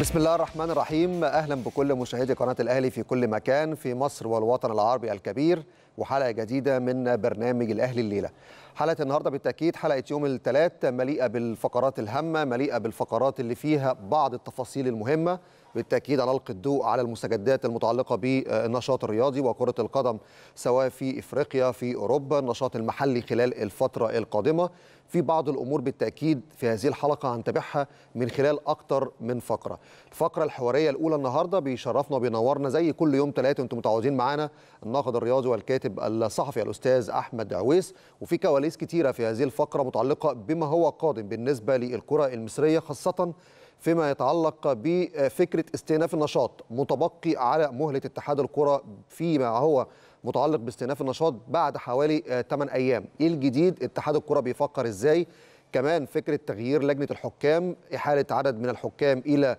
بسم الله الرحمن الرحيم اهلا بكل مشاهدي قناه الاهلي في كل مكان في مصر والوطن العربي الكبير وحلقه جديده من برنامج الاهلي الليله. حلقه النهارده بالتاكيد حلقه يوم الثلاث مليئه بالفقرات الهامه، مليئه بالفقرات اللي فيها بعض التفاصيل المهمه، بالتاكيد هنلقي الضوء على المستجدات المتعلقه بالنشاط الرياضي وكره القدم سواء في افريقيا في اوروبا، النشاط المحلي خلال الفتره القادمه، في بعض الامور بالتاكيد في هذه الحلقه هنتابعها من خلال اكتر من فقره. الفقره الحواريه الاولى النهارده بيشرفنا وبينورنا زي كل يوم ثلاثه انتم متعودين معانا الناقد الرياضي والكاتب الصحفي الاستاذ احمد عويس وفي كواليس كتيره في هذه الفقره متعلقه بما هو قادم بالنسبه للكره المصريه خاصه فيما يتعلق بفكره استئناف النشاط متبقي على مهله اتحاد الكره فيما هو متعلق باستئناف النشاط بعد حوالي 8 ايام ايه الجديد اتحاد الكره بيفكر ازاي كمان فكره تغيير لجنه الحكام احاله عدد من الحكام الى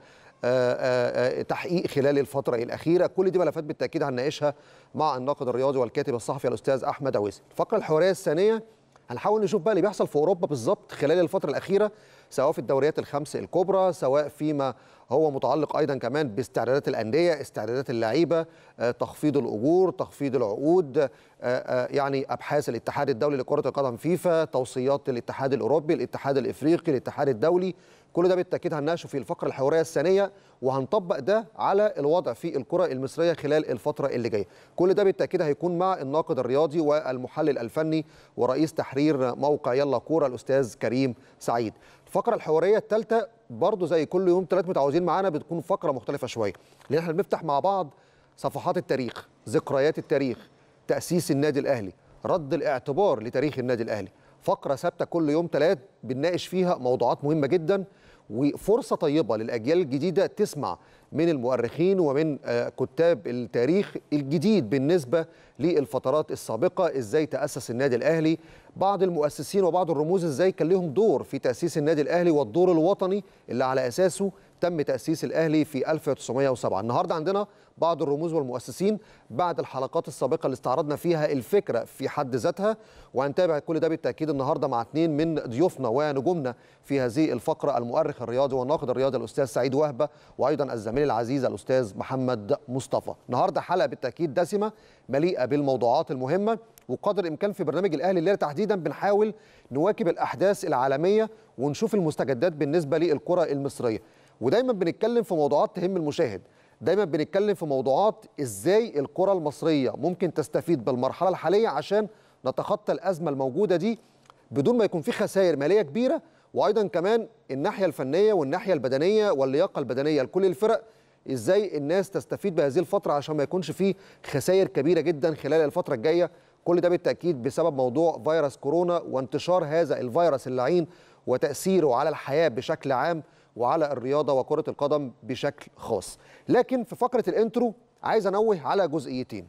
آآ آآ تحقيق خلال الفترة الأخيرة كل دي ملفات بالتأكيد هنناقشها مع الناقد الرياضي والكاتب الصحفي الأستاذ أحمد عويسي الفقرة الحوارية الثانية هنحاول نشوف بقى اللي بيحصل في أوروبا بالظبط خلال الفترة الأخيرة سواء في الدوريات الخمس الكبرى سواء فيما هو متعلق ايضا كمان باستعدادات الانديه استعدادات اللعيبه تخفيض الاجور تخفيض العقود يعني ابحاث الاتحاد الدولي لكره القدم فيفا توصيات الاتحاد الاوروبي الاتحاد الافريقي الاتحاد الدولي كل ده بالتاكيد هنناقشه في الفقره الحواريه الثانيه وهنطبق ده على الوضع في الكره المصريه خلال الفتره اللي جايه كل ده بالتاكيد هيكون مع الناقد الرياضي والمحلل الفني ورئيس تحرير موقع يلا كوره الاستاذ كريم سعيد الفقره الحواريه الثالثه برضه زي كل يوم ثلاث متعودين معانا بتكون فقره مختلفه شويه لان احنا بنفتح مع بعض صفحات التاريخ ذكريات التاريخ تاسيس النادي الاهلي رد الاعتبار لتاريخ النادي الاهلي فقره ثابته كل يوم ثلاث بنناقش فيها موضوعات مهمه جدا وفرصه طيبه للاجيال الجديده تسمع من المؤرخين ومن كتاب التاريخ الجديد بالنسبه للفترات السابقه ازاي تاسس النادي الاهلي بعض المؤسسين وبعض الرموز ازاي كان لهم دور في تاسيس النادي الاهلي والدور الوطني اللي على اساسه تم تاسيس الاهلي في 1907 النهارده عندنا بعض الرموز والمؤسسين بعد الحلقات السابقه اللي استعرضنا فيها الفكره في حد ذاتها وهنتابع كل ده بالتاكيد النهارده مع اثنين من ضيوفنا ونجومنا في هذه الفقره المؤرخ الرياضي والناقد الرياضي الاستاذ سعيد وهبه وايضا الزميل العزيز الاستاذ محمد مصطفى النهارده حلقه بالتاكيد دسمه مليئه بالموضوعات المهمه وقدر الامكان في برنامج الاهلي الليله تحديدا بنحاول نواكب الاحداث العالميه ونشوف المستجدات بالنسبه للكره المصريه ودايما بنتكلم في موضوعات تهم المشاهد دايما بنتكلم في موضوعات ازاي الكره المصريه ممكن تستفيد بالمرحله الحاليه عشان نتخطى الازمه الموجوده دي بدون ما يكون في خسائر ماليه كبيره وايضا كمان الناحيه الفنيه والناحيه البدنيه واللياقه البدنيه لكل الفرق ازاي الناس تستفيد بهذه الفتره عشان ما يكونش في خسائر كبيره جدا خلال الفتره الجايه كل ده بالتاكيد بسبب موضوع فيروس كورونا وانتشار هذا الفيروس اللعين وتاثيره على الحياه بشكل عام وعلى الرياضه وكره القدم بشكل خاص لكن في فقره الانترو عايز انوه على جزئيتين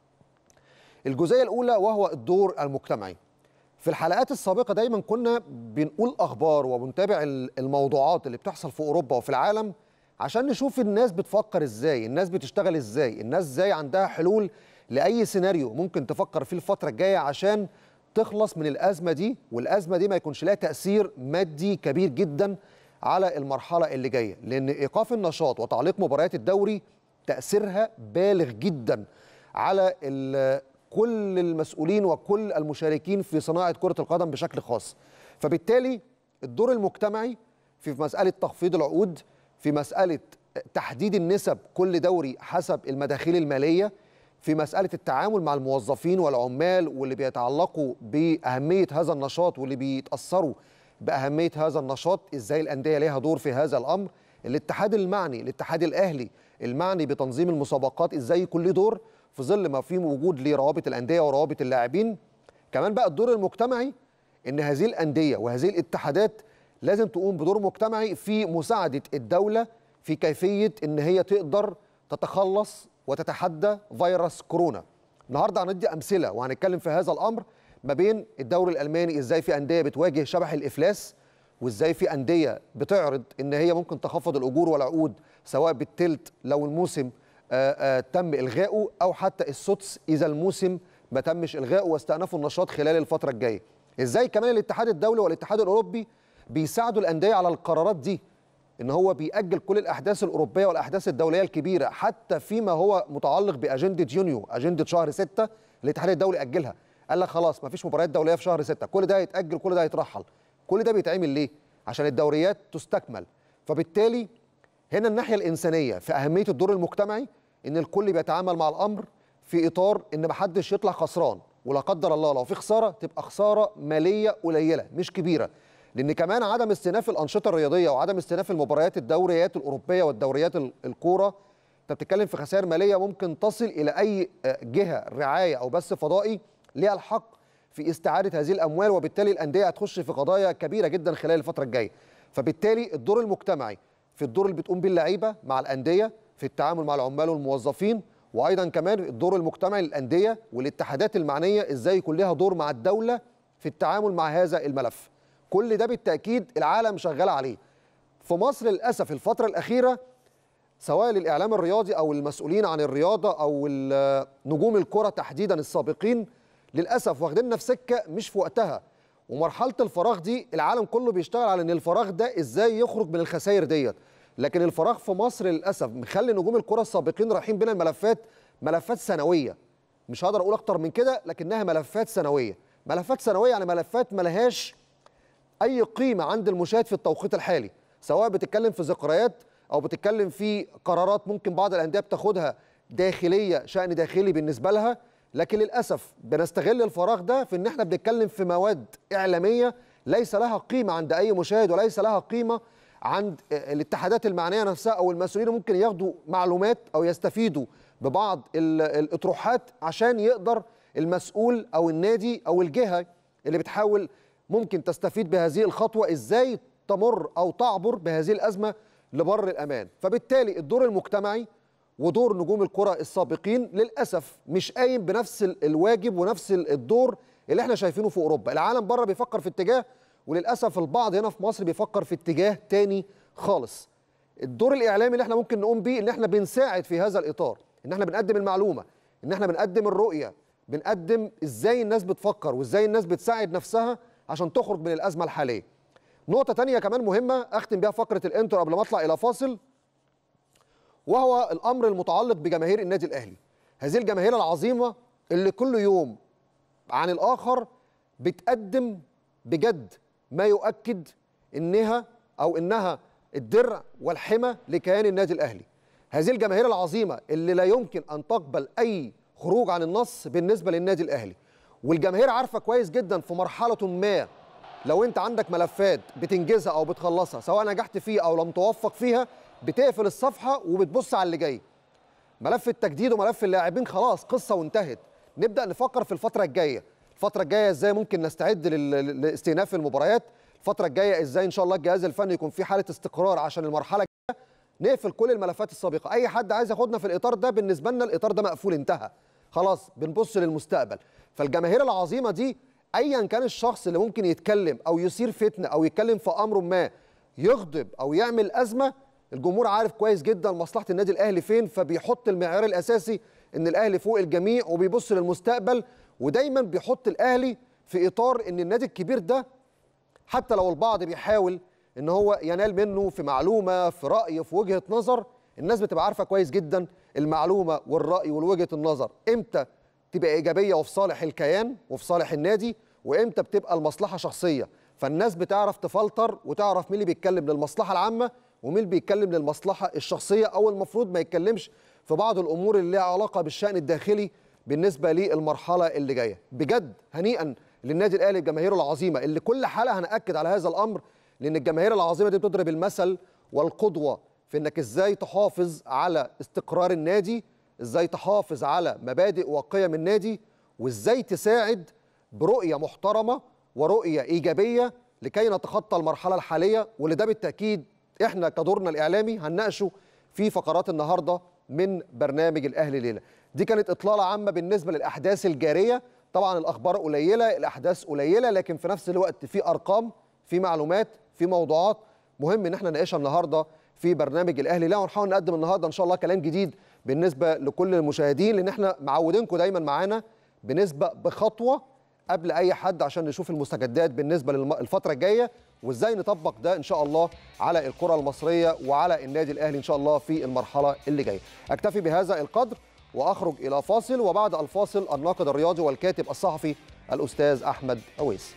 الجزئيه الاولى وهو الدور المجتمعي في الحلقات السابقه دايما كنا بنقول اخبار وبنتابع الموضوعات اللي بتحصل في اوروبا وفي العالم عشان نشوف الناس بتفكر ازاي الناس بتشتغل ازاي الناس ازاي عندها حلول لاي سيناريو ممكن تفكر فيه الفتره الجايه عشان تخلص من الازمه دي والازمه دي ما يكونش لها تاثير مادي كبير جدا على المرحله اللي جايه لان ايقاف النشاط وتعليق مباريات الدوري تاثيرها بالغ جدا على كل المسؤولين وكل المشاركين في صناعه كره القدم بشكل خاص فبالتالي الدور المجتمعي في مساله تخفيض العقود في مساله تحديد النسب كل دوري حسب المداخيل الماليه في مساله التعامل مع الموظفين والعمال واللي بيتعلقوا باهميه هذا النشاط واللي بيتاثروا باهميه هذا النشاط ازاي الانديه ليها دور في هذا الامر الاتحاد المعني الاتحاد الاهلي المعني بتنظيم المسابقات ازاي يكون له دور في ظل ما فيه وجود لروابط الانديه وروابط اللاعبين كمان بقى الدور المجتمعي ان هذه الانديه وهذه الاتحادات لازم تقوم بدور مجتمعي في مساعده الدوله في كيفيه ان هي تقدر تتخلص وتتحدى فيروس كورونا النهارده هندي امثله وهنتكلم في هذا الامر ما بين الدوري الالماني ازاي في انديه بتواجه شبح الافلاس وازاي في انديه بتعرض ان هي ممكن تخفض الاجور والعقود سواء بالتلت لو الموسم آآ آآ تم الغائه او حتى السدس اذا الموسم ما تمش الغائه واستئنافوا النشاط خلال الفتره الجايه ازاي كمان الاتحاد الدولي والاتحاد الاوروبي بيساعدوا الانديه على القرارات دي ان هو بيأجل كل الاحداث الاوروبيه والاحداث الدوليه الكبيره حتى فيما هو متعلق باجنده يونيو اجنده شهر 6 الاتحاد الدولي اجلها قال لك خلاص ما فيش مباريات دوليه في شهر 6 كل ده هيتاجل كل ده هيترحل كل ده بيتعمل ليه عشان الدوريات تستكمل فبالتالي هنا الناحيه الانسانيه في اهميه الدور المجتمعي ان الكل بيتعامل مع الامر في اطار ان ما حدش يطلع خسران ولا قدر الله لو في خساره تبقى خساره ماليه قليله مش كبيره لان كمان عدم استئناف الانشطه الرياضيه وعدم استئناف المباريات الدوريات الاوروبيه والدوريات الكوره انت بتتكلم في خسائر ماليه ممكن تصل الى اي جهه رعايه او بث فضائي ليها الحق في استعاده هذه الاموال وبالتالي الانديه هتخش في قضايا كبيره جدا خلال الفتره الجايه فبالتالي الدور المجتمعي في الدور اللي بتقوم بيه اللعيبه مع الانديه في التعامل مع العمال والموظفين وايضا كمان الدور المجتمعي للانديه والاتحادات المعنيه ازاي يكون لها دور مع الدوله في التعامل مع هذا الملف كل ده بالتاكيد العالم شغال عليه في مصر للاسف الفتره الاخيره سواء للاعلام الرياضي او المسؤولين عن الرياضه او نجوم الكره تحديدا السابقين للاسف واخديننا في سكه مش في وقتها ومرحله الفراغ دي العالم كله بيشتغل على ان الفراغ ده ازاي يخرج من الخسائر ديت لكن الفراغ في مصر للاسف مخلي نجوم الكره السابقين رايحين بين الملفات ملفات سنويه مش هقدر اقول اكتر من كده لكنها ملفات سنويه ملفات سنويه يعني ملفات ملهاش اي قيمه عند المشاهد في التوقيت الحالي سواء بتتكلم في ذكريات او بتتكلم في قرارات ممكن بعض الانديه بتاخدها داخليه شان داخلي بالنسبه لها لكن للاسف بنستغل الفراغ ده في ان احنا بنتكلم في مواد اعلاميه ليس لها قيمه عند اي مشاهد وليس لها قيمه عند الاتحادات المعنيه نفسها او المسؤولين ممكن ياخدوا معلومات او يستفيدوا ببعض الاطروحات عشان يقدر المسؤول او النادي او الجهه اللي بتحاول ممكن تستفيد بهذه الخطوه ازاي تمر او تعبر بهذه الازمه لبر الامان فبالتالي الدور المجتمعي ودور نجوم الكره السابقين للاسف مش قايم بنفس الواجب ونفس الدور اللي احنا شايفينه في اوروبا العالم بره بيفكر في اتجاه وللاسف البعض هنا في مصر بيفكر في اتجاه تاني خالص الدور الاعلامي اللي احنا ممكن نقوم بيه ان احنا بنساعد في هذا الاطار ان احنا بنقدم المعلومه ان احنا بنقدم الرؤيه بنقدم ازاي الناس بتفكر وازاي الناس بتساعد نفسها عشان تخرج من الازمه الحاليه نقطه تانية كمان مهمه اختم بيها فقره الانتر قبل ما اطلع الى فاصل وهو الامر المتعلق بجماهير النادي الاهلي هذه الجماهير العظيمه اللي كل يوم عن الاخر بتقدم بجد ما يؤكد انها او انها الدرع والحمى لكيان النادي الاهلي هذه الجماهير العظيمه اللي لا يمكن ان تقبل اي خروج عن النص بالنسبه للنادي الاهلي والجماهير عارفه كويس جدا في مرحله ما لو انت عندك ملفات بتنجزها او بتخلصها سواء نجحت فيه او لم توفق فيها بتقفل الصفحه وبتبص على اللي جاي ملف التجديد وملف اللاعبين خلاص قصه وانتهت نبدا نفكر في الفتره الجايه الفتره الجايه ازاي ممكن نستعد لاستئناف المباريات الفتره الجايه ازاي ان شاء الله الجهاز الفني يكون في حاله استقرار عشان المرحله الجايه نقفل كل الملفات السابقه اي حد عايز ياخدنا في الاطار ده بالنسبه لنا الاطار ده مقفول انتهى خلاص بنبص للمستقبل فالجماهير العظيمه دي ايا كان الشخص اللي ممكن يتكلم او يثير فتنه او يتكلم في امر ما يغضب او يعمل ازمه الجمهور عارف كويس جدا مصلحه النادي الاهلي فين فبيحط المعيار الاساسي ان الاهلي فوق الجميع وبيبص للمستقبل ودايما بيحط الاهلي في اطار ان النادي الكبير ده حتى لو البعض بيحاول ان هو ينال منه في معلومه في راي في وجهه نظر الناس بتبقى عارفه كويس جدا المعلومه والراي ووجهه النظر امتى تبقى ايجابيه وفي صالح الكيان وفي صالح النادي وامتى بتبقى المصلحه شخصيه فالناس بتعرف تفلتر وتعرف مين اللي بيتكلم للمصلحه العامه ومين اللي بيتكلم للمصلحه الشخصيه او المفروض ما يتكلمش في بعض الامور اللي لها علاقه بالشان الداخلي بالنسبه للمرحله اللي جايه بجد هنيئا للنادي الاهلي الجماهير العظيمه اللي كل حلقه هناكد على هذا الامر لان الجماهير العظيمه دي بتضرب المثل والقدوه في انك ازاي تحافظ على استقرار النادي ازاي تحافظ على مبادئ وقيم النادي وازاي تساعد برؤيه محترمه ورؤيه ايجابيه لكي نتخطى المرحله الحاليه واللي ده بالتاكيد احنا كدورنا الاعلامي هنناقشه في فقرات النهارده من برنامج الاهلي ليله دي كانت اطلاله عامه بالنسبه للاحداث الجاريه طبعا الاخبار قليله الاحداث قليله لكن في نفس الوقت في ارقام في معلومات في موضوعات مهم ان احنا نناقشها النهارده في برنامج الاهلي لا ونحاول نقدم النهارده ان شاء الله كلام جديد بالنسبه لكل المشاهدين لان احنا معودينكم دايما معانا بنسبه بخطوه قبل اي حد عشان نشوف المستجدات بالنسبه للفتره الجايه وازاي نطبق ده ان شاء الله على الكره المصريه وعلى النادي الاهلي ان شاء الله في المرحله اللي جايه اكتفي بهذا القدر واخرج الى فاصل وبعد الفاصل الناقد الرياضي والكاتب الصحفي الاستاذ احمد اويس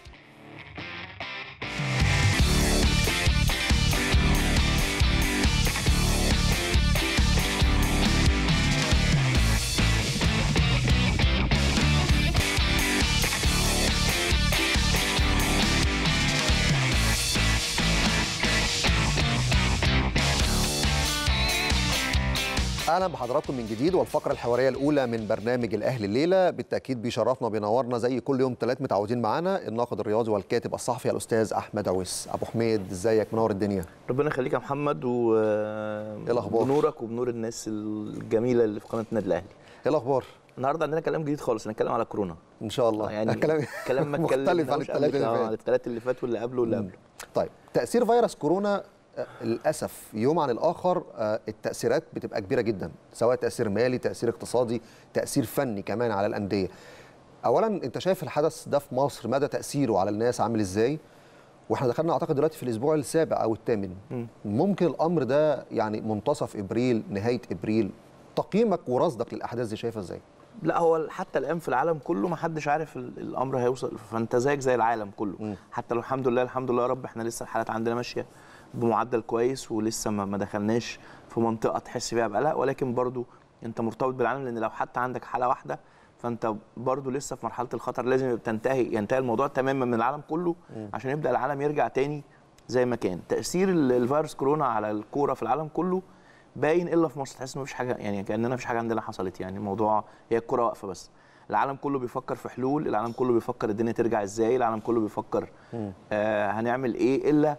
اهلا بحضراتكم من جديد والفقره الحواريه الاولى من برنامج الاهلي الليله بالتاكيد بيشرفنا وبينورنا زي كل يوم ثلاث متعودين معانا الناقد الرياضي والكاتب الصحفي الاستاذ احمد عويس ابو حميد ازيك منور الدنيا ربنا يخليك يا محمد و إيه الأخبار؟ بنورك وبنور الناس الجميله اللي في قناه النادي الاهلي ايه الاخبار النهارده عندنا كلام جديد خالص هنتكلم على كورونا ان شاء الله آه، يعني كلام كلام ما مختلف عن اتكلمناش الثلاث قبل كده، آه، اللي عن فات الثلاث اللي فات واللي قبله واللي قبله طيب تاثير فيروس كورونا آه، للاسف يوم عن الاخر آه، التاثيرات بتبقى كبيره جدا سواء تاثير مالي تاثير اقتصادي تاثير فني كمان على الانديه اولا انت شايف الحدث ده في مصر مدى تاثيره على الناس عامل ازاي واحنا دخلنا اعتقد دلوقتي في الاسبوع السابع او الثامن ممكن الامر ده يعني منتصف ابريل نهايه ابريل تقييمك ورصدك للاحداث دي شايفها ازاي لا هو حتى الان في العالم كله ما حدش عارف ال- الامر هيوصل فانت زيك زي العالم كله مم. حتى لو الحمد لله الحمد لله يا رب احنا لسه الحالات عندنا ماشيه بمعدل كويس ولسه ما ما دخلناش في منطقه تحس فيها بقلق ولكن برضو انت مرتبط بالعالم لان لو حتى عندك حاله واحده فانت برضو لسه في مرحله الخطر لازم تنتهي ينتهي الموضوع تماما من العالم كله عشان يبدا العالم يرجع تاني زي ما كان تاثير ال- الفيروس كورونا على الكوره في العالم كله باين الا في مصر تحس ان مفيش حاجه يعني كاننا مفيش حاجه عندنا حصلت يعني الموضوع هي الكوره واقفه بس العالم كله بيفكر في حلول العالم كله بيفكر الدنيا ترجع ازاي العالم كله بيفكر آه هنعمل ايه الا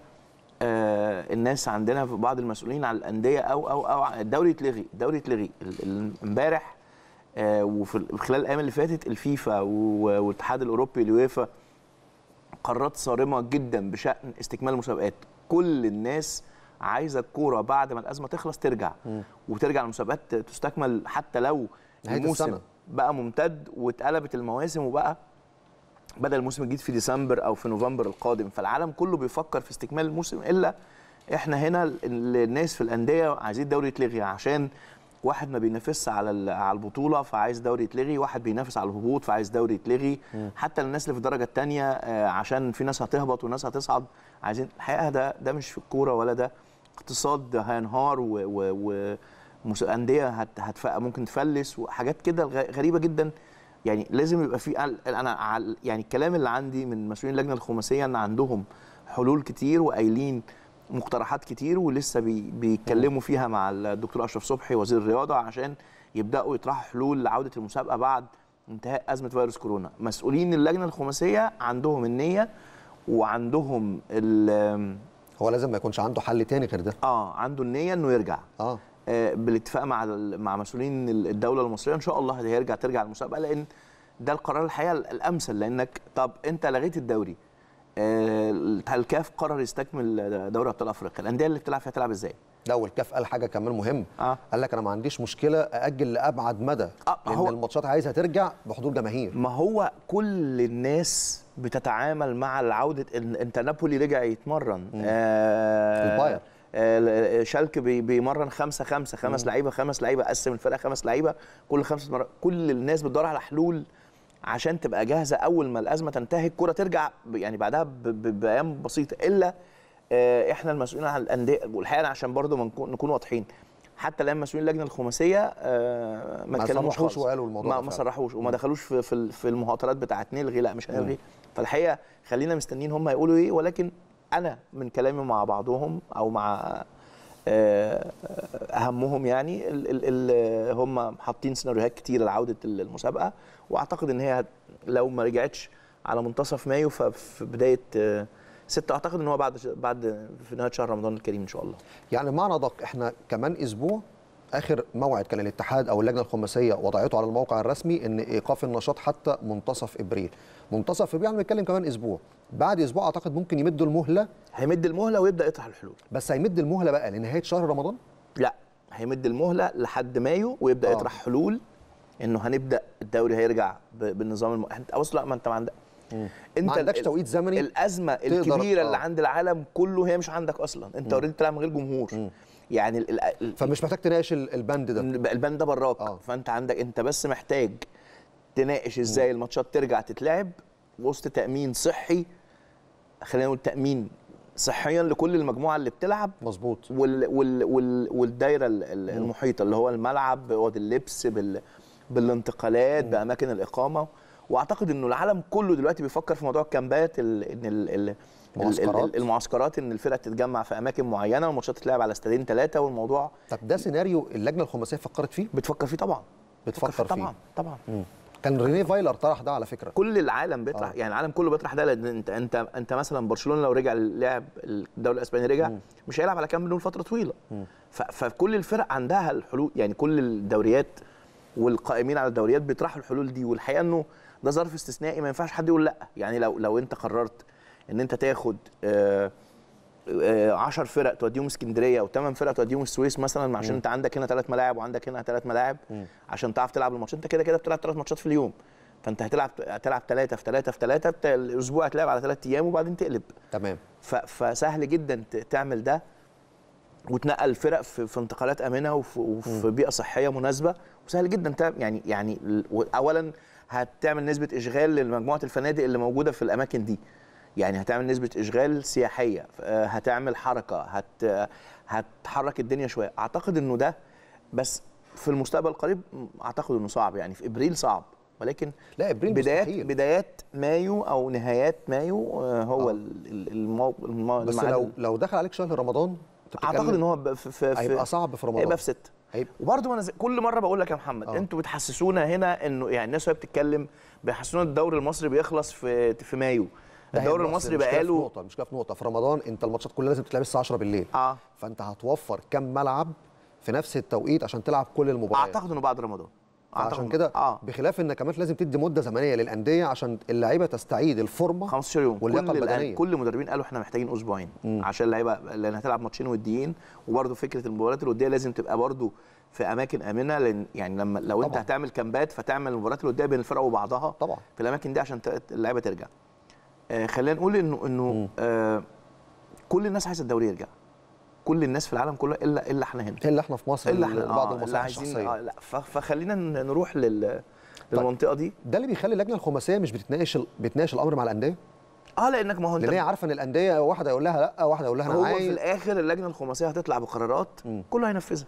آه الناس عندنا في بعض المسؤولين على الانديه او او او الدوري يتلغي الدوري يتلغي ال- ال- امبارح آه وفي ال- خلال الايام اللي فاتت الفيفا و- والاتحاد الاوروبي اليويفا قرارات صارمه جدا بشان استكمال المسابقات كل الناس عايزه الكوره بعد ما الازمه تخلص ترجع وترجع المسابقات تستكمل حتى لو نهاية الموسم السنة. بقى ممتد واتقلبت المواسم وبقى بدا الموسم الجديد في ديسمبر او في نوفمبر القادم فالعالم كله بيفكر في استكمال الموسم الا احنا هنا ال- ال- الناس في الانديه عايزين الدوري يتلغي عشان واحد ما بينافسش على ال- على البطوله فعايز الدوري يتلغي واحد بينافس على الهبوط فعايز الدوري يتلغي حتى الناس اللي في الدرجه الثانيه عشان في ناس هتهبط وناس هتصعد عايزين الحقيقه ده ده مش في الكوره ولا ده اقتصاد هينهار و, و, و مس- انديه هت هتف... ممكن تفلس وحاجات كده غ- غريبه جدا يعني لازم يبقى في ال- انا عل- يعني الكلام اللي عندي من مسؤولين اللجنه الخماسيه ان عندهم حلول كتير وقايلين مقترحات كتير ولسه بي بيتكلموا فيها مع الدكتور اشرف صبحي وزير الرياضه عشان يبداوا يطرحوا حلول لعوده المسابقه بعد انتهاء ازمه فيروس كورونا مسؤولين اللجنه الخماسيه عندهم النيه وعندهم ال- هو لازم ما يكونش عنده حل تاني غير ده اه عنده النيه انه يرجع اه آه، بالاتفاق مع ال- مع مسؤولين الدوله المصريه ان شاء الله هيرجع ترجع المسابقه لان ده القرار الحقيقه الامثل لانك طب انت لغيت الدوري آه، الكاف قرر يستكمل دوري ابطال افريقيا الانديه اللي بتلعب فيها تلعب ازاي لا والكاف قال حاجه كمان مهم اه قال لك انا ما عنديش مشكله ااجل لابعد مدى آه، لان هو- الماتشات عايزها ترجع بحضور جماهير ما هو كل الناس بتتعامل مع العوده إن- انت نابولي رجع يتمرن آه البايرن. آه شالك بي- بيمرن خمسة خمسة خمس لعيبة خمس لعيبة قسم الفرقة خمس لعيبة كل خمس مرات كل الناس بتدور على حلول عشان تبقى جاهزة أول ما الأزمة تنتهي الكرة ترجع ب- يعني بعدها ب- ب- بأيام بسيطة إلا آه احنا المسؤولين عن الأندية والحقيقة عشان برضو ما نكون نكون واضحين حتى الان مسؤولين اللجنه الخماسيه آه ما اتكلموش صرحوش خالص. وقالوا الموضوع ما, ده ما فعلا. صرحوش وما دخلوش في في, ال- في المهاترات بتاعت نلغي لا مش هنلغي فالحقيقه خلينا مستنيين هم يقولوا ايه ولكن انا من كلامي مع بعضهم او مع آه، اهمهم يعني ال ال ال هم حاطين سيناريوهات كتيره لعوده المسابقه واعتقد ان هي هت- لو ما رجعتش على منتصف مايو ففي بدايه آه، ستة اعتقد ان هو بعد بعد في نهايه شهر رمضان الكريم ان شاء الله يعني بمعنى ادق احنا كمان اسبوع اخر موعد كان الاتحاد او اللجنه الخماسيه وضعته على الموقع الرسمي ان ايقاف النشاط حتى منتصف ابريل منتصف ابريل يعني بنتكلم كمان اسبوع بعد اسبوع اعتقد ممكن يمدوا المهله هيمد المهله ويبدا يطرح الحلول بس هيمد المهله بقى لنهايه شهر رمضان لا هيمد المهله لحد مايو ويبدا آه. يطرح حلول انه هنبدا الدوري هيرجع ب- بالنظام الم... انت اصل لا ما انت ما عندك ما عندكش ال- توقيت زمني الازمه تقدر- الكبيره اللي آه. عند العالم كله هي مش عندك اصلا انت اوريدي بتلعب من غير جمهور يعني ال- ال- فمش محتاج تناقش ال- البند ده البند ده براك آه. فانت عندك انت بس محتاج تناقش ازاي الماتشات ترجع تتلعب وسط تامين صحي خلينا نقول تامين صحيا لكل المجموعه اللي بتلعب مظبوط وال وال وال والدايره ال- ال- المحيطه اللي هو الملعب باوض اللبس بال بالانتقالات باماكن الاقامه واعتقد انه العالم كله دلوقتي بيفكر في موضوع الكامبات ال- ان ال- ال- معسكرات. ال- المعسكرات ان الفرق تتجمع في اماكن معينه والماتشات تتلعب على استادين ثلاثه والموضوع طب ده سيناريو اللجنه الخماسيه فكرت فيه بتفكر فيه طبعا بتفكر فيه طبعا طبعا مم. كان رينيه فايلر طرح ده على فكره كل العالم بيطرح آه. يعني العالم كله بيطرح ده لان انت انت انت مثلا برشلونه لو رجع لعب الدوري الاسباني رجع مش هيلعب على كام مليون فتره طويله ف- فكل الفرق عندها الحلول يعني كل الدوريات والقائمين على الدوريات بيطرحوا الحلول دي والحقيقه انه ده ظرف استثنائي ما ينفعش حد يقول لا يعني لو لو انت قررت ان انت تاخد آه 10 فرق توديهم اسكندريه وثمان فرق توديهم السويس مثلا عشان انت عندك هنا ثلاث ملاعب وعندك هنا ثلاث ملاعب عشان تعرف تلعب الماتش انت كده كده بتلعب ثلاث ماتشات في اليوم فانت هتلعب هتلعب ثلاثه في ثلاثه في ثلاثه بتا- الاسبوع هتلعب على ثلاث ايام وبعدين تقلب تمام ف- فسهل جدا ت- تعمل ده وتنقل فرق في, في انتقالات امنه وفي, وفي بيئه صحيه مناسبه وسهل جدا تعمل يعني يعني ال- اولا هتعمل نسبه اشغال لمجموعه الفنادق اللي موجوده في الاماكن دي يعني هتعمل نسبه اشغال سياحيه آه، هتعمل حركه هت هتحرك الدنيا شويه اعتقد انه ده بس في المستقبل القريب م، اعتقد انه صعب يعني في ابريل صعب ولكن لا ابريل بدايات مستحيل. بدايات مايو او نهايات مايو آه، هو آه. ال- ال- المو... المو... بس الميعاد لو لو دخل عليك شهر رمضان أنت بتتكلم اعتقد ان هو ب- في في في- هيبقى صعب في رمضان هيبقى في ستة هيبقى وبرضه انا زي- كل مره بقول لك يا محمد آه. آه. انتوا بتحسسونا هنا انه يعني الناس وهي بتتكلم بيحسسونا الدوري المصري بيخلص في في مايو ده هي الدوري المصري المصري المشكلة في بقاله نقطه المشكله في نقطه في رمضان انت الماتشات كلها لازم تتلعب الساعه 10 بالليل اه فانت هتوفر كم ملعب في نفس التوقيت عشان تلعب كل المباريات اعتقد انه بعد رمضان أعتقد عشان إنه- كده اه بخلاف ان كمان لازم تدي مده زمنيه للانديه عشان اللعيبه تستعيد الفورمه 15 يوم واللياقة كل الآن- البدنية. كل المدربين قالوا احنا محتاجين اسبوعين عشان اللعيبه لان هتلعب ماتشين وديين وبرضه فكره المباريات الوديه لازم تبقى برضه في اماكن امنه لان يعني لما لو انت طبعاً. هتعمل كامبات فتعمل المباريات الوديه بين الفرق وبعضها طبعا في الاماكن دي عشان ت- اللعيبه ترجع آه خلينا نقول انه انه آه كل الناس عايزه الدوري يرجع كل الناس في العالم كله الا الا احنا هنا الا احنا في مصر الا احنا بعض آه اللي المصالح عايزين الشخصيه آه لا ف- فخلينا ن- نروح لل للمنطقه دي ده اللي بيخلي اللجنه الخماسيه مش بتتناقش ال- بتناقش الامر مع الانديه اه لانك ما هو انت لان هي عارفه ان الانديه واحده يقول لها لا واحده يقول لها انا هو في عايز الاخر اللجنه الخماسيه هتطلع بقرارات مم. كله هينفذها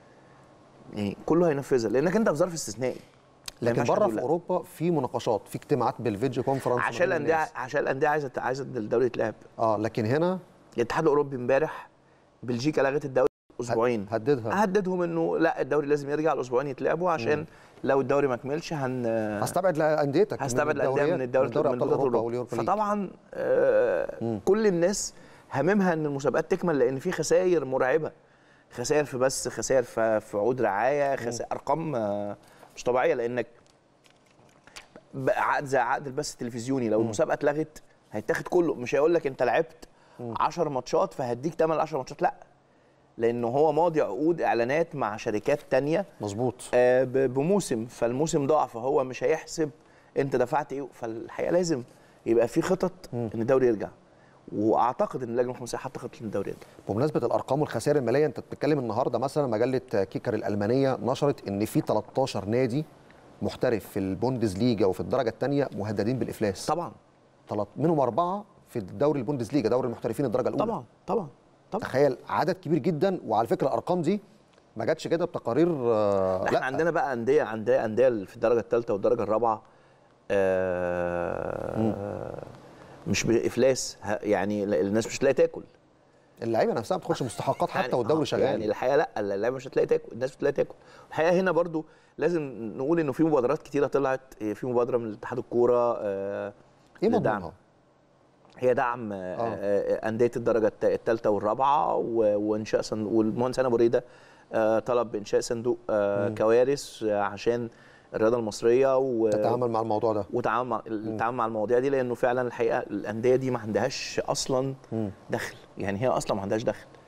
يعني كله هينفذها لانك انت في ظرف استثنائي ما لكن ينفعش بره تقول في لا. اوروبا في مناقشات في اجتماعات بالفيديو كونفرنس عشان ما بين الانديه الناس. عشان الانديه عايزه عايزه الدوري يتلعب اه لكن هنا الاتحاد الاوروبي امبارح بلجيكا لغت الدوري اسبوعين هددها هددهم انه لا الدوري لازم يرجع الاسبوعين يتلعبوا عشان لو الدوري ما كملش هن هستبعد انديتك هستبعد الانديه من الدوري من دوري بطولة ابطال اوروبا أوروبا. واليوروبا ليج. فطبعا آه كل الناس هممها ان المسابقات تكمل لان في خسائر مرعبه خسائر في بس خسائر في في عقود رعايه خسائر ارقام آه، مش طبيعيه لانك بقى عقد زي عقد البث التلفزيوني لو المسابقه اتلغت هيتاخد كله مش هيقول لك انت لعبت 10 ماتشات فهديك 8 10 ماتشات لا لانه هو ماضي عقود اعلانات مع شركات تانية مظبوط آه، ب- بموسم فالموسم ضاع فهو مش هيحسب انت دفعت ايه فالحقيقه لازم يبقى في خطط ان الدوري يرجع واعتقد ان اللجنه الخماسيه حاطه خطه ان الدوري يرجع بمناسبه الارقام والخسائر الماليه انت بتتكلم النهارده مثلا مجله كيكر الالمانيه نشرت ان في 13 نادي محترف في البوندسليجا وفي الدرجه الثانيه مهددين بالافلاس طبعا تلات- منهم اربعه في الدوري البوندسليجا دوري المحترفين الدرجه الاولى طبعا طبعا طبعا تخيل عدد كبير جدا وعلى فكره الارقام دي ما جاتش كده بتقارير آه، احنا عندنا بقى انديه عندنا انديه في الدرجه الثالثه والدرجه الرابعه آه مش بافلاس ه- يعني ل- الناس مش هتلاقي تاكل اللعيبه نفسها ما بتاخدش مستحقات حتى يعني- والدوري آه، شغال يعني الحقيقه لا اللعيبه مش هتلاقي تاكل الناس مش هتلاقي تاكل الحقيقه هنا برضو لازم نقول انه في مبادرات كتيره طلعت في مبادره من اتحاد الكوره آه ايه لدعم. مضمونها؟ هي دعم آه. آه، انديه الدرجه الثالثه والرابعه و- وانشاء صندوق والمهندس هنا بريده آه، طلب بانشاء صندوق آه، كوارث آه، عشان الرياضه المصريه و... تتعامل مع الموضوع ده وتعامل مع التعامل مع المواضيع دي لانه فعلا الحقيقه الانديه دي ما عندهاش اصلا دخل يعني هي اصلا ما عندهاش دخل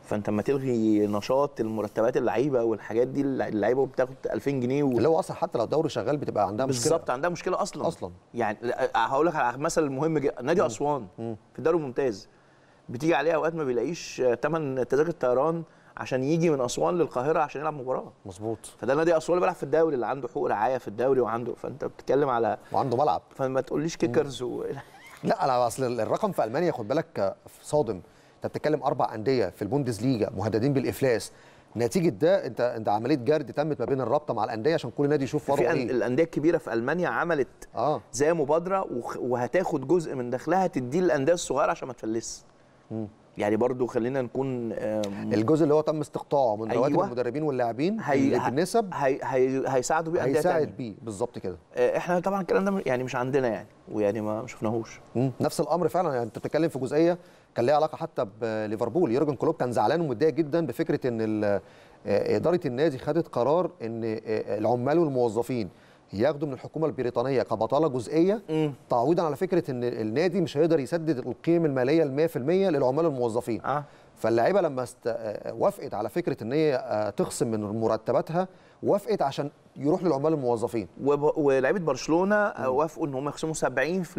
فانت لما تلغي نشاط المرتبات اللعيبه والحاجات دي اللعيبه بتاخد 2000 جنيه و... اللي هو اصلا حتى لو الدوري شغال بتبقى عندها مشكله بالظبط عندها مشكله اصلا أصلاً. يعني هقول لك على مثل مهم جدا نادي اسوان في الدوري الممتاز بتيجي عليه اوقات ما بيلاقيش ثمن تذاكر الطيران عشان يجي من اسوان للقاهره عشان يلعب مباراه مظبوط فده نادي اسوان اللي بيلعب في الدوري اللي عنده حقوق رعايه في الدوري وعنده فانت بتتكلم على وعنده ملعب فما تقوليش كيكرز و... لا انا اصل الرقم في المانيا خد بالك صادم انت بتتكلم اربع انديه في البوندسليجا مهددين بالافلاس نتيجه ده انت انت عمليه جرد تمت ما بين الرابطه مع الانديه عشان كل نادي يشوف في وضعه أن- ايه الانديه الكبيره في المانيا عملت اه زي مبادره وخ- وهتاخد جزء من دخلها تديه للانديه الصغيره عشان ما تفلسش يعني برضو خلينا نكون آم، الجزء اللي هو تم استقطاعه من رواتب أيوة. المدربين واللاعبين هي اللي بالنسب هي هي هيساعدوا بيه انديه هيساعد تانية بيه بالظبط كده آه، احنا طبعا الكلام ده يعني مش عندنا يعني ويعني ما ما شفناهوش مم. نفس الامر فعلا يعني انت بتتكلم في جزئيه كان ليها علاقه حتى بليفربول يورجن كلوب كان زعلان ومتضايق جدا بفكره ان ال- آه، اداره النادي خدت قرار ان آه، العمال والموظفين ياخدوا من الحكومه البريطانيه كبطاله جزئيه مم. تعويضا على فكره ان النادي مش هيقدر يسدد القيم الماليه ال 100% للعمال والموظفين اه فاللعيبه لما است... آه، وافقت على فكره ان هي آه، تخصم من مرتباتها وافقت عشان يروح للعمال الموظفين وب- ولاعيبه برشلونه آه، وافقوا ان هم يخصموا 70%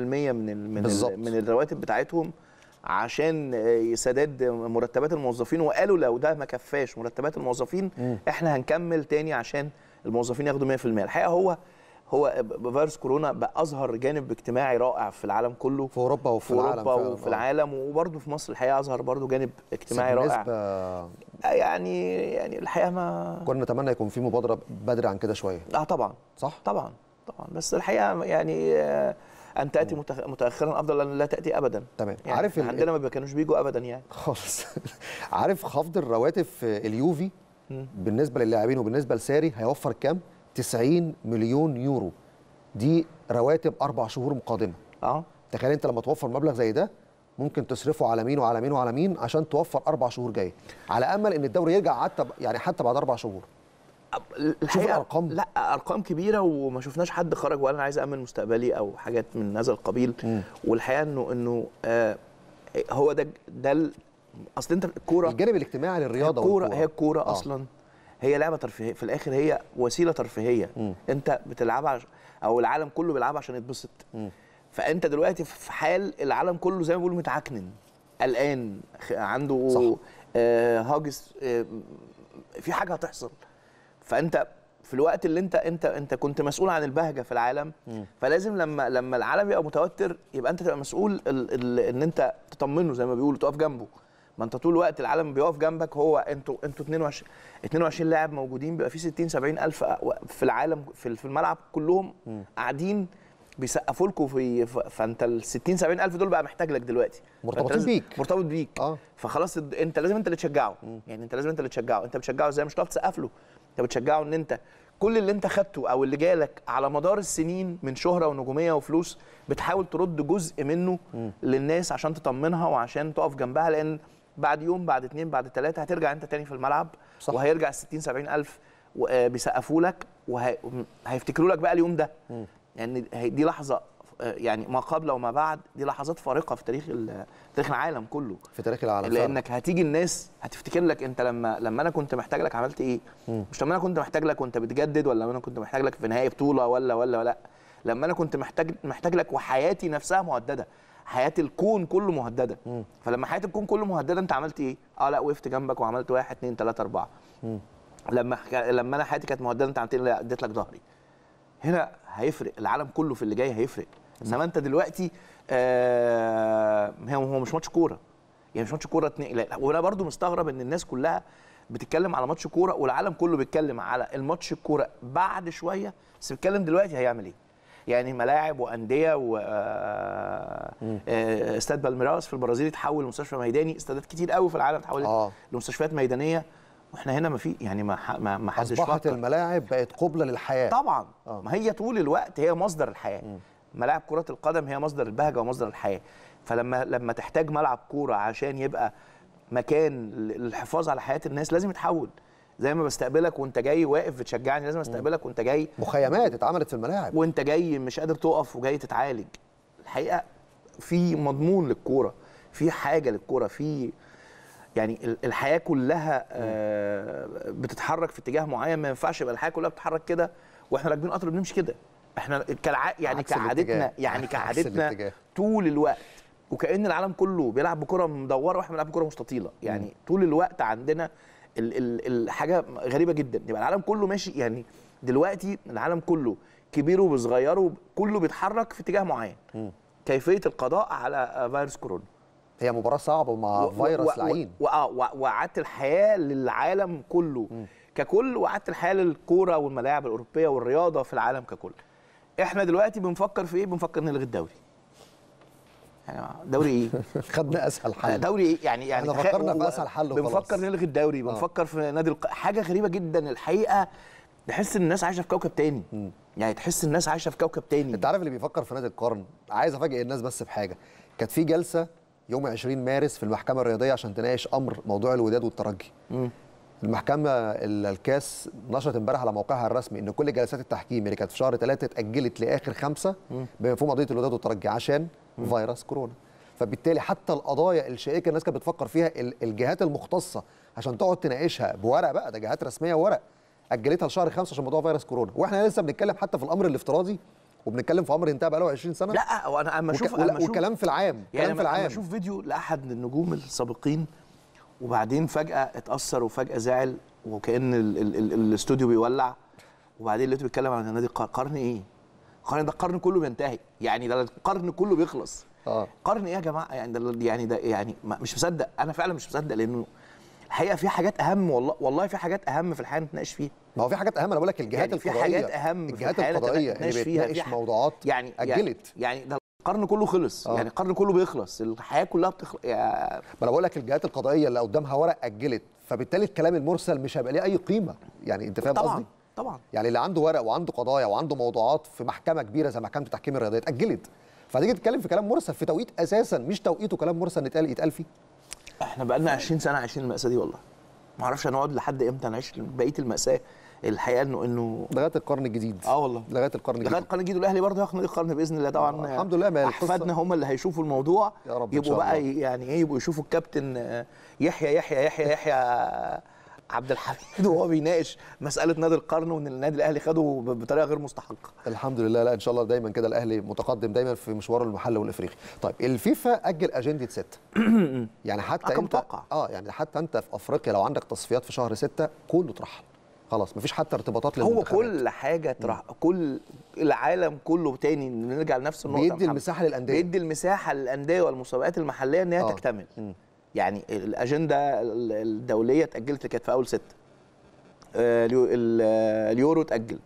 من ال من بالظبط. ال من الرواتب بتاعتهم عشان آه، سداد مرتبات الموظفين وقالوا لو ده ما كفاش مرتبات الموظفين احنا هنكمل تاني عشان الموظفين ياخدوا 100% الحقيقه هو هو ب- فيروس كورونا بقى اظهر جانب اجتماعي رائع في العالم كله في اوروبا وفي في العالم اوروبا فعلاً. وفي آه. العالم وبرضه في مصر الحقيقه اظهر برضه جانب اجتماعي رائع بالنسبه آه، يعني يعني الحقيقه ما كنا نتمنى يكون في مبادره بدري عن كده شويه اه طبعا صح طبعا طبعا بس الحقيقه يعني آه، ان تاتي متأخ- متاخرا افضل ان لا تاتي ابدا تمام. يعني عارف ال- عندنا ما كانوش بيجوا ابدا يعني خالص عارف خفض الرواتب في اليوفي بالنسبه للاعبين وبالنسبه لساري هيوفر كام 90 مليون يورو دي رواتب اربع شهور مقادمه اه تخيل انت لما توفر مبلغ زي ده ممكن تصرفه على مين وعلى مين وعلى مين عشان توفر اربع شهور جايه على امل ان الدوري يرجع حتى يعني حتى بعد اربع شهور الحقيقه الأرقام. لا ارقام كبيره وما شفناش حد خرج وقال انا عايز امن مستقبلي او حاجات من هذا القبيل والحقيقه انه انه آه هو ده ده ال- اصل انت الكوره الجانب الاجتماعي للرياضه الكوره والكورة. هي الكوره آه. اصلا هي لعبه ترفيهيه في الاخر هي وسيله ترفيهيه انت بتلعبها عش... او العالم كله بيلعبها عشان يتبسط فانت دلوقتي في حال العالم كله زي ما بيقولوا متعكنن قلقان خ- عنده صح. آه هاجس آه في حاجه هتحصل فانت في الوقت اللي انت انت انت كنت مسؤول عن البهجه في العالم فلازم لما لما العالم يبقى متوتر يبقى انت تبقى مسؤول ال ال ان انت تطمنه زي ما بيقولوا تقف جنبه ما انت طول الوقت العالم بيقف جنبك هو انتوا انتوا 22 22 لاعب موجودين بيبقى في 60 70 الف في العالم في في الملعب كلهم قاعدين بيسقفوا لكم في ف- فانت ال 60 70 الف دول بقى محتاج لك دلوقتي مرتبطين فأنت لازم- بيك. مرتبط بيك آه. فخلاص الد- انت لازم انت اللي تشجعه يعني انت لازم انت اللي تشجعه انت بتشجعه ازاي مش هتعرف تسقف له انت بتشجعه ان انت كل اللي انت خدته او اللي جالك على مدار السنين من شهره ونجوميه وفلوس بتحاول ترد جزء منه للناس عشان تطمنها وعشان تقف جنبها لان بعد يوم بعد اتنين بعد تلاته هترجع انت تاني في الملعب صح. وهيرجع ال 60 70 الف و- آه، بيسقفوا لك وهيفتكروا لك بقى اليوم ده يعني هي- دي لحظه آه، يعني ما قبل وما بعد دي لحظات فارقه في تاريخ ال- تاريخ العالم كله في تاريخ العالم فعلاً. لانك هتيجي الناس هتفتكر لك انت لما لما انا كنت محتاج لك عملت ايه مش لما انا كنت محتاج لك وانت بتجدد ولا لما انا كنت محتاج لك في نهائي بطوله ولا ولا لا لما انا كنت محتاج محتاج لك وحياتي نفسها مهدده حياه الكون كله مهدده فلما حياه الكون كله مهدده انت عملت ايه اه لا وقفت جنبك وعملت واحد اتنين تلاته اربعه لما حك- لما انا حياتي كانت مهدده انت عملت لي لا اديت لك ظهري هنا هيفرق العالم كله في اللي جاي هيفرق انما انت دلوقتي آه هو هو مش ماتش كوره يعني مش ماتش كوره اتنين لا وانا برضو مستغرب ان الناس كلها بتتكلم على ماتش كوره والعالم كله بيتكلم على الماتش الكوره بعد شويه بس بيتكلم دلوقتي هيعمل ايه يعني ملاعب وانديه و آه، آه، استاد بالميراس في البرازيل اتحول لمستشفى ميداني استادات كتير قوي في العالم اتحولت آه. لمستشفيات ميدانيه واحنا هنا ما في يعني ما ح- ما ما حدش اصبحت فكر. الملاعب بقت قبله للحياه طبعا آه. ما هي طول الوقت هي مصدر الحياه ملاعب كره القدم هي مصدر البهجه ومصدر الحياه فلما لما تحتاج ملعب كوره عشان يبقى مكان للحفاظ على حياه الناس لازم يتحول زي ما بستقبلك وانت جاي واقف بتشجعني لازم استقبلك وانت جاي مخيمات اتعملت في الملاعب وانت جاي مش قادر تقف وجاي تتعالج الحقيقه في مضمون للكوره في حاجه للكوره في يعني ال- الحياه كلها آه، بتتحرك في اتجاه معين ما ينفعش يبقى الحياه كلها بتتحرك كده واحنا راكبين قطر بنمشي كده احنا كالع... يعني عكس كعادتنا الاتجاه. يعني عكس كعادتنا الاتجاه. طول الوقت وكأن العالم كله بيلعب بكره مدوره واحنا بنلعب بكره مستطيله يعني طول الوقت عندنا ال ال الحاجه غريبه جدا يبقى العالم كله ماشي يعني دلوقتي العالم كله كبيره وصغيره كله بيتحرك في اتجاه معين كيفيه القضاء على فيروس كورونا هي مباراه صعبه مع و- فيروس و- و- لعين و- آه، و- وإعادة الحياة للعالم كله ككل وإعادة الحياة للكورة والملاعب الأوروبية والرياضة في العالم ككل احنا دلوقتي بنفكر في ايه بنفكر نلغي الدوري يعني دوري ايه خدنا اسهل حل دوري ايه يعني يعني احنا تخيل- فكرنا في و- اسهل حل وخلاص. بنفكر نلغي الدوري بنفكر في نادي الق... حاجه غريبه جدا الحقيقه تحس ان الناس عايشه في كوكب تاني يعني تحس الناس عايشه في كوكب تاني انت عارف اللي بيفكر في نادي القرن عايز افاجئ الناس بس بحاجه كانت في جلسه يوم 20 مارس في المحكمه الرياضيه عشان تناقش امر موضوع الوداد والترجي المحكمه ال- الكاس نشرت امبارح على موقعها الرسمي ان كل جلسات التحكيم اللي كانت في شهر ثلاثة اتاجلت لاخر خمسة بمفهوم قضيه الوداد والترجي عشان فيروس كورونا فبالتالي حتى القضايا الشائكه الناس كانت بتفكر فيها ال- الجهات المختصه عشان تقعد تناقشها بورق بقى ده جهات رسميه ورق اجلتها لشهر خمسة عشان موضوع فيروس كورونا واحنا لسه بنتكلم حتى في الامر الافتراضي وبنتكلم في امر انتهى بقاله 20 سنه لا هو انا اما وك- اشوف ولا- اما اشوف وكلام في العام يعني كلام في لما العام اشوف فيديو لاحد النجوم السابقين وبعدين فجاه اتاثر وفجاه زعل وكان ال ال ال الاستوديو بيولع وبعدين لقيته بيتكلم عن نادي القرن قرن ايه القرن ده القرن كله بينتهي يعني ده القرن كله بيخلص اه قرن ايه يا جماعه يعني ده يعني ده يعني ما- مش مصدق انا فعلا مش مصدق لانه الحقيقه في حاجات اهم والله والله في حاجات اهم في الحياه نتناقش فيها ما هو في حاجات اهم انا بقول لك الجهات يعني في القضائيه حاجات اهم في الجهات الحياة القضائيه نتناقش اللي فيها، في بتناقش ح- موضوعات يعني اجلت يعني ده القرن كله خلص آه. يعني القرن كله بيخلص الحياه كلها بتخلص يا ما انا بقول لك الجهات القضائيه اللي قدامها ورق اجلت فبالتالي الكلام المرسل مش هيبقى ليه اي قيمه يعني انت فاهم طبعا قصدي طبعا يعني اللي عنده ورق وعنده قضايا وعنده موضوعات في محكمه كبيره زي محكمه التحكيم الرياضيه اتاجلت فتيجي تتكلم في كلام مرسل في توقيت اساسا مش توقيته كلام مرسل يتقال يتقال فيه احنا بقالنا 20 سنه عايشين المأساة دي والله ما اعرفش هنقعد لحد امتى نعيش بقيه المأساة الحقيقه انه انه لغايه القرن الجديد اه والله لغايه القرن لغايه الجديد القرن الجديد والاهلي برضه هياخد نادي القرن باذن الله طبعا آه، الحمد لله، ما هي القصة- احفادنا هم اللي هيشوفوا الموضوع يا رب إن يبقوا شاء بقى الله. يعني ايه يبقوا يشوفوا الكابتن آه، يحيى يحيى يحيى يحيى عبد الحميد وهو بيناقش مساله نادي القرن وان النادي الاهلي خده ب- بطريقه غير مستحقه الحمد لله لا ان شاء الله دايما كده الاهلي متقدم دايما في مشواره المحلي والافريقي طيب الفيفا اجل اجنده ستة يعني حتى رقم انت متوقع. اه يعني حتى انت في افريقيا لو عندك تصفيات في شهر ستة كله اترحل خلاص مفيش حتى ارتباطات هو للمنتخبات. كل حاجه ترح كل العالم كله تاني نرجع لنفس النقطه يا بيدي محمد. المساحه للانديه بيدي المساحه للانديه والمسابقات المحليه ان هي آه. تكتمل يعني الاجنده ال- الدوليه اتاجلت كانت في اول ستة آه، اليو- ال- آه، اليورو اتاجل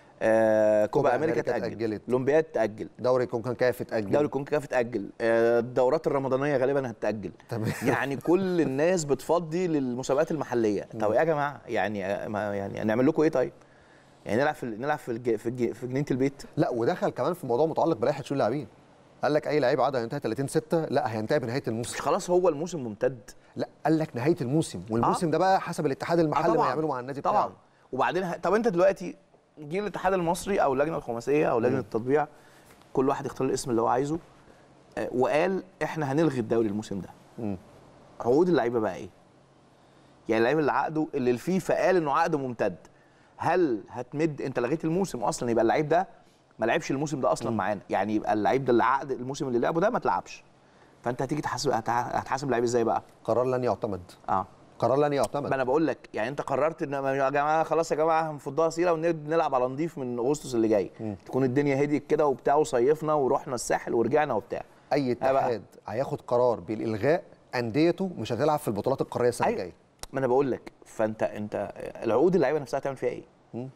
آه، كوبا كوبا امريكا أمريكا اتاجل اتأجلت. الاولمبياد اتاجل دوري كونكاكاف اتاجل دوري الكونكاكاف اتاجل آه، الدورات الرمضانيه غالبا هتتاجل تمام. يعني كل الناس بتفضي للمسابقات المحليه طب ايه يا جماعه يعني آه، ما يعني نعمل لكم ايه طيب يعني نلعب في نلعب في الج- في الج- في جنينه البيت لا ودخل كمان في موضوع متعلق بلائحه شؤون اللاعبين قال لك اي لعيب عقده هينتهي 30 6 لا هينتهي بنهايه الموسم مش خلاص هو الموسم ممتد لا قال لك نهايه الموسم والموسم ده بقى حسب الاتحاد المحلي ما يعمله مع النادي طبعا بتاعه وبعدين ه... طب انت دلوقتي جه الاتحاد المصري او اللجنه الخماسيه او لجنه التطبيع كل واحد يختار الاسم اللي هو عايزه آه، وقال احنا هنلغي الدوري الموسم ده مم. عقود اللعيبه بقى ايه؟ يعني اللعيب اللي عقده اللي الفيفا قال انه عقده ممتد هل هتمد انت لغيت الموسم اصلا يبقى اللعيب ده ما لعبش الموسم ده اصلا معانا يعني يبقى اللعيب ده اللي عقد الموسم اللي لعبه ده ما تلعبش فانت هتيجي تحاسب هت- هتحاسب اللعيب ازاي بقى؟ قرار لن يعتمد اه قرار لن ما يعتمد انا بقول لك يعني انت قررت ان يا جماعه خلاص يا جماعه هنفضها سيره ونلعب على نضيف من اغسطس اللي جاي تكون الدنيا هديت كده وبتاع وصيفنا ورحنا الساحل ورجعنا وبتاع اي ها بقى. اتحاد هياخد قرار بالالغاء انديته مش هتلعب في البطولات القاريه السنه أيوة. الجايه ما انا بقول لك فانت انت العقود اللعيبه نفسها تعمل فيها ايه؟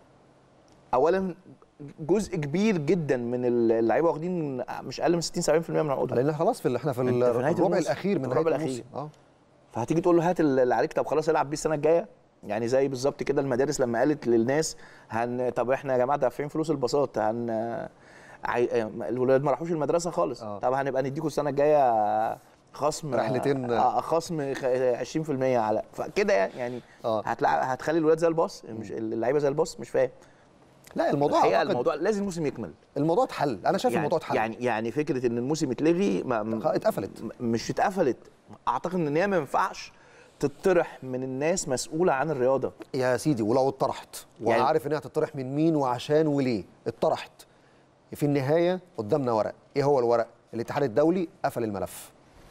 اولا جزء كبير جدا من اللعيبه واخدين مش اقل من 60 70% من عقودهم لان خلاص في ال- احنا في أنت في نهاية الربع الموسم. الاخير من الربع نهايه الأخير. الموسم اه فهتيجي تقول له هات اللي عليك طب خلاص العب بيه السنه الجايه يعني زي بالظبط كده المدارس لما قالت للناس هن طب احنا يا جماعه دافعين فلوس الباصات هن عي... الولاد ما راحوش المدرسه خالص آه. طب هنبقى نديكم السنه الجايه خصم رحلتين. آه خصم خ- 20% على فكده يعني آه. هتلعب هتخلي الولاد زي الباص مش اللعيبه زي الباص مش فاهم لا الموضوع الحقيقه أعتقد الموضوع لازم الموسم يكمل الموضوع اتحل انا شايف يعني الموضوع اتحل يعني يعني فكره ان الموسم يتلغي ما خ- اتقفلت م- مش اتقفلت اعتقد ان هي ما ينفعش تطرح من الناس مسؤوله عن الرياضه يا سيدي ولو اتطرحت وانا يعني- عارف انها هتطرح من مين وعشان وليه اتطرحت في النهايه قدامنا ورق ايه هو الورق الاتحاد الدولي قفل الملف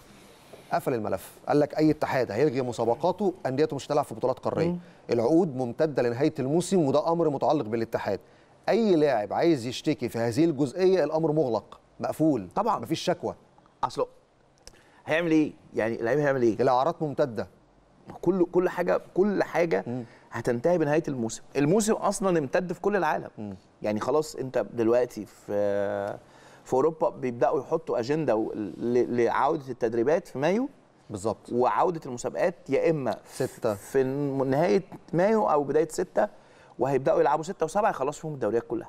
قفل الملف قال لك اي اتحاد هيلغي مسابقاته انديته مش هتلعب في بطولات قاريه العقود ممتده لنهايه الموسم وده امر متعلق بالاتحاد اي لاعب عايز يشتكي في هذه الجزئيه الامر مغلق مقفول طبعاً. مفيش شكوى اصله هيعمل ايه يعني اللعيب هيعمل ايه الاعارات ممتده كل كل حاجه كل حاجه هتنتهي بنهايه الموسم الموسم اصلا امتد في كل العالم يعني خلاص انت دلوقتي في في اوروبا بيبداوا يحطوا اجنده و- ل- لعوده التدريبات في مايو بالظبط وعوده المسابقات يا اما ستة. في نهايه مايو او بدايه ستة وهيبداوا يلعبوا ستة وسبعة يخلصوا فيهم الدوريات كلها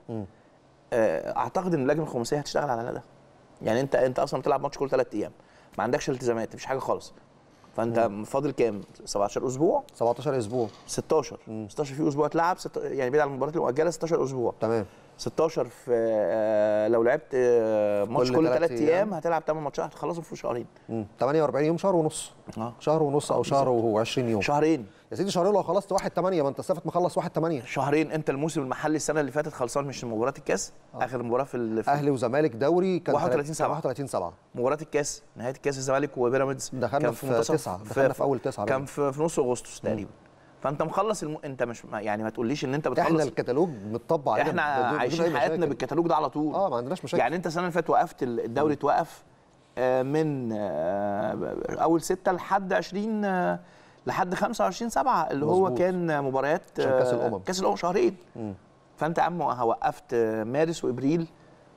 آه، اعتقد ان اللجنه الخماسيه هتشتغل على ده يعني انت انت اصلا بتلعب ماتش كل ثلاث ايام ما عندكش التزامات مفيش حاجه خالص فانت فاضل كام 17 اسبوع 17 اسبوع 16 16 في اسبوع اتلعب ست... يعني بعيد عن المباريات المؤجله 16 اسبوع تمام 16 في آه، لو لعبت آه، ماتش كل كل تلات ثلاث أيام. ايام هتلعب 8 ماتشات هتخلصهم في شهرين مم. 48 يوم شهر ونص اه شهر ونص او شهر و20 يوم شهرين يا سيدي شهرين لو خلصت 1 8 ما انت استفدت مخلص 1 8 شهرين انت الموسم المحلي السنه اللي فاتت خلصان مش مباراه الكاس اخر مباراه في, ال... في اهلي وزمالك دوري كان 31 سبعة. 31 7 مباراه الكاس نهايه الكاس الزمالك وبيراميدز دخلنا كان في منتصف- تسعة، دخلنا في أول تسعة كان بقى. في, في نص اغسطس تقريبا فانت مخلص الم... انت مش يعني ما تقوليش ان انت احنا بتخلص الكتالوج متطبق علينا احنا بدون- بدون أي عايشين حياتنا مشاكل. بالكتالوج ده على طول اه ما عندناش مشاكل يعني انت السنه اللي فاتت وقفت الدوري اتوقف آه، من آه، اول ستة لحد 20 آه، لحد 25 7 اللي هو مظبوط. كان مباريات عشان كأس آه، الأمم. كاس الامم شهرين فانت يا عم وقفت آه، مارس وابريل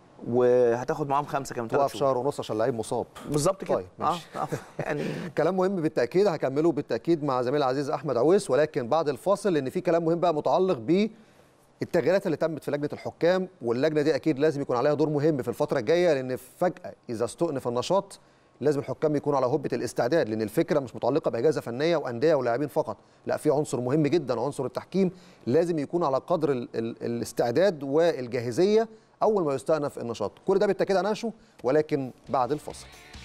وهتاخد معاهم خمسه كمان ثلاث توقف شهور شهر ونص عشان لعيب مصاب بالظبط كده طيب، ماشي. اه آه، يعني كلام مهم بالتاكيد هكمله بالتاكيد مع زميلي العزيز احمد عويس ولكن بعد الفاصل لان في كلام مهم بقى متعلق ب التغييرات اللي تمت في لجنه الحكام واللجنه دي اكيد لازم يكون عليها دور مهم في الفتره الجايه لان فجاه اذا استؤنف النشاط لازم الحكام يكونوا على هبه الاستعداد لان الفكره مش متعلقه باجهزه فنيه وانديه ولاعبين فقط لا في عنصر مهم جدا عنصر التحكيم لازم يكون على قدر ال ال الاستعداد والجاهزيه اول ما يستأنف النشاط كل ده بالتاكيد هناقشه ولكن بعد الفاصل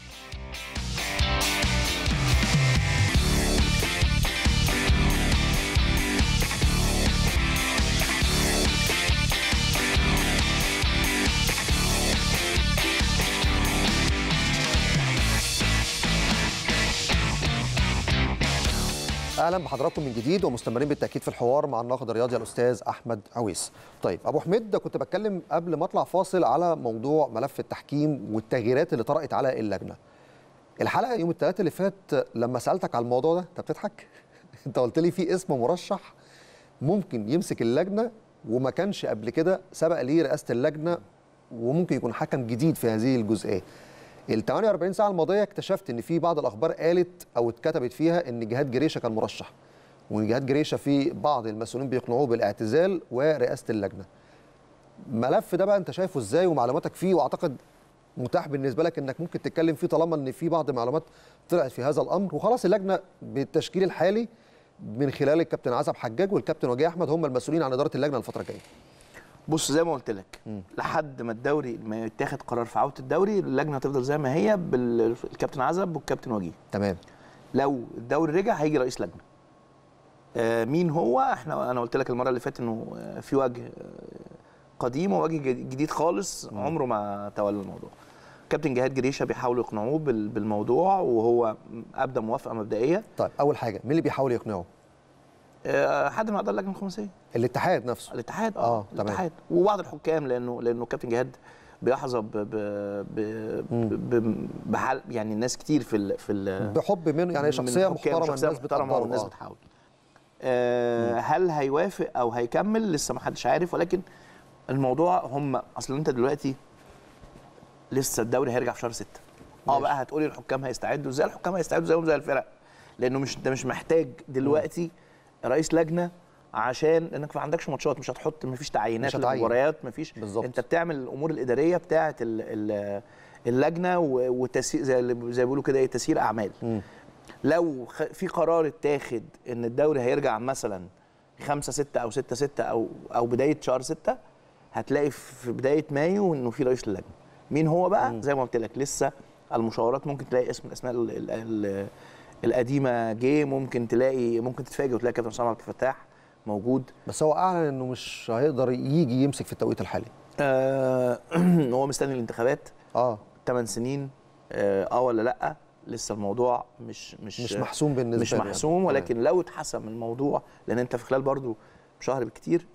اهلا بحضراتكم من جديد ومستمرين بالتاكيد في الحوار مع الناقد الرياضي الاستاذ احمد عويس. طيب ابو حميد كنت بتكلم قبل ما اطلع فاصل على موضوع ملف التحكيم والتغييرات اللي طرأت على اللجنه. الحلقه يوم الثلاثاء اللي فات لما سالتك على الموضوع ده انت بتضحك؟ انت قلت لي في اسم مرشح ممكن يمسك اللجنه وما كانش قبل كده سبق ليه رئاسه اللجنه وممكن يكون حكم جديد في هذه الجزئيه. ال 48 ساعه الماضيه اكتشفت ان في بعض الاخبار قالت او اتكتبت فيها ان جهاد جريشه كان مرشح وان جهاد جريشه في بعض المسؤولين بيقنعوه بالاعتزال ورئاسه اللجنه. ملف ده بقى انت شايفه ازاي ومعلوماتك فيه واعتقد متاح بالنسبه لك انك ممكن تتكلم فيه طالما ان في بعض المعلومات طلعت في هذا الامر وخلاص اللجنه بالتشكيل الحالي من خلال الكابتن عزب حجاج والكابتن وجيه احمد هم المسؤولين عن اداره اللجنه الفتره الجايه. بص زي ما قلت لك لحد ما الدوري ما يتاخد قرار في عوده الدوري اللجنه هتفضل زي ما هي بالكابتن عزب والكابتن وجيه تمام لو الدوري رجع هيجي رئيس لجنه آه مين هو احنا انا قلت لك المره اللي فاتت انه آه، في وجه آه، قديم ووجه جد- جديد خالص عمره ما تولى الموضوع كابتن جهاد جريشه بيحاولوا يقنعوه بال- بالموضوع وهو ابدا موافقه مبدئيه طيب اول حاجه مين اللي بيحاول يقنعه؟ آه، حد من اعضاء اللجنه الخماسيه الاتحاد نفسه الاتحاد آه، اه تمام. الاتحاد وبعض الحكام لانه لانه كابتن جهاد بيحظى ب ب ب ب بحال يعني الناس كتير في ال في ال بحب منه يعني من شخصيه الحكام، محترمه شخصيه الناس محترمه بتقدره والناس آه. بتحاول آه هل هيوافق او هيكمل لسه ما حدش عارف ولكن الموضوع هم اصل انت دلوقتي لسه الدوري هيرجع في شهر 6 اه ماشي. بقى هتقولي الحكام هيستعدوا ازاي الحكام هيستعدوا زيهم زي الفرق لانه مش انت مش محتاج دلوقتي رئيس لجنه عشان انك ما عندكش ماتشات مش هتحط مفيش تعيينات مش هتعين. للمباريات مفيش بالظبط. انت بتعمل الامور الاداريه بتاعه ال- ال- اللجنه و- وتسيير زي اللي- زي ما بيقولوا كده ايه تسيير اعمال مم. لو خ- في قرار اتاخد ان الدوري هيرجع مثلا 5 6 او 6 6 او او بدايه شهر 6 هتلاقي في بدايه مايو انه في رئيس للجنه مين هو بقى زي ما قلت لك لسه المشاورات ممكن تلاقي اسم من الاسماء ال- ال- ال- القديمه جه ممكن تلاقي ممكن تتفاجئ وتلاقي كابتن حسام عبد الفتاح موجود بس هو اعلن انه مش هيقدر يجي يمسك في التوقيت الحالي آه هو مستني الانتخابات اه 8 سنين اه آه ولا لا لسه الموضوع مش مش مش محسوم بالنسبه مش له يعني. محسوم ولكن لو اتحسم الموضوع لان انت في خلال برضو شهر بالكتير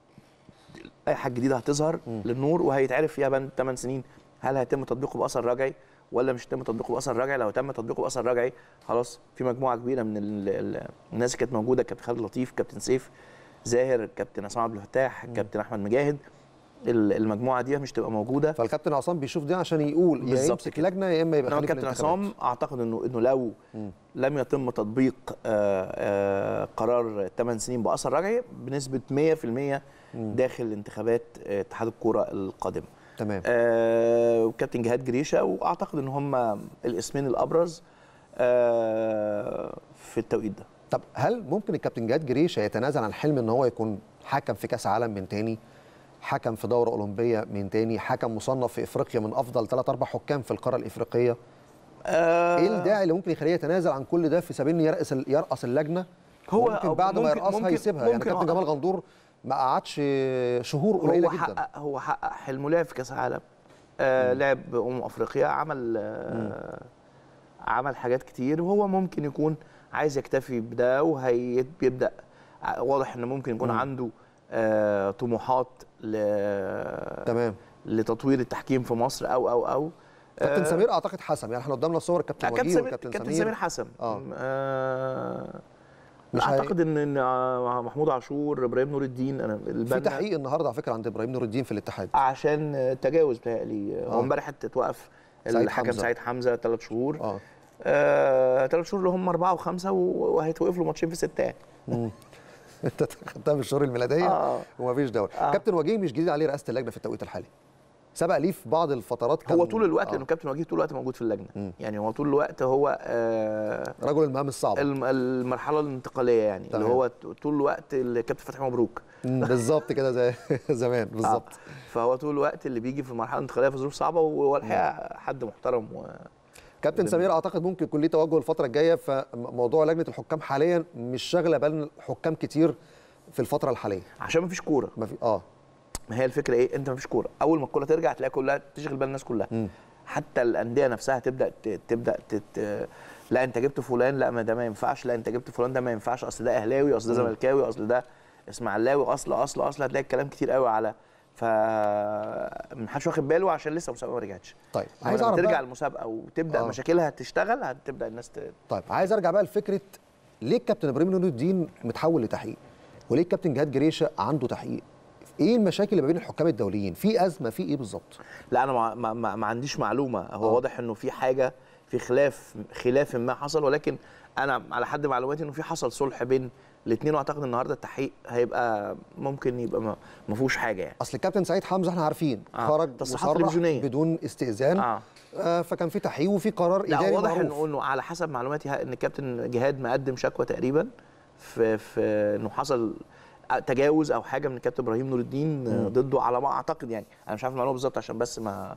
اي حاجه جديده هتظهر للنور وهيتعرف فيها بقى 8 سنين هل هيتم تطبيقه باثر رجعي ولا مش هيتم تطبيقه باثر رجعي لو تم تطبيقه باثر رجعي خلاص في مجموعه كبيره من ال ال الناس اللي كانت موجوده كابتن خالد لطيف كابتن سيف زاهر كابتن عصام عبد الفتاح كابتن احمد مجاهد ال- المجموعه دي مش تبقى موجوده فالكابتن عصام بيشوف ده عشان يقول يا بالظبط يمسك كده. لجنه يا اما يبقى انما خليفه كابتن الانتخابات. عصام اعتقد انه انه لو لم يتم تطبيق آه، آه، قرار 8 سنين باثر رجعي بنسبه 100% داخل انتخابات آه، اتحاد الكوره القادمه. تمام آه، وكابتن جهاد جريشه واعتقد ان هم الاسمين الابرز آه، في التوقيت ده. طب هل ممكن الكابتن جهاد جريشه يتنازل عن حلم ان هو يكون حكم في كاس عالم من تاني حكم في دوره اولمبيه من تاني حكم مصنف في افريقيا من افضل ثلاث اربع حكام في القاره الافريقيه آه، ايه الداعي اللي ممكن يخليه يتنازل عن كل ده في سبيل انه يرأس يرأس اللجنه هو ممكن بعد ما ممكن- يرأسها ممكن- يسيبها يعني ممكن كابتن آه. جمال غندور ما قعدش شهور قليله هو جدا حقق هو حقق حلمه لعب في كاس العالم آه لعب امم افريقيا عمل آه عمل حاجات كتير وهو ممكن يكون عايز يكتفي بده وهيبدا واضح ان ممكن يكون عنده آه طموحات ل تمام لتطوير التحكيم في مصر او او او كابتن آه، سمير اعتقد حسم يعني احنا قدامنا صور لا، كابتن كابتن وجيه سمير وكابتن كابتن سمير, سمير حسن آه. آه مش لا هي- اعتقد ان ان آه، محمود عاشور ابراهيم نور الدين انا في البنا تحقيق النهارده على فكره عند ابراهيم نور الدين في الاتحاد عشان تجاوز بتهيألي هو آه. امبارح اتوقف سعيد الحكم حمزة. سعيد حمزه ثلاث شهور اه آه، ثلاث شهور اللي هم اربعه وخمسه و- وهيتوقف له ماتشين في سته يعني. انت خدتها من الشهور الميلاديه آه. ومفيش دوري آه. كابتن وجيه مش جديد عليه رئاسه اللجنه في التوقيت الحالي سبق ليه في بعض الفترات كان هو طول الوقت آه. لانه كابتن وجيه طول الوقت موجود في اللجنه يعني هو طول الوقت هو آه، رجل المهام الصعبه الم- المرحله الانتقاليه يعني تمام. اللي هو ت- طول الوقت الكابتن فتحي مبروك مم، بالظبط كده زي زمان بالظبط آه. فهو طول الوقت اللي بيجي في المرحله الانتقاليه في ظروف صعبه وهو الحقيقه حد محترم و... كابتن سمير اعتقد ممكن يكون ليه توجه الفتره الجايه فموضوع لجنه الحكام حاليا مش شاغله بال حكام كتير في الفتره الحاليه عشان ما فيش كوره ما في اه ما هي الفكره ايه انت مفيش كوره اول ما الكوره ترجع تلاقي كلها تشغل بال الناس كلها حتى الانديه نفسها تبدا ت- تبدا تت... لا انت جبت فلان لا ما ده ما ينفعش لا انت جبت فلان ده ما ينفعش اصل ده اهلاوي اصل ده زملكاوي اصل ده اسماعيلاوي اصل اصل اصل هتلاقي الكلام كتير قوي على ف ما حدش واخد باله عشان لسه المسابقه ما رجعتش طيب عايز عايز لما اعرف ترجع بقى- المسابقه وتبدا آه. آه. مشاكلها تشتغل هتبدا الناس ت... طيب عايز ارجع بقى لفكره ليه الكابتن ابراهيم نور الدين متحول لتحقيق وليه الكابتن جهاد جريشه عنده تحقيق ايه المشاكل اللي ما بين الحكام الدوليين في ازمه في ايه بالظبط لا انا ما, ما, ما, ما عنديش معلومه هو آه. واضح انه في حاجه في خلاف خلاف ما حصل ولكن انا على حد معلوماتي انه في حصل صلح بين الاثنين واعتقد النهارده التحقيق هيبقى ممكن يبقى ما ما فيهوش حاجه يعني اصل الكابتن سعيد حمزه احنا عارفين آه. خرج تصريحات مصرح تلفزيونية. بدون استئذان اه آه فكان في تحقيق وفي قرار لا اداري واضح معروف انه انه على حسب معلوماتي ها- ان الكابتن جهاد مقدم شكوى تقريبا في في انه حصل تجاوز او حاجه من الكابتن ابراهيم نور الدين آه، ضده على ما اعتقد يعني انا مش عارف المعلومه بالظبط عشان بس ما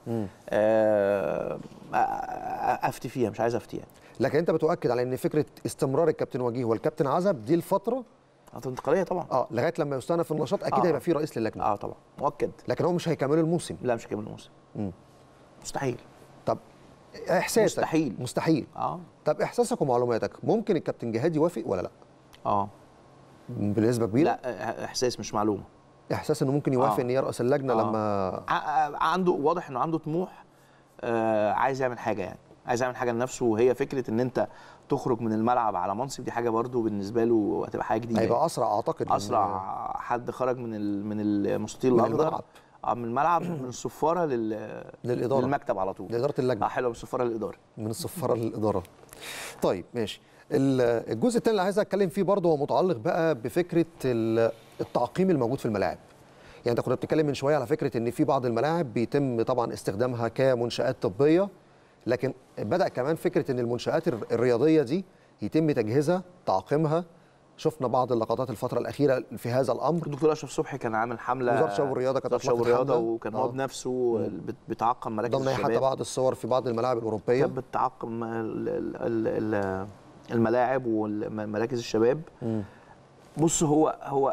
آه آه، افتي فيها مش عايز افتي يعني لكن انت بتؤكد على ان فكره استمرار الكابتن وجيه والكابتن عزب دي الفتره آه، انتقاليه طبعا اه لغايه لما يستأنف النشاط اكيد آه. هيبقى في رئيس للجنه اه طبعا مؤكد لكن هو مش هيكملوا الموسم لا مش هيكمل الموسم مم. مستحيل طب احساسك مستحيل. مستحيل اه طب احساسك ومعلوماتك ممكن الكابتن جهاد يوافق ولا لا اه بنسبه كبيره لا آه، احساس مش معلومه احساس انه ممكن يوافق آه. ان يرأس اللجنه آه. لما ع- ع- عنده واضح انه عنده طموح آه عايز يعمل حاجه يعني عايز يعمل حاجه لنفسه وهي فكره ان انت تخرج من الملعب على منصب دي حاجه برضو بالنسبه له هتبقى حاجه جديده هيبقى يعني. اسرع اعتقد من- اسرع حد خرج من ال- من المستطيل من الاخضر الملعب. آه، من الملعب من الصفاره لل للإدارة. للمكتب على طول لاداره اللجنه اه حلوه من الصفاره للاداره من الصفاره للاداره طيب ماشي ال- الجزء الثاني اللي عايز اتكلم فيه برضه هو متعلق بقى بفكره ال- التعقيم الموجود في الملاعب يعني انت كنا بتتكلم من شويه على فكره ان في بعض الملاعب بيتم طبعا استخدامها كمنشات طبيه لكن بدا كمان فكره ان المنشات الر- الرياضيه دي يتم تجهيزها تعقيمها شفنا بعض اللقطات الفتره الاخيره في هذا الامر الدكتور اشرف صبحي كان عامل حمله وزارة الشباب والرياضة كانت وزاره الشباب أطلقت والرياضه حملة. وكان آه. هو بنفسه بت- بتعقم مراكز ضمن حتى الشباب بعض الصور في بعض الملاعب الاوروبيه كانت بتعقم ال ال ال الملاعب ومراكز الشباب بص هو هو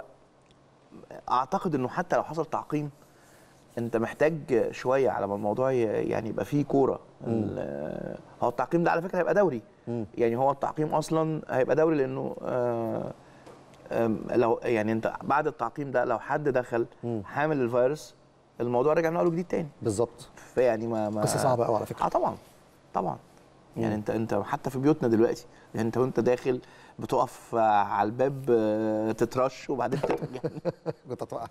اعتقد انه حتى لو حصل تعقيم انت محتاج شويه على ما الموضوع ي- يعني يبقى فيه كوره ال- هو التعقيم ده على فكره هيبقى دوري يعني هو التعقيم اصلا هيبقى دوري لانه آه، آم، لو يعني انت بعد التعقيم ده لو حد دخل حامل الفيروس الموضوع رجع من اول وجديد تاني بالظبط فيعني ما ما قصه صعبه قوي على فكره اه طبعا طبعا يعني انت انت حتى في بيوتنا دلوقتي يعني انت وانت داخل بتقف آه، على الباب آه، تترش وبعدين ترجع كنت اتوقع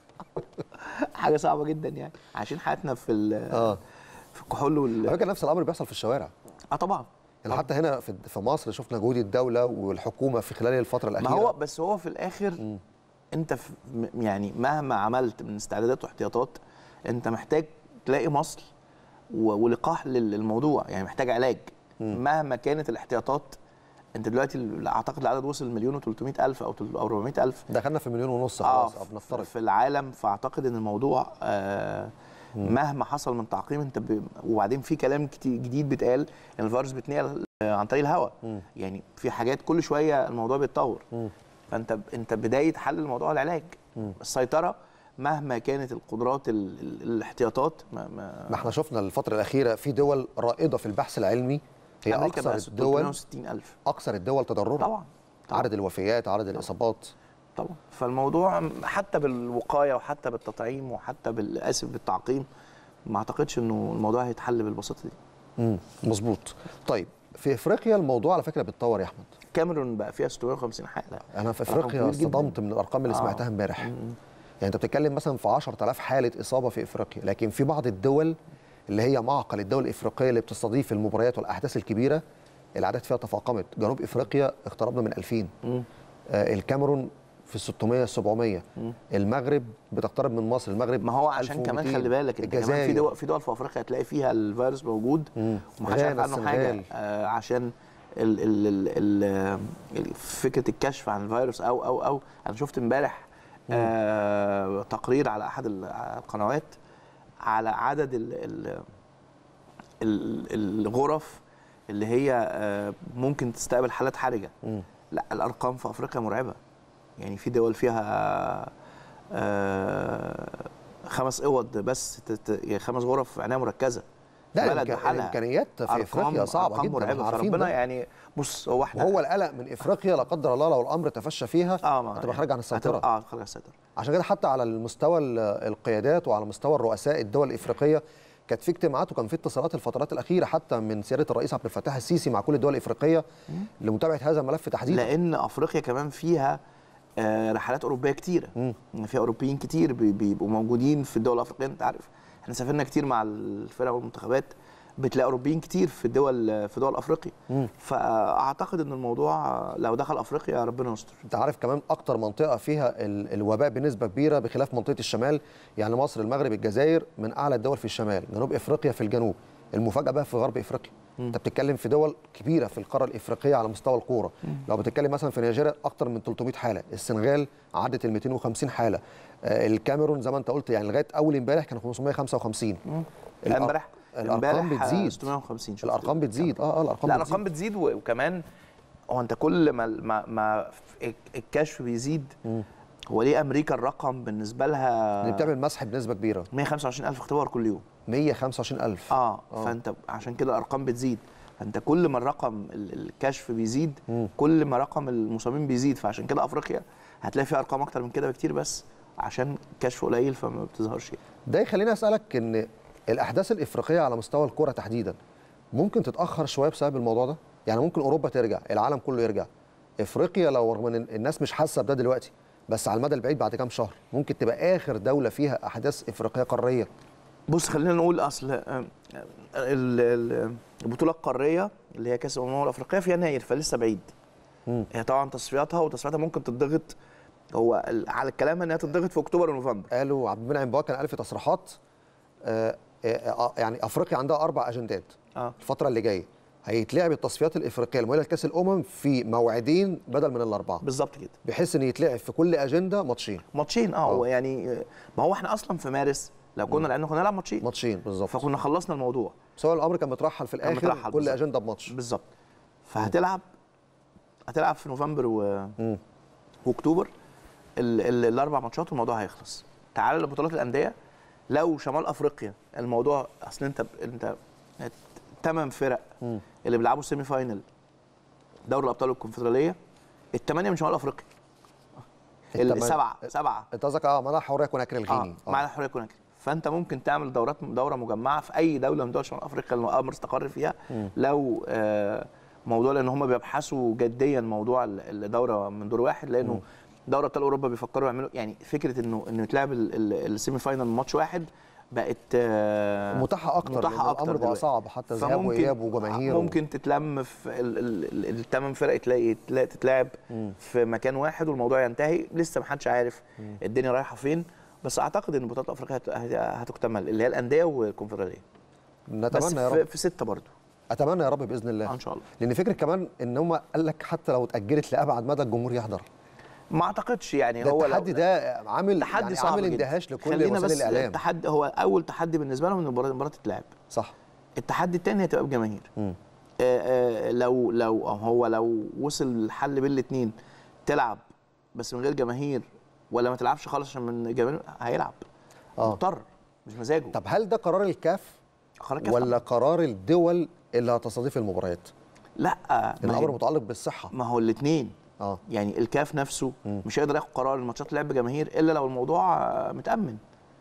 حاجه صعبه جدا يعني عايشين حياتنا في ال- اه في الكحول على وال فكره نفس الامر بيحصل في الشوارع اه طبعا يعني حتى هنا في في مصر شفنا جهود الدوله والحكومه في خلال الفتره ما الاخيره هو بس هو في الاخر انت في م- يعني مهما عملت من استعدادات واحتياطات انت محتاج تلاقي مصل و- ولقاح لل- للموضوع يعني محتاج علاج مهما كانت الاحتياطات انت دلوقتي ال- اعتقد العدد وصل مليون و300 الف او تل- او 400 الف دخلنا في مليون ونص اه خلاص أو بنفترض في العالم فاعتقد ان الموضوع آه مهما حصل من تعقيم انت ب... وبعدين في كلام كتير جديد بيتقال ان الفيروس بيتنقل آه، عن طريق الهواء يعني في حاجات كل شويه الموضوع بيتطور فانت انت بدايه حل الموضوع العلاج السيطره مهما كانت القدرات ال... ال... الاحتياطات ما... ما... ما احنا شفنا الفتره الاخيره في دول رائده في البحث العلمي هي امريكا اكثر بقى الدول 660 الف اكثر الدول تضررا طبعا طبعا عدد الوفيات عدد الاصابات طبعا فالموضوع حتى بالوقايه وحتى بالتطعيم وحتى بالاسف بالتعقيم ما اعتقدش انه الموضوع هيتحل بالبساطه دي امم مظبوط طيب في افريقيا الموضوع على فكره بيتطور يا احمد كاميرون بقى فيها 650 حاله انا في رقم افريقيا كبير جداً. اصطدمت من الارقام اللي آه. سمعتها امبارح يعني انت بتتكلم مثلا في 10000 حاله اصابه في افريقيا لكن في بعض الدول اللي هي معقل الدول الافريقيه اللي بتستضيف المباريات والاحداث الكبيره الاعداد فيها تفاقمت جنوب افريقيا اقتربنا من 2000 مم. آه الكاميرون في 600 700 المغرب بتقترب من مصر المغرب ما هو عشان كمان 1200. خلي بالك انت كمان في الجزائر. دول في دول في افريقيا هتلاقي فيها الفيروس موجود مم. ومحدش عارف غانا، عنه حاجه السنغال. آه عشان ال ال ال ال ال فكره الكشف عن الفيروس او او او انا شفت امبارح آه تقرير على احد ال- القنوات على عدد ال ال ال الغرف اللي هي آه ممكن تستقبل حالات حرجه مم. لا الارقام في افريقيا مرعبه يعني في دول فيها آه، خمس اوض بس ت- ت- يعني خمس غرف عنايه مركزه لا بلد الإمكا- بحالها. الامكانيات في أرقام- افريقيا صعبه أرقام جدا مرعبه احنا عارفين فربنا ده. يعني بص هو احنا وهو القلق من افريقيا لا قدر الله لو الامر تفشى فيها اه ما هتبقى خارج عن السيطره هتبقى- اه خارج عن السيطره عشان كده حتى على المستوى ال- القيادات وعلى مستوى الرؤساء الدول الافريقيه كانت في اجتماعات وكان في اتصالات الفترات الاخيره حتى من سياده الرئيس عبد الفتاح السيسي مع كل الدول الافريقيه لمتابعه هذا الملف تحديدا لان افريقيا كمان فيها آه، رحلات اوروبيه كتيره يعني فيها اوروبيين كتير بي- بيبقوا موجودين في الدول الافريقيه انت عارف احنا سافرنا كتير مع الفرق والمنتخبات بتلاقي اوروبيين كتير في الدول في دول افريقيا فاعتقد ان الموضوع لو دخل افريقيا ربنا يستر انت عارف كمان اكتر منطقه فيها ال- الوباء بنسبه كبيره بخلاف منطقه الشمال يعني مصر المغرب الجزائر من اعلى الدول في الشمال جنوب افريقيا في الجنوب المفاجاه بقى في غرب افريقيا انت بتتكلم في دول كبيره في القاره الافريقيه على مستوى الكوره لو بتتكلم مثلا في نيجيريا اكتر من 300 حاله السنغال عدت ال 250 حاله آه، الكاميرون زي ما انت قلت يعني لغايه اول امبارح كانوا 555 الأر- امبارح الارقام امبارح بتزيد 650 شفت الارقام بتزيد اه اه الارقام لا بتزيد الارقام بتزيد و- وكمان هو انت كل ما ما, ما ف- الكشف بيزيد هو ليه امريكا الرقم بالنسبه لها اللي بتعمل مسح بنسبه كبيره 125000 اختبار كل يوم 125000 اه فانت عشان كده الارقام بتزيد فانت كل ما الرقم ال- الكشف بيزيد كل ما رقم المصابين بيزيد فعشان كده افريقيا هتلاقي فيها ارقام اكتر من كده بكتير بس عشان كشف قليل فما بتظهرش يعني. ده يخليني اسالك ان الاحداث الافريقيه على مستوى الكره تحديدا ممكن تتاخر شويه بسبب الموضوع ده يعني ممكن اوروبا ترجع العالم كله يرجع افريقيا لو رغم ان الناس مش حاسه بده دلوقتي بس على المدى البعيد بعد كام شهر ممكن تبقى اخر دوله فيها احداث افريقيه قاريه بص خلينا نقول اصل آه، آه، ال- ال- البطوله القاريه اللي هي كاس الامم الافريقيه في يناير فلسه بعيد مم. هي طبعا تصفياتها وتصفياتها ممكن تتضغط هو ال- على الكلام ان هي تتضغط في اكتوبر ونوفمبر قالوا عبد المنعم بوا كان قال في تصريحات آه، آه، آه، يعني افريقيا عندها اربع اجندات اه الفتره اللي جايه هيتلعب التصفيات الافريقيه المؤهله لكاس الامم في موعدين بدل من الاربعه بالظبط كده بحيث ان يتلعب في كل اجنده ماتشين ماتشين اه هو يعني آه، ما هو احنا اصلا في مارس لو كنا لانه كنا نلعب ماتشين ماتشين بالظبط فكنا خلصنا الموضوع سواء الامر كان مترحل في كان الاخر مترحل كل بالظبط. اجنده بماتش بالظبط فهتلعب هتلعب في نوفمبر و... مم. واكتوبر ال... ال... الاربع ماتشات والموضوع هيخلص تعال لبطولات الانديه لو شمال افريقيا الموضوع اصل انت انت ثمان فرق مم. اللي بيلعبوا سيمي فاينل دوري الابطال والكونفدراليه الثمانيه من شمال افريقيا التمن- السبعه سبعه انت قصدك اه منع حريه كوناكري الغيني اه مع الحريه الكوناكري فانت ممكن تعمل دورات دوره مجمعه في اي دوله من دول شمال افريقيا اللي الامر استقر فيها لو آه موضوع لان هم بيبحثوا جديا موضوع ال- الدوره من دور واحد لانه دوري ابطال اوروبا بيفكروا يعملوا يعني فكره انه انه يتلعب ال- ال- السيمي فاينال ماتش واحد بقت آه متاحه اكتر متاحه لأن اكتر الامر بقى دلوقتي. صعب حتى ذهاب فممكن- واياب وجماهير و- ممكن تتلم في الثمان فرق تلاقي تلاقي تتلعب في مكان واحد والموضوع ينتهي لسه ما حدش عارف الدنيا رايحه فين بس اعتقد ان بطولات افريقيا هت- هت- هتكتمل اللي هي الانديه والكونفدراليه بس نتمنى يا في, رب في سته برضه اتمنى يا رب باذن الله ان شاء الله لان فكره كمان ان هم قال لك حتى لو اتاجلت لابعد مدى الجمهور يحضر ما اعتقدش يعني ده هو لو- التحدي ده عامل تحدي يعني صعب عامل جدا. اندهاش لكل خلينا وسائل بس الاعلام التحدي هو اول تحدي بالنسبه لهم ان المباراه المباراة تتلعب صح التحدي الثاني هتبقى بجماهير مم. آه، آه، لو لو هو لو وصل الحل بين الاثنين تلعب بس من غير جماهير ولا ما تلعبش خالص عشان من جماهير هيلعب آه. مضطر مش مزاجه طب هل ده قرار الكاف خلاص كده ولا قرار الدول اللي هتستضيف المباريات لا ما, الامر هي- متعلق بالصحه ما هو الاثنين اه يعني الكاف نفسه مش هيقدر ياخد قرار الماتشات لعب بجماهير الا لو الموضوع آه، متامن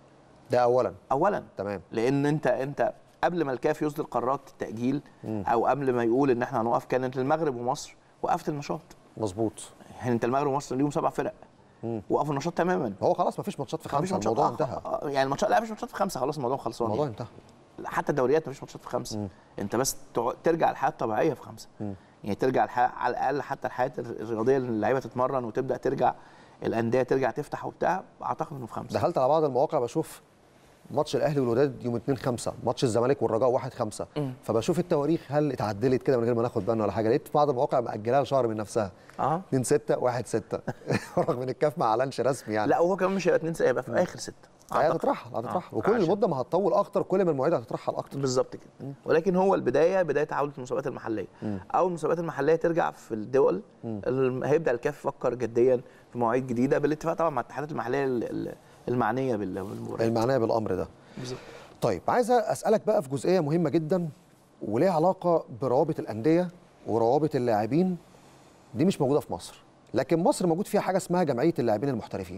ده اولا اولا تمام لان انت انت قبل ما الكاف يصدر قرارات التاجيل او قبل ما يقول ان احنا هنوقف كانت المغرب ومصر وقفت النشاط مظبوط يعني انت المغرب ومصر ليهم سبع فرق وقفوا النشاط تماما هو خلاص مفيش ماتشات في مفيش خمسه ماتشات الموضوع آه، انتهى آه، يعني الماتشات لا مفيش ماتشات في خمسه خلاص الموضوع خلصان الموضوع يعني. انتهى حتى الدوريات مفيش ماتشات في خمسه انت بس تع- ترجع الحياه الطبيعيه في خمسه يعني ترجع الحياه على الاقل حتى الحياه الرياضيه اللي اللعيبه تتمرن وتبدا ترجع الانديه ترجع تفتح وبتاع اعتقد انه في خمسه دخلت على بعض المواقع بشوف ماتش الاهلي والوداد يوم 2 5 ماتش الزمالك والرجاء 1 5 فبشوف التواريخ هل اتعدلت كده من غير ما ناخد بالنا ولا حاجه لقيت في بعض المواقع مأجلها لشهر من نفسها اه 2 6 1 6 رغم ان الكاف ما اعلنش رسمي يعني لا وهو كمان مش هيبقى اتنين سنة، هيبقى في اخر سته هي أعتقد. هتترحل هتترحل آه، وكل عشان- المده ما هتطول اكتر كل ما المواعيد هتترحل اكتر بالظبط كده ولكن هو البدايه بدايه عوده المسابقات المحليه اول المسابقات المحليه ترجع في الدول الم- هيبدا الكاف يفكر جديا في مواعيد جديده بالاتفاق طبعا مع الاتحادات المحليه ال- ال- المعنيه بال- بالمباراه المعنيه بالامر ده بالظبط طيب عايز اسالك بقى في جزئيه مهمه جدا وليها علاقه بروابط الانديه وروابط اللاعبين دي مش موجوده في مصر لكن مصر موجود فيها حاجه اسمها جمعيه اللاعبين المحترفين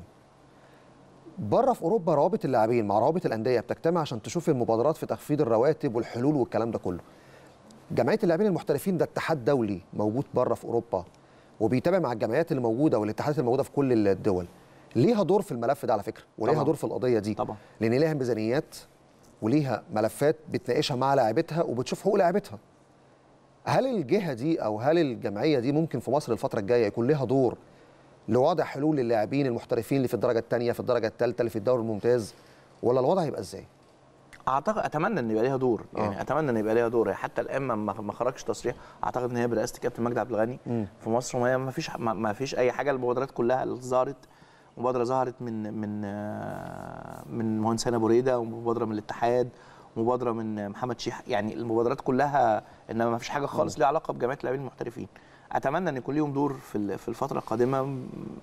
بره في اوروبا روابط اللاعبين مع روابط الانديه بتجتمع عشان تشوف المبادرات في تخفيض الرواتب والحلول والكلام ده كله جمعيه اللاعبين المحترفين ده اتحاد دولي موجود بره في اوروبا وبيتابع مع الجمعيات اللي موجوده والاتحادات الموجوده في كل الدول ليها دور في الملف ده على فكره وليها طبعاً. دور في القضيه دي طبعا لان ليها ميزانيات وليها ملفات بتناقشها مع لاعبتها وبتشوف حقوق لاعبتها هل الجهه دي او هل الجمعيه دي ممكن في مصر الفتره الجايه يكون لها دور لوضع حلول للاعبين المحترفين اللي في الدرجه الثانيه في الدرجه الثالثه اللي في الدوري الممتاز ولا الوضع هيبقى ازاي اعتقد اتمنى ان يبقى ليها دور يعني آه. اتمنى ان يبقى ليها دور هي حتى الان ما ما خرجش تصريح اعتقد ان هي برئاسه الكابتن مجدي عبد الغني في مصر وهي ما فيش ما ما فيش اي حاجه المبادرات كلها اللي ظهرت مبادره ظهرت من من آه، من مهندس هنا بريده ومبادره من الاتحاد ومبادره من محمد شيح يعني المبادرات كلها انما ما فيش حاجه خالص ليها علاقه بجمعيه اللاعبين المحترفين اتمنى ان يكون ليهم دور في ال- في الفتره القادمه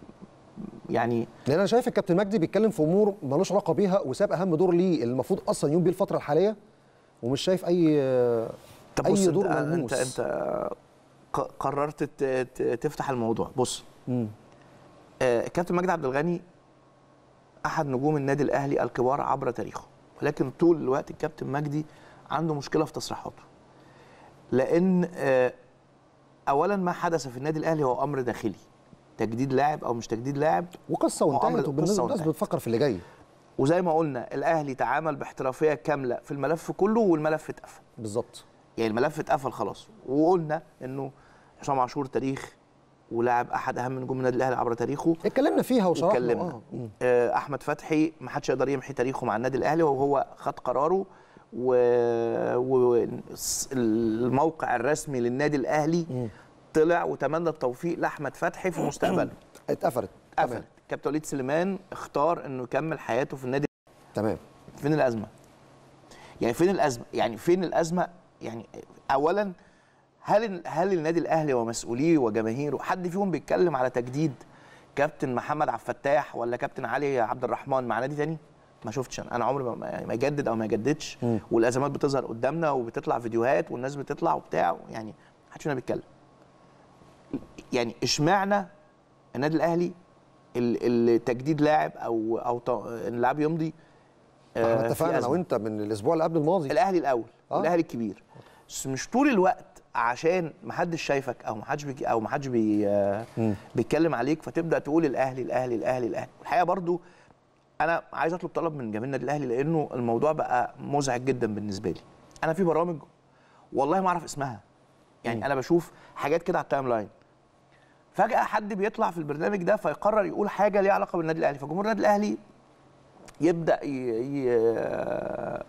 يعني لان انا شايف الكابتن مجدي بيتكلم في امور ملوش علاقه بيها وساب اهم دور ليه اللي المفروض اصلا يقوم بيه الفتره الحاليه ومش شايف اي طب أي بص دور انت ملموس. انت, انت ق- قررت ت- ت- تفتح الموضوع بص مم. آه، كابتن مجدي عبد الغني احد نجوم النادي الاهلي الكبار عبر تاريخه ولكن طول الوقت الكابتن مجدي عنده مشكله في تصريحاته لان آه، اولا ما حدث في النادي الاهلي هو امر داخلي تجديد لاعب او مش تجديد لاعب وقصه هو أمر- وانتهت قصة وبالنسبه للناس وانتهت. بتفكر في اللي جاي وزي ما قلنا الاهلي تعامل باحترافيه كامله في الملف كله والملف اتقفل بالظبط يعني الملف اتقفل خلاص وقلنا انه حسام عاشور تاريخ ولاعب احد اهم نجوم النادي الاهلي عبر تاريخه اتكلمنا فيها وشرحنا واتكلمنا آه. مم. آه، احمد فتحي ما حدش يقدر يمحي تاريخه مع النادي الاهلي وهو خد قراره والموقع الرسمي للنادي الاهلي طلع وتمنى التوفيق لاحمد فتحي في مستقبله اتقفلت تمام قفل كابتن وليد سليمان اختار انه يكمل حياته في النادي تمام فين الازمه يعني فين الازمه يعني فين الازمه يعني اولا هل هل النادي الاهلي ومسؤوليه وجماهيره حد فيهم بيتكلم على تجديد كابتن محمد عبد الفتاح ولا كابتن علي عبد الرحمن مع نادي تاني؟ ما شفتش انا انا عمري ما يعني ما يجدد او ما يجددش والازمات بتظهر قدامنا وبتطلع فيديوهات والناس بتطلع وبتاع يعني ما حدش فينا بيتكلم يعني اشمعنى النادي الاهلي ال- التجديد لاعب او او ط- اللاعب يمضي احنا آه، في اتفقنا انا أزمة. وانت من الاسبوع اللي قبل الماضي الاهلي الاول آه. الاهلي الكبير بس مش طول الوقت عشان محدش شايفك او محدش بيجي او محدش بي آه، بيتكلم عليك فتبدا تقول الاهلي الاهلي الاهلي الاهلي الحقيقه برضو انا عايز اطلب طلب من جماهير النادي الاهلي لانه الموضوع بقى مزعج جدا بالنسبه لي انا في برامج والله ما اعرف اسمها يعني انا بشوف حاجات كده على التايم لاين فجاه حد بيطلع في البرنامج ده فيقرر يقول حاجه ليها علاقه بالنادي الاهلي فجمهور النادي الاهلي يبدا ي... ي...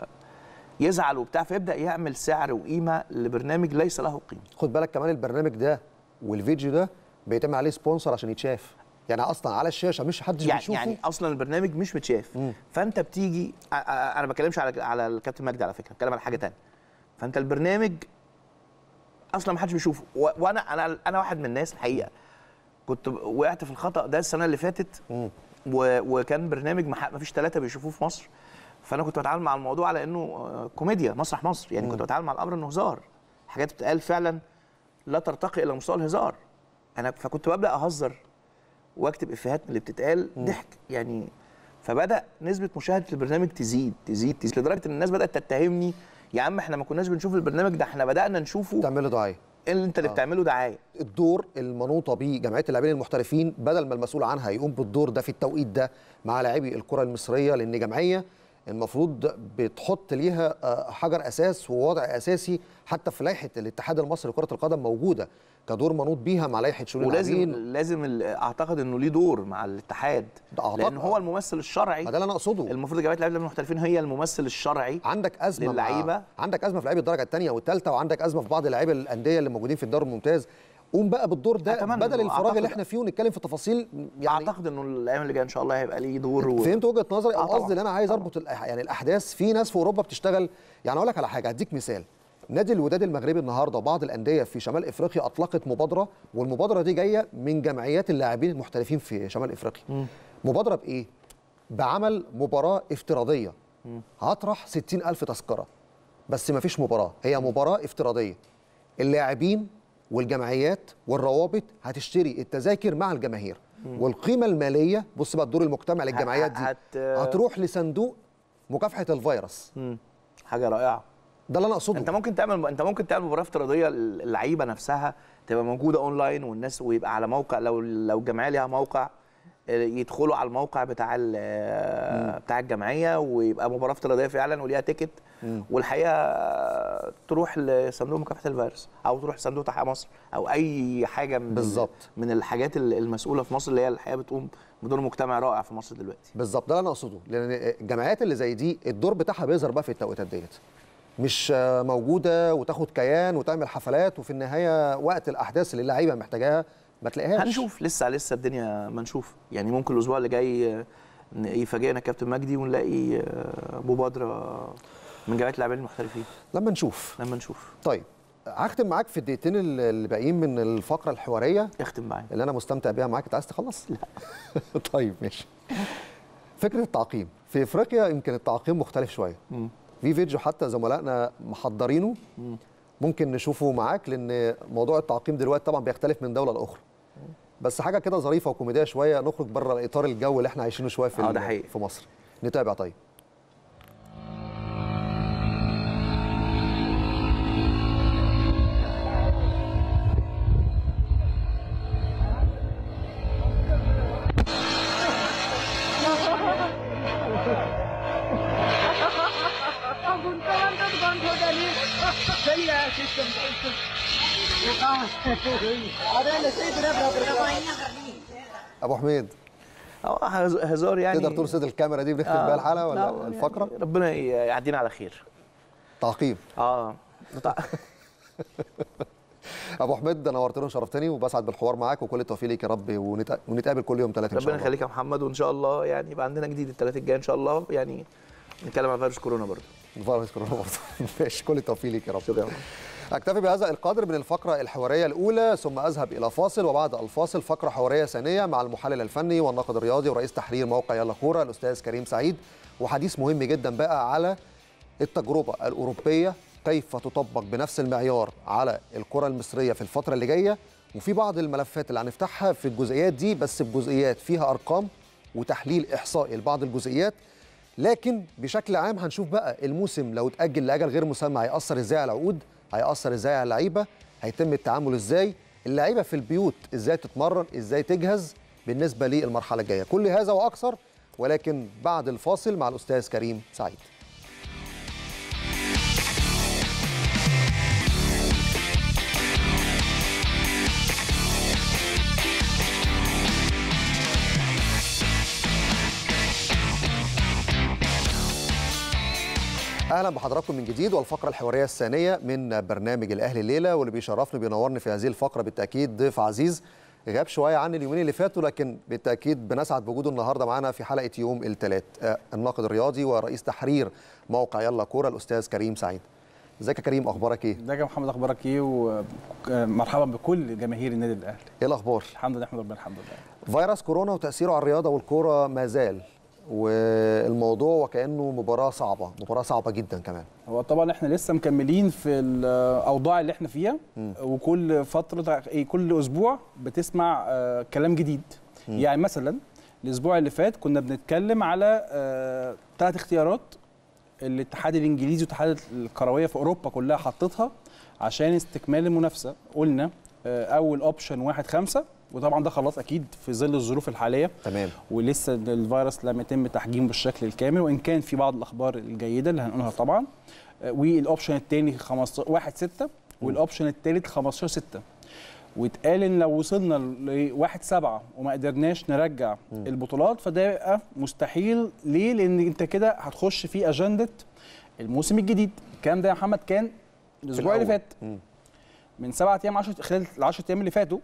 يزعل وبتاع فيبدا يعمل سعر وقيمه لبرنامج ليس له قيمه خد بالك كمان البرنامج ده والفيديو ده بيتم عليه سبونسر عشان يتشاف يعني اصلا على الشاشه مش حدش يعني, بيشوفه يعني اصلا البرنامج مش متشاف فانت بتيجي أ- أ- انا ما بتكلمش على على الكابتن مجدي على فكره بتكلم على حاجه تانية فانت البرنامج اصلا ما حدش بيشوفه و- وانا انا انا واحد من الناس الحقيقه كنت وقعت في الخطا ده السنه اللي فاتت و وكان برنامج ما فيش ثلاثه بيشوفوه في مصر فانا كنت بتعامل مع الموضوع على انه آه، كوميديا مسرح مصر يعني كنت بتعامل مع الامر انه هزار حاجات بتتقال فعلا لا ترتقي الى مستوى الهزار انا فكنت ببدا اهزر واكتب افيهات من اللي بتتقال ضحك يعني فبدا نسبه مشاهده البرنامج تزيد تزيد تزيد لدرجه ان الناس بدات تتهمني يا عم احنا ما كناش بنشوف البرنامج ده احنا بدانا نشوفه تعملوا دعايه اللي انت اللي آه. بتعمله دعايه الدور المنوطه بيه جمعيه اللاعبين المحترفين بدل ما المسؤول عنها يقوم بالدور ده في التوقيت ده مع لاعبي الكره المصريه لان جمعيه المفروض بتحط ليها آه، حجر اساس ووضع اساسي حتى في لائحه الاتحاد المصري لكره القدم موجوده كدور منوط بيها مع لائحه شؤون ولازم اللاعبين لازم ال- اعتقد انه ليه دور مع الاتحاد ده أعتقد. لان هو الممثل الشرعي ما ده اللي انا اقصده المفروض جمعيه اللاعبين المحترفين هي الممثل الشرعي عندك ازمه مع- للعيبة. عندك ازمه في لعيبه الدرجه الثانيه والثالثه وعندك ازمه في بعض لعيبه الانديه اللي موجودين في الدوري الممتاز قوم بقى بالدور ده أتمنى بدل إنه الفراغ اللي أعتقد- احنا فيه ونتكلم في تفاصيل يعني اعتقد انه الايام اللي جايه ان شاء الله هيبقى ليه دور و... فهمت وجهه نظري او آه طبعاً. قصدي اللي انا عايز اربط الأح- يعني الاحداث في ناس في اوروبا بتشتغل يعني اقول لك على حاجه هديك مثال نادي الوداد المغربي النهارده وبعض الانديه في شمال افريقيا اطلقت مبادره والمبادره دي جايه من جمعيات اللاعبين المحترفين في شمال افريقيا مبادره بايه بعمل مباراه افتراضيه هطرح 60 الف تذكره بس ما فيش مباراه هي مباراه افتراضيه اللاعبين والجمعيات والروابط هتشتري التذاكر مع الجماهير والقيمه الماليه بص بقى الدور المجتمع للجمعيات دي هت- هتروح لصندوق مكافحه الفيروس مم. حاجه رائعه ده اللي انا اقصده انت ممكن تعمل انت ممكن تعمل مباراه افتراضيه اللعيبه نفسها تبقى موجوده اونلاين والناس ويبقى على موقع لو لو الجمعيه ليها موقع آه، يدخلوا على الموقع بتاع ال- آه، بتاع الجمعيه ويبقى مباراه افتراضيه فعلا وليها تيكت والحقيقه آه، تروح لصندوق مكافحه الفيروس او تروح لصندوق تحقيق مصر او اي حاجه من بالظبط. من الحاجات ال- المسؤوله في مصر اللي هي الحقيقه بتقوم بدور مجتمع رائع في مصر دلوقتي بالظبط ده اللي انا اقصده لان الجمعيات اللي زي دي الدور بتاعها بيظهر بقى في التوقيتات ديت مش آه، موجوده وتاخد كيان وتعمل حفلات وفي النهايه وقت الاحداث اللي اللعيبه محتاجاها ما تلاقيهاش هنشوف لسه لسه الدنيا ما نشوف يعني ممكن الاسبوع اللي جاي آه، ن- يفاجئنا كابتن مجدي ونلاقي آه، مبادره من جمعيه اللاعبين المحترفين لما نشوف لما نشوف طيب هختم معاك في الدقيقتين اللي باقيين من الفقره الحواريه اختم معايا اللي انا مستمتع بيها معاك انت عايز تخلص؟ لا طيب ماشي فكره التعقيم في افريقيا يمكن التعقيم مختلف شويه مم. في فيديو حتى زملائنا محضرينه ممكن نشوفه معاك لان موضوع التعقيم دلوقتي طبعا بيختلف من دوله لاخرى بس حاجه كده ظريفه وكوميديه شويه نخرج بره الاطار الجو اللي احنا عايشينه شويه في آه، ال- ده حقيقي. في مصر نتابع طيب गुंतवणूक बंद हो झाली सही आहे सिस्टम अरे नसेल तुला बरोबर ابو حميد اه هز- هزار يعني تقدر ترصد الكاميرا دي بنختم آه، بيها الحلقه ولا لا، الفقره يعني ربنا يعدينا على خير تعقيم اه بتاع- ابو حميد نورتني وشرفتني وبسعد بالحوار معاك وكل التوفيق ليك يا رب ونت- ونتقابل كل يوم ثلاثة ان شاء ربنا الله يخليك يا محمد وان شاء الله يعني يبقى عندنا جديد الثلاث الجاي ان شاء الله يعني نتكلم عن فيروس كورونا برضه فيروس كورونا برضه ماشي كل التوفيق ليك يا رب شكرا اكتفي بهذا القدر من الفقره الحواريه الاولى ثم اذهب الى فاصل وبعد الفاصل فقره حواريه ثانيه مع المحلل الفني والناقد الرياضي ورئيس تحرير موقع يلا كوره الاستاذ كريم سعيد وحديث مهم جدا بقى على التجربه الاوروبيه كيف تطبق بنفس المعيار على الكره المصريه في الفتره اللي جايه وفي بعض الملفات اللي هنفتحها في الجزئيات دي بس بجزئيات فيها ارقام وتحليل احصائي لبعض الجزئيات لكن بشكل عام هنشوف بقى الموسم لو اتاجل لاجل غير مسمى هياثر ازاي على العقود هياثر ازاي على اللعيبه هيتم التعامل ازاي اللعيبه في البيوت ازاي تتمرن ازاي تجهز بالنسبه للمرحله الجايه كل هذا واكثر ولكن بعد الفاصل مع الاستاذ كريم سعيد اهلا بحضراتكم من جديد والفقره الحواريه الثانيه من برنامج الاهلي الليله واللي بيشرفني بينورني في هذه الفقره بالتاكيد ضيف عزيز غاب شويه عن اليومين اللي فاتوا لكن بالتاكيد بنسعد بوجوده النهارده معانا في حلقه يوم الثلاث الناقد الرياضي ورئيس تحرير موقع يلا كوره الاستاذ كريم سعيد ازيك يا كريم اخبارك ايه ازيك يا محمد اخبارك ايه ومرحبا بكل جماهير النادي الاهلي ايه الاخبار الحمد لله احمد ربنا الحمد لله فيروس كورونا وتاثيره على الرياضه والكوره ما زال والموضوع وكانه مباراه صعبه مباراه صعبه جدا كمان هو طبعا احنا لسه مكملين في الاوضاع اللي احنا فيها م. وكل فتره كل اسبوع بتسمع آه كلام جديد م. يعني مثلا الاسبوع اللي فات كنا بنتكلم على آه ثلاث اختيارات الاتحاد الانجليزي والاتحاد الكرويه في اوروبا كلها حطتها عشان استكمال المنافسه قلنا آه اول اوبشن واحد خمسة وطبعا ده خلاص اكيد في ظل الظروف الحاليه تمام ولسه الفيروس لم يتم تحجيمه بالشكل الكامل وان كان في بعض الاخبار الجيده اللي هنقولها طبعا والاوبشن الثاني 15 1 6 والاوبشن الثالث 15 6 واتقال ان لو وصلنا ل 1 7 وما قدرناش نرجع م. البطولات فده يبقى مستحيل ليه؟ لان انت كده هتخش في اجنده الموسم الجديد الكلام ده يا محمد كان الاسبوع اللي فات م. من سبعة ايام 10 خلال ال 10 ايام اللي فاتوا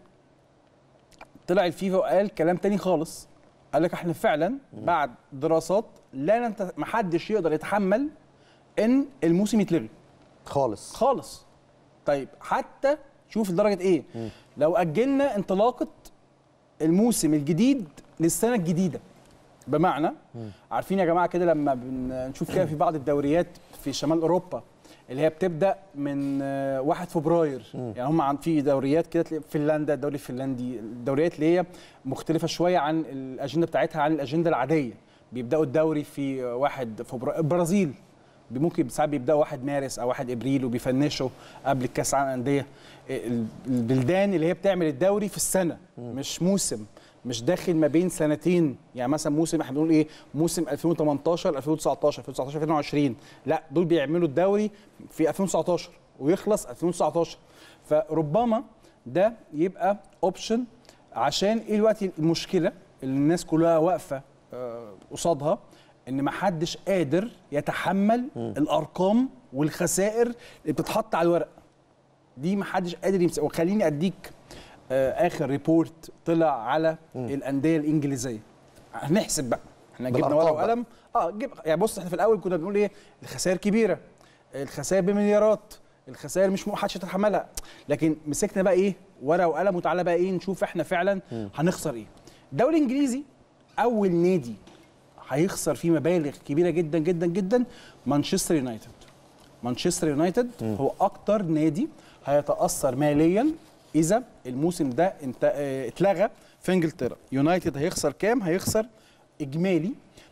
طلع الفيفا وقال كلام تاني خالص قال لك احنا فعلا بعد دراسات لا انت ما حدش يقدر يتحمل ان الموسم يتلغي خالص خالص طيب حتى شوف لدرجه ايه م. لو اجلنا انطلاقه الموسم الجديد للسنه الجديده بمعنى م. عارفين يا جماعه كده لما بنشوف كده في بعض الدوريات في شمال اوروبا اللي هي بتبدا من 1 فبراير م. يعني هم في دوريات كده فنلندا الدوري الفنلندي الدوريات اللي هي مختلفه شويه عن الاجنده بتاعتها عن الاجنده العاديه بيبداوا الدوري في 1 فبراير البرازيل ممكن ساعات بيبداوا 1 مارس او 1 ابريل وبيفنشوا قبل الكاس العالم للانديه البلدان اللي هي بتعمل الدوري في السنه م. مش موسم مش داخل ما بين سنتين يعني مثلا موسم احنا بنقول ايه موسم 2018 2019 2019 2020 لا دول بيعملوا الدوري في 2019 ويخلص 2019 فربما ده يبقى اوبشن عشان ايه الوقت المشكله اللي الناس كلها واقفه قصادها ان ما حدش قادر يتحمل م. الارقام والخسائر اللي بتتحط على الورق دي ما حدش قادر يمسك وخليني اديك اخر ريبورت طلع على م. الانديه الانجليزيه هنحسب بقى احنا جبنا ورقه وقلم اه جيب يعني بص احنا في الاول كنا بنقول ايه الخسائر كبيره الخسائر بمليارات الخسائر مش محدش يتحملها لكن مسكنا بقى ايه ورقه وقلم وتعالى بقى ايه نشوف احنا فعلا م. هنخسر ايه الدوري الانجليزي اول نادي هيخسر فيه مبالغ كبيره جدا جدا جدا مانشستر يونايتد مانشستر يونايتد هو اكتر نادي هيتاثر ماليا اذا الموسم ده انت اه اتلغى في انجلترا يونايتد هيخسر كام هيخسر اجمالي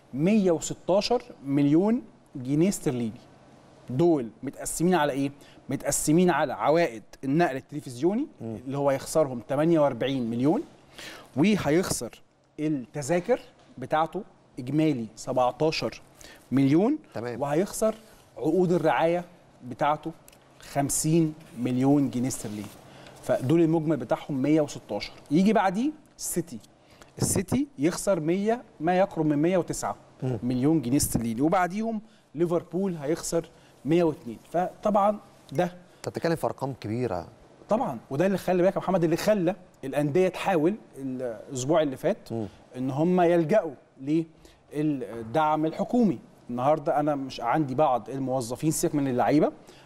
116 مليون جنيه استرليني دول متقسمين على ايه متقسمين على عوائد النقل التلفزيوني م. اللي هو هيخسرهم 48 مليون وهيخسر التذاكر بتاعته اجمالي 17 مليون تمام. وهيخسر عقود الرعايه بتاعته 50 مليون جنيه استرليني فدول المجمل بتاعهم 116 يجي بعديه السيتي السيتي يخسر 100 ما يقرب من 109 م. مليون جنيه استرليني وبعديهم ليفربول هيخسر 102 فطبعا ده انت بتتكلم في ارقام كبيره طبعا وده اللي خلى بالك يا محمد اللي خلى الانديه تحاول الاسبوع اللي فات م. ان هم يلجأوا للدعم الحكومي النهارده انا مش عندي بعض الموظفين سيبك من اللعيبه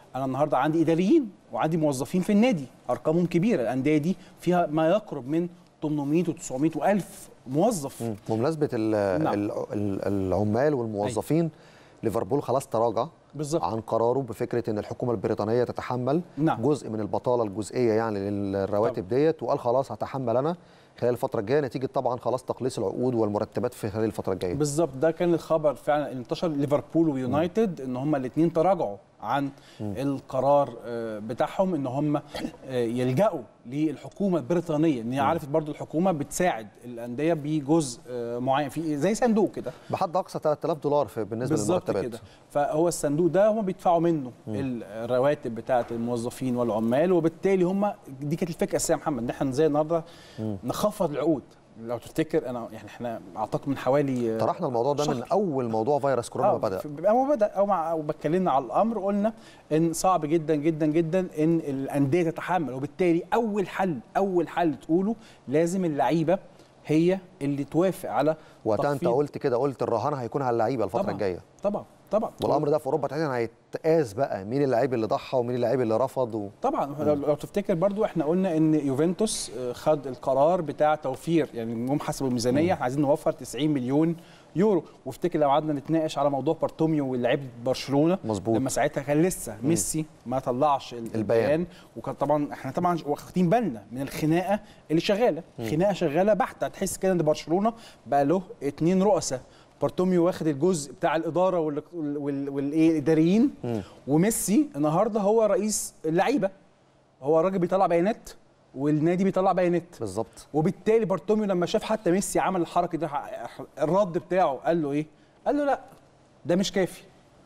انا النهارده عندي اداريين وعندي موظفين في النادي ارقامهم كبيره الانديه دي فيها ما يقرب من 800 و900 و1000 موظف بمناسبه ال- نعم. ال- ال- العمال والموظفين ليفربول خلاص تراجع بالظبط. عن قراره بفكره ان الحكومه البريطانيه تتحمل نعم. جزء من البطاله الجزئيه يعني للرواتب ديت وقال خلاص هتحمل انا خلال الفتره الجايه نتيجه طبعا خلاص تقليص العقود والمرتبات في خلال الفتره الجايه بالظبط ده كان الخبر فعلا اللي انتشر ليفربول ويونايتد ان هما الاثنين تراجعوا عن القرار آه، بتاعهم ان هم آه، يلجأوا للحكومه البريطانيه ان هي عرفت برضو الحكومه بتساعد الانديه بجزء آه، معين في زي صندوق كده بحد اقصى 3000 دولار في بالنسبه بالظبط للمرتبات كده فهو الصندوق ده هم بيدفعوا منه الرواتب بتاعه الموظفين والعمال وبالتالي هم دي كانت الفكره الاساسيه يا محمد ان احنا زي النهارده نخفض العقود لو تفتكر انا يعني احنا اعتقد من حوالي آه، طرحنا الموضوع ده من شهر. اول موضوع فيروس كورونا آه، ما بدا في- اول ما بدا او مع او اتكلمنا على الامر قلنا ان صعب جدا جدا جدا ان الانديه تتحمل وبالتالي اول حل اول حل تقوله لازم اللعيبه هي اللي توافق على وقتها انت تخفيض- قلت كده قلت الرهان هيكون على اللعيبه الفتره طبعا الجايه طبعا طبعا والامر ده في اوروبا تحديدا هيتقاس بقى مين اللعيب اللي ضحى ومين اللعيب اللي رفض و... طبعا لو, لو تفتكر برضو احنا قلنا ان يوفنتوس آه، خد القرار بتاع توفير يعني جم حسبوا الميزانيه احنا عايزين نوفر 90 مليون يورو وافتكر لو قعدنا نتناقش على موضوع بارتوميو واللعيبه برشلونه مظبوط. لما ساعتها كان لسه ميسي ما طلعش ال- البيان. البيان وكان طبعا احنا طبعا واخدين بالنا من الخناقه اللي شغاله خناقه شغاله بحته تحس كده ان برشلونه بقى له اتنين رؤساء بارتوميو واخد الجزء بتاع الاداره وال- وال- والايه الاداريين وميسي النهارده هو رئيس اللعيبه هو الراجل بيطلع بيانات والنادي بيطلع بيانات بالظبط وبالتالي بارتوميو لما شاف حتى ميسي عمل الحركه دي الرد بتاعه قال له ايه؟ قال له لا ده مش كافي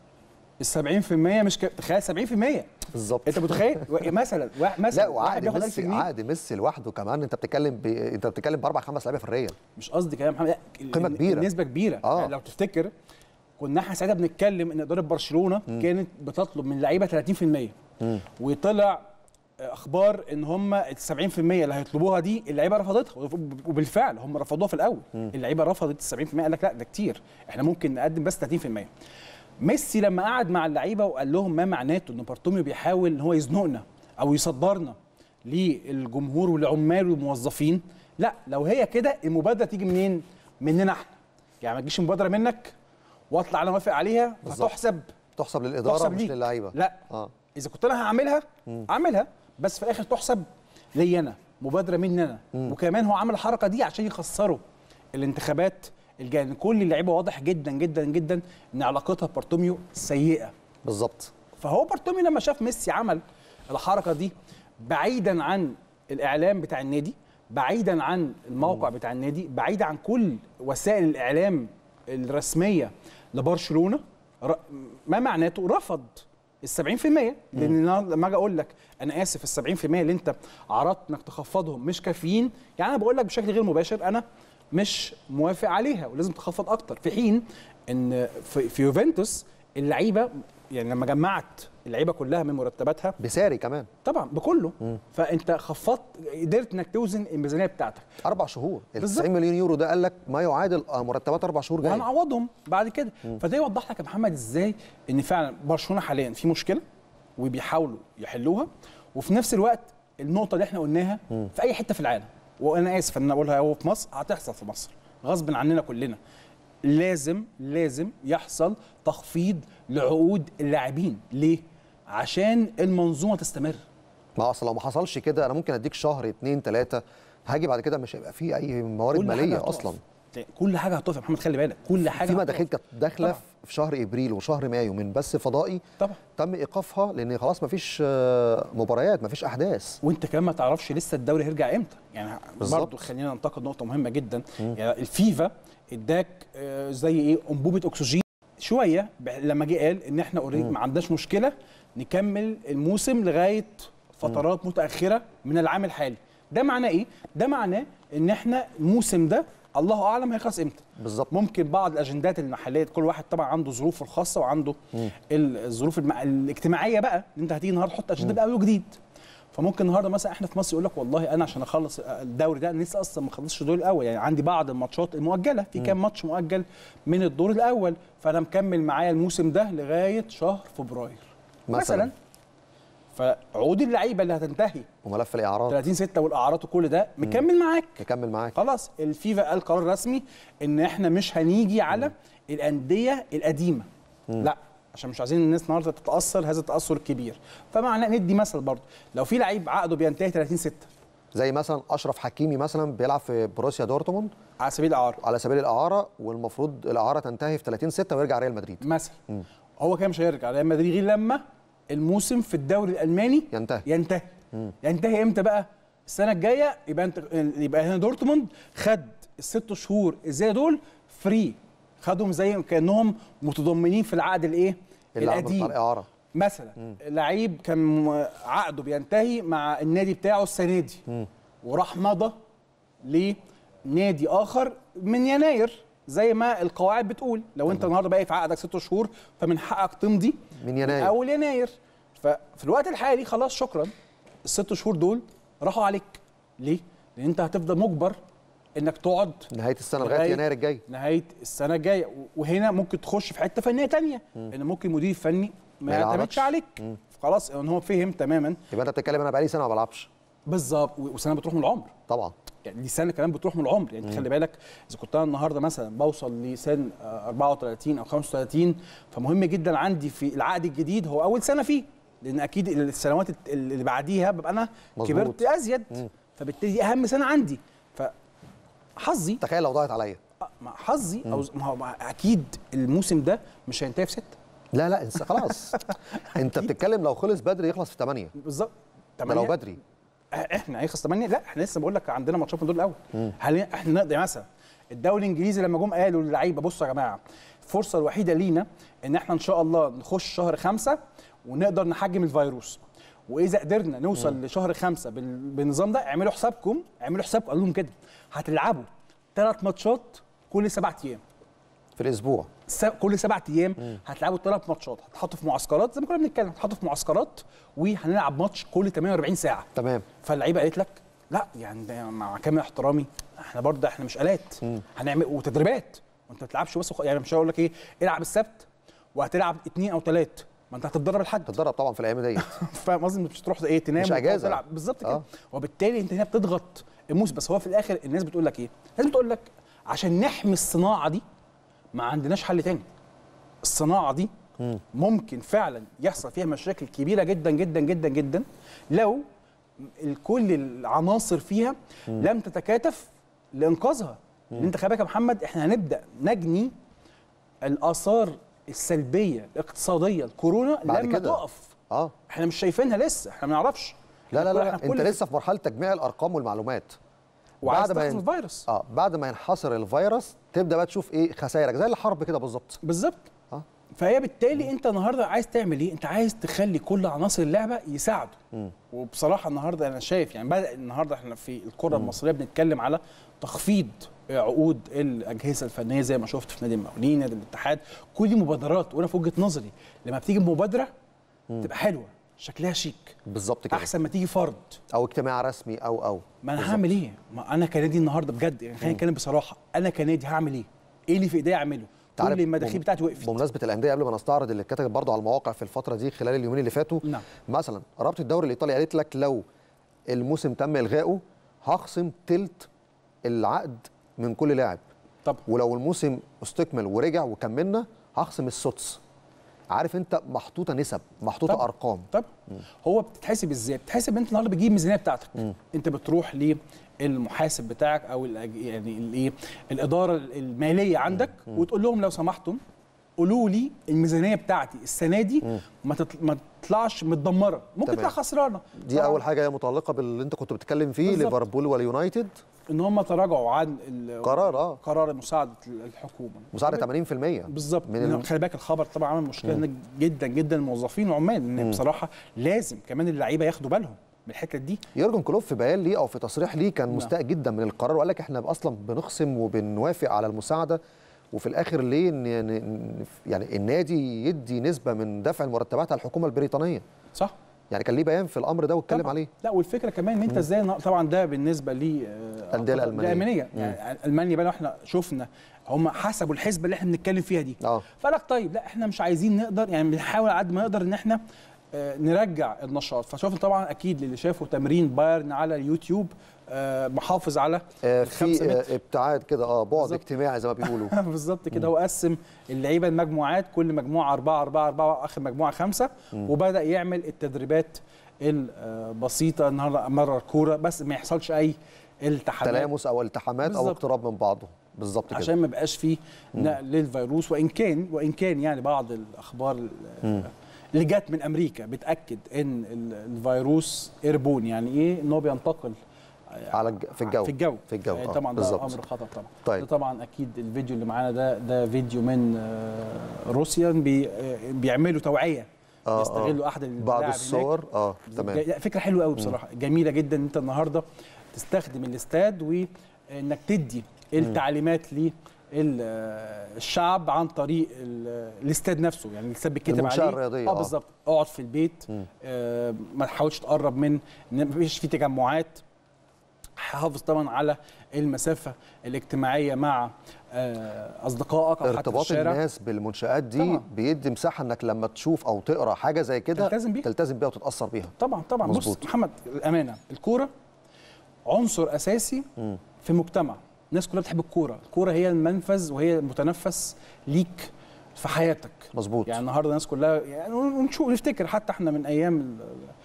ال 70% مش كافي تخيل 70% بالظبط انت متخيل مثلا واحد مثلا لا واحد وعقد بياخد 1000 ميسي جنيه عقد ميسي لوحده كمان انت بتتكلم ب... انت بتتكلم باربع خمس لعيبه في الريال مش قصدي كلام محمد لا، ال- قيمة ال- كبيرة. النسبه كبيره آه. يعني لو تفتكر كنا احنا ساعتها بنتكلم ان اداره برشلونه كانت بتطلب من اللعيبه 30% وطلع اخبار ان هم ال 70% اللي هيطلبوها دي اللعيبه رفضتها وبالفعل هم رفضوها في الاول اللعيبه رفضت ال 70% قال لك لا ده كتير احنا ممكن نقدم بس 30% ميسي لما قعد مع اللعيبه وقال لهم ما معناته ان بارتوميو بيحاول ان هو يزنقنا او يصدرنا للجمهور والعمال والموظفين لا لو هي كده المبادره تيجي منين؟ مننا احنا يعني ما تجيش مبادره منك واطلع انا موافق عليها بالظبط. فتحسب تحسب للاداره تحسب مش ليك. للعيبه لا اه اذا كنت انا هعملها اعملها بس في الاخر تحسب لي انا مبادره مني انا وكمان هو عمل الحركه دي عشان يخسروا الانتخابات الجايه لأن كل اللعيبه واضح جدا جدا جدا ان علاقتها بارتوميو سيئه بالظبط فهو بارتوميو لما شاف ميسي عمل الحركه دي بعيدا عن الاعلام بتاع النادي بعيدا عن الموقع بتاع النادي بعيدا عن كل وسائل الاعلام الرسميه لبرشلونه ر- ما معناته رفض ال 70% لان أنا لما اجي اقول لك انا اسف ال 70% اللي انت عرضت انك تخفضهم مش كافيين يعني انا بقول لك بشكل غير مباشر انا مش موافق عليها ولازم تخفض اكتر في حين ان في, في يوفنتوس اللعيبه يعني لما جمعت اللعيبه كلها من مرتباتها بساري كمان طبعا بكله فانت خفضت قدرت انك توزن الميزانيه بتاعتك اربع شهور ال بالظبط. 90 مليون يورو ده قال لك ما يعادل آه، مرتبات اربع شهور جايه وهنعوضهم بعد كده فده يوضح لك يا محمد ازاي ان فعلا برشلونه حاليا في مشكله وبيحاولوا يحلوها وفي نفس الوقت النقطه اللي احنا قلناها في اي حته في العالم وانا اسف ان انا اقولها هو في مصر هتحصل في مصر غصب عننا كلنا لازم لازم يحصل تخفيض لعقود اللاعبين ليه عشان المنظومه تستمر ما اصل لو ما حصلش كده انا ممكن اديك شهر اتنين تلاته هاجي بعد كده مش هيبقى فيه اي موارد كل حاجة ماليه هتقف. اصلا كل حاجه هتقف يا محمد خلي بالك كل حاجه في هتقف. مداخيل كانت داخله طبعاً. في شهر ابريل وشهر مايو من بث فضائي طبعا تم ايقافها لان خلاص ما فيش مباريات ما فيش احداث وانت كمان ما تعرفش لسه الدوري هيرجع امتى يعني بالظبط. برضه خلينا ننتقد نقطه مهمه جدا يعني الفيفا اداك آه، زي ايه انبوبه اكسجين شويه ب- لما جه قال ان احنا اوريدي ما عندناش مشكله نكمل الموسم لغايه فترات متاخره من العام الحالي ده معناه ايه ده معناه ان احنا الموسم ده الله اعلم هيخلص امتى بالظبط ممكن بعض الاجندات المحليه كل واحد طبعا عنده ظروفه الخاصه وعنده ال- الظروف الم... الاجتماعيه بقى ان انت هتيجي النهارده تحط اجنده من اول وجديد فممكن النهارده مثلا احنا في مصر يقول لك والله انا عشان اخلص الدوري ده انا لسه اصلا ما خلصتش الدور الاول يعني عندي بعض الماتشات المؤجله في كام ماتش مؤجل من الدور الاول فانا مكمل معايا الموسم ده لغايه شهر فبراير مثلاً. مثلا فعقود اللعيبه اللي هتنتهي وملف الاعارات 30 6 والاعارات وكل ده مكمل معاك نكمل معاك خلاص الفيفا قال قرار رسمي ان احنا مش هنيجي على الانديه القديمه لا عشان مش عايزين الناس النهارده تتاثر هذا التاثر الكبير فمعناه ندي مثل برضه لو في لعيب عقده بينتهي 30 6 زي مثلا اشرف حكيمي مثلا بيلعب في بروسيا دورتموند على سبيل الاعاره على سبيل الاعاره والمفروض الاعاره تنتهي في 30 6 ويرجع ريال مدريد مثلا هو كده مش هيرجع ريال مدريد غير لما الموسم في الدوري الالماني ينتهي. ينتهي ينتهي امتى بقى السنه الجايه يبقى انت يبقى هنا دورتموند خد الست شهور الزياده دول فري خدهم زي كانهم متضمنين في العقد الايه اللي عمل القديم بتاع الاعاره مثلا لعيب كان عقده بينتهي مع النادي بتاعه السنه دي وراح مضى لنادي اخر من يناير زي ما القواعد بتقول لو انت النهارده باقي في عقدك ست شهور فمن حقك تمضي من يناير. اول يناير ففي الوقت الحالي خلاص شكرا الست شهور دول راحوا عليك ليه؟ لان انت هتفضل مجبر انك تقعد نهايه السنه لغايه يناير الجاي نهايه السنه الجايه وهنا ممكن تخش في حته فنيه تانية ان ممكن المدير الفني ما ما يلعبكش. يعتمدش عليك خلاص ان هو فهم تماما يبقى انت بتتكلم انا بقالي سنه ما بلعبش بالظبط و- وسنه بتروح من العمر طبعا يعني دي سنه كمان بتروح من العمر يعني خلي بالك اذا كنت انا النهارده مثلا بوصل لسن آه، 34 او 35 فمهم جدا عندي في العقد الجديد هو اول سنه فيه لان اكيد السنوات الت- اللي بعديها ببقى انا مظبوط. كبرت ازيد فبالتالي دي اهم سنه عندي فحظي تخيل لو ضاعت عليا آه، ما حظي او ز- ما هو ما اكيد الموسم ده مش هينتهي في سته لا لا انسى خلاص انت بتتكلم لو خلص بدري يخلص في 8 بالظبط ده لو تمانية. بدري احنا هيخلص 8 لا احنا لسه بقول لك عندنا ماتشات من دول الاول هل احنا نقدر مثلا الدوري الانجليزي لما جم قالوا للعيبه بصوا يا جماعه الفرصه الوحيده لينا ان احنا ان شاء الله نخش شهر خمسة ونقدر نحجم الفيروس واذا قدرنا نوصل لشهر خمسة بال- بالنظام ده اعملوا حسابكم اعملوا حسابكم قالوا لهم كده هتلعبوا ثلاث ماتشات كل سبعة ايام في الاسبوع س- كل سبعة ايام هتلعبوا ثلاث ماتشات هتحطوا في معسكرات زي ما كنا بنتكلم هتحطوا في معسكرات وهنلعب ماتش كل 48 ساعه تمام فاللعيبه قالت لك لا يعني ده مع كامل احترامي احنا برضه احنا مش الات هنعمل وتدريبات وانت ما بتلعبش بس وخ... يعني مش هقول لك ايه العب السبت وهتلعب اثنين او ثلاث ما انت هتتدرب الحد تتدرب طبعا في الايام ديت فاهم قصدي مش تروح ايه تنام مش وتقعد أجازة. تلعب بالظبط كده آه. وبالتالي انت هنا بتضغط الموسم بس هو في الاخر الناس بتقول لك ايه؟ الناس بتقول لك عشان نحمي الصناعه دي ما عندناش حل تاني الصناعه دي ممكن فعلا يحصل فيها مشاكل كبيره جدا جدا جدا جدا لو ال- كل العناصر فيها لم تتكاتف لانقاذها لان انت خلي بالك يا محمد احنا هنبدا نجني الاثار السلبيه الاقتصاديه الكورونا بعد لما كده. تقف اه احنا مش شايفينها لسه احنا ما نعرفش لا لا إحنا لا كل- انت كل- لسه في مرحله تجميع الارقام والمعلومات وعايز بعد ما تحصل ين- الفيروس اه بعد ما ينحصر الفيروس تبدا بقى تشوف ايه خسائرك زي الحرب كده بالظبط بالظبط اه فهي بالتالي انت النهارده عايز تعمل ايه؟ انت عايز تخلي كل عناصر اللعبه يساعدوا وبصراحه النهارده انا شايف يعني بدا النهارده احنا في الكره المصريه بنتكلم على تخفيض عقود الاجهزه الفنيه زي ما شفت في نادي المقاولين نادي الاتحاد كل دي مبادرات وانا في وجهه نظري لما بتيجي مبادره تبقى حلوه شكلها شيك بالظبط كده احسن ما تيجي فرد او اجتماع رسمي او او ما انا بالظبط. هعمل ايه؟ ما انا كنادي النهارده بجد يعني خلينا نتكلم بصراحه انا كنادي هعمل ايه؟ ايه اللي في ايديا اعمله؟ تعرف كل المداخيل بم- بتاعتي وقفت بمناسبه الانديه قبل ما نستعرض اللي اتكتبت برضه على المواقع في الفتره دي خلال اليومين اللي فاتوا نعم. مثلا رابطه الدوري الايطالي قالت لك لو الموسم تم الغائه هخصم تلت العقد من كل لاعب طب ولو الموسم استكمل ورجع وكملنا هخصم السدس عارف انت محطوطه نسب محطوطه طب. ارقام طب هو بتتحسب ازاي؟ بتتحسب انت النهارده بتجيب الميزانيه بتاعتك انت بتروح للمحاسب بتاعك او الأج- يعني الايه الاداره الماليه عندك وتقول لهم لو سمحتم قولوا لي الميزانيه بتاعتي السنه دي ما تطل- ما تطلعش متدمره ممكن تمام. تطلع خسرانه دي طبعاً اول حاجه هي متعلقه باللي انت كنت بتتكلم فيه بالظبط. ليفربول واليونايتد ان هم تراجعوا عن ال- قرار اه قرار مساعده الحكومه مساعده 80% بالظبط من من ال- خلي بالك الخبر طبعا عمل مشكله جدا جدا الموظفين والعمال ان بصراحه لازم كمان اللعيبه ياخدوا بالهم من الحته دي يورجن كلوب في بيان ليه او في تصريح ليه كان مستاء جدا من القرار وقال لك احنا اصلا بنخصم وبنوافق على المساعده وفي الاخر ليه إن إن- يعني النادي يدي نسبه من دفع المرتبات على الحكومه البريطانيه صح يعني كان ليه بيان في الامر ده واتكلم طبعاً. عليه لا والفكره كمان ان انت ازاي النهار- طبعا ده بالنسبه لي الأندية الألمانية. الالمانيه يعني المانيا بقى لو احنا شفنا هم حسبوا الحسبه اللي احنا بنتكلم فيها دي اه فقال لك طيب لا احنا مش عايزين نقدر يعني بنحاول على قد ما نقدر ان احنا آه، نرجع النشاط فشوف طبعا اكيد اللي شافوا تمرين بايرن على اليوتيوب آه، محافظ على آه، الخمسة في متر. آه، ابتعاد كده اه بعد بالظبط. اجتماعي زي ما بيقولوا بالظبط كده هو قسم اللعيبه لمجموعات كل مجموعه أربعة أربعة أربعة آخر مجموعة خمسة وبدأ يعمل التدريبات البسيطة النهارده مرر كورة بس ما يحصلش أي التحامات تلامس او التحامات او بالظبط. اقتراب من بعضه بالظبط كده عشان ما يبقاش فيه نقل للفيروس وان كان وان كان يعني بعض الاخبار ال- اللي جت من امريكا بتاكد ان ال- الفيروس ايربون يعني ايه ان هو بينتقل على الج... في الجو في الجو في الجو آه، آه، طبعا ده بالظبط. امر خطر طبعا طيب. ده طبعا اكيد الفيديو اللي معانا ده ده فيديو من آه، روسيا بي آه، بيعملوا توعيه آه، يستغلوا آه. احد اللاعب بعض هناك. الصور اه تمام لا، فكره حلوه قوي بصراحه جميله جدا ان انت النهارده تستخدم الاستاد وانك تدي التعليمات للشعب عن طريق ال- الاستاد نفسه يعني الاستاد بيتكتب المنشأة عليه الرياضية، اه آه. بالظبط اقعد في البيت آه ما تحاولش تقرب من ما فيش في تجمعات حافظ طبعا على المسافه الاجتماعيه مع آه اصدقائك او حتى في ارتباط الشارع الناس بالمنشآت دي طبعاً. بيدي مساحه انك لما تشوف او تقرا حاجه زي كده تلتزم بيها. تلتزم بيها وتتاثر بيها طبعا طبعا مظبوط. بص محمد الامانه الكوره عنصر اساسي في مجتمع الناس كلها بتحب الكوره الكوره هي المنفذ وهي المتنفس ليك في حياتك مظبوط يعني النهارده الناس كلها يعني ونشوف نفتكر حتى احنا من ايام ال-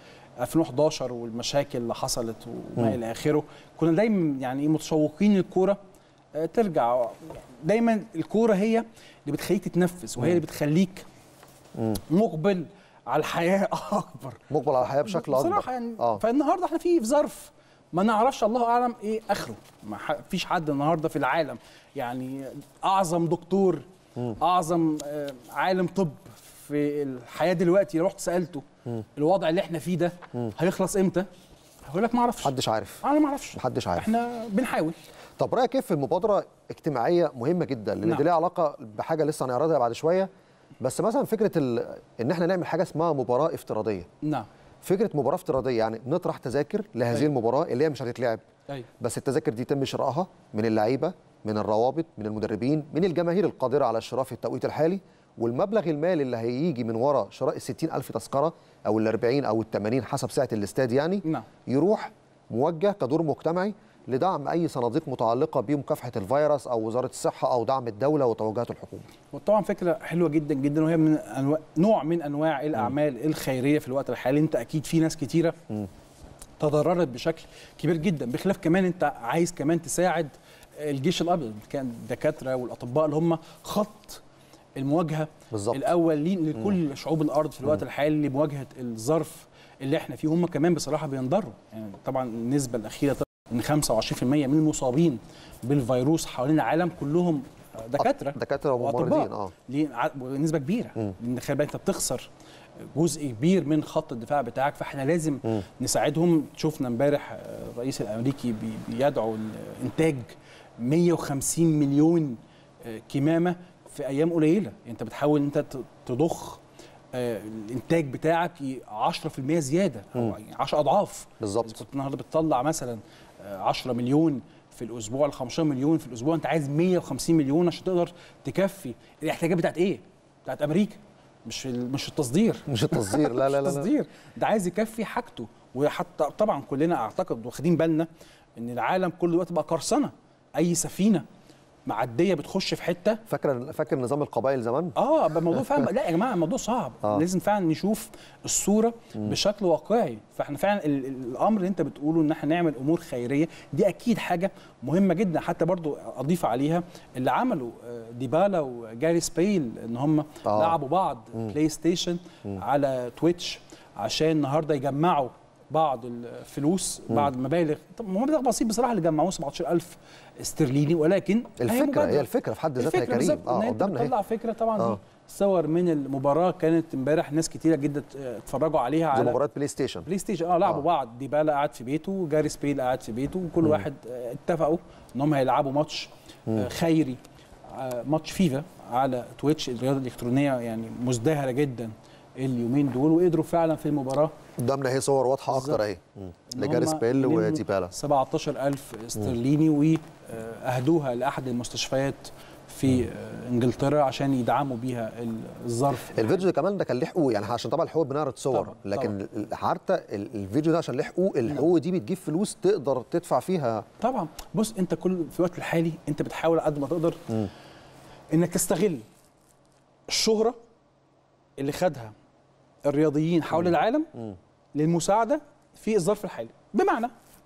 2011 والمشاكل اللي حصلت وما الى اخره كنا دايما يعني إيه متشوقين للكوره آه، ترجع دايما الكوره هي اللي بتخليك تتنفس وهي اللي بتخليك مقبل على الحياه اكبر مقبل على الحياه بشكل اكبر بصراحه يعني اه فالنهارده احنا في في ظرف ما نعرفش الله اعلم ايه اخره ما ح- فيش حد النهارده في العالم يعني اعظم دكتور اعظم آه، عالم طب في الحياه دلوقتي لو رحت سالته الوضع اللي احنا فيه ده هيخلص امتى هيقول لك ما اعرفش محدش عارف انا ما اعرفش محدش عارف احنا بنحاول طب رايك كيف في المبادره اجتماعيه مهمه جدا لان نعم. دي ليها علاقه بحاجه لسه هنعرضها بعد شويه بس مثلا فكره ال... ان احنا نعمل حاجه اسمها مباراه افتراضيه نعم فكره مباراه افتراضيه يعني نطرح تذاكر لهذه أيوة. المباراه اللي هي مش هتتلعب ايوه بس التذاكر دي يتم شرائها من اللعيبه من الروابط من المدربين من الجماهير القادره على الشراء في التوقيت الحالي والمبلغ المالي اللي هيجي من وراء شراء ال 60 ألف تذكرة أو ال 40 أو ال 80 حسب سعة الاستاد يعني نعم. يروح موجه كدور مجتمعي لدعم أي صناديق متعلقة بمكافحة الفيروس أو وزارة الصحة أو دعم الدولة وتوجهات الحكومة وطبعا فكره حلوه جدا جدا وهي من أنواع نوع من انواع الاعمال الخيريه في الوقت الحالي انت اكيد في ناس كتيره تضررت بشكل كبير جدا بخلاف كمان انت عايز كمان تساعد الجيش الابيض كان الدكاتره والاطباء اللي هم خط المواجهه بالظبط. الاول لي- لكل شعوب الارض في الوقت الحالي لمواجهه الظرف اللي احنا فيه هم كمان بصراحه بينضروا يعني طبعا النسبه الاخيره طبعاً ان 25% من المصابين بالفيروس حوالين العالم كلهم دكاتره دكاترة وأطباء. وممرضين اه ليه ع- نسبه كبيره لان خلي بالك انت بتخسر جزء كبير من خط الدفاع بتاعك فاحنا لازم نساعدهم شفنا امبارح آه، الرئيس الامريكي بي- بيدعو لانتاج 150 مليون آه، كمامه في ايام قليله انت بتحاول انت ت- تضخ آه، الانتاج بتاعك ي- 10% زياده او يعني 10 اضعاف بالظبط. إذا كنت النهارده بتطلع مثلا آه، 10 مليون في الاسبوع ل 15 مليون في الاسبوع انت عايز 150 مليون عشان تقدر تكفي الاحتياجات بتاعت ايه؟ بتاعت امريكا مش ال- مش التصدير مش التصدير لا لا لا, لا. تصدير ده عايز يكفي حاجته وحتى طبعا كلنا اعتقد واخدين بالنا ان العالم كله دلوقتي بقى قرصنه اي سفينه معديه بتخش في حته فاكر فاكر نظام القبائل زمان اه بقى الموضوع فعلا لا يا جماعه الموضوع صعب آه. آه. لازم فعلا نشوف الصوره بشكل واقعي فاحنا فعلا ال- ال- الامر اللي انت بتقوله ان احنا نعمل امور خيريه دي اكيد حاجه مهمه جدا حتى برضو اضيف عليها اللي عملوا آه، ديبالا وجاري سبيل ان هم آه. آه. لعبوا بعض بلاي ستيشن على تويتش عشان النهارده يجمعوا بعض الفلوس بعض المبالغ طب مبلغ بسيط بصراحه اللي جمعوه 17000 استرليني ولكن الفكرة مبادرة. هي الفكرة في حد ذاتها يا الفكرة كريم بالظبط، إن اه أنت قدامنا اهي بتطلع فكره طبعا آه. دي صور من المباراه كانت امبارح ناس كتيره جدا اتفرجوا عليها زي على مباراة بلاي ستيشن بلاي ستيشن اه لعبوا آه. بعض ديبالا قاعد في بيته وجاري سبيل قاعد في بيته وكل واحد آه، اتفقوا ان هم هيلعبوا ماتش آه، خيري آه، ماتش فيفا على تويتش الرياضه الالكترونيه يعني مزدهره جدا اليومين دول وقدروا فعلا في المباراه قدامنا اهي صور واضحة بالظبط. أكتر اهي مم. إن لجاري هم سبيل يلموا وديبالا 17000 استرليني واهدوها لاحد المستشفيات في آه، انجلترا عشان يدعموا بيها ال- الظرف الفيديو ده كمان ده كان له حقوق يعني عشان طبعا الحقوق بنعرض صور طبعاً، لكن ال- حتى ال- الفيديو ده عشان له حقوق الحقوق دي بتجيب فلوس تقدر تدفع فيها طبعا بص انت كل في الوقت الحالي انت بتحاول على قد ما تقدر انك تستغل الشهره اللي خدها الرياضيين حول العالم للمساعده في الظرف الحالي بمعنى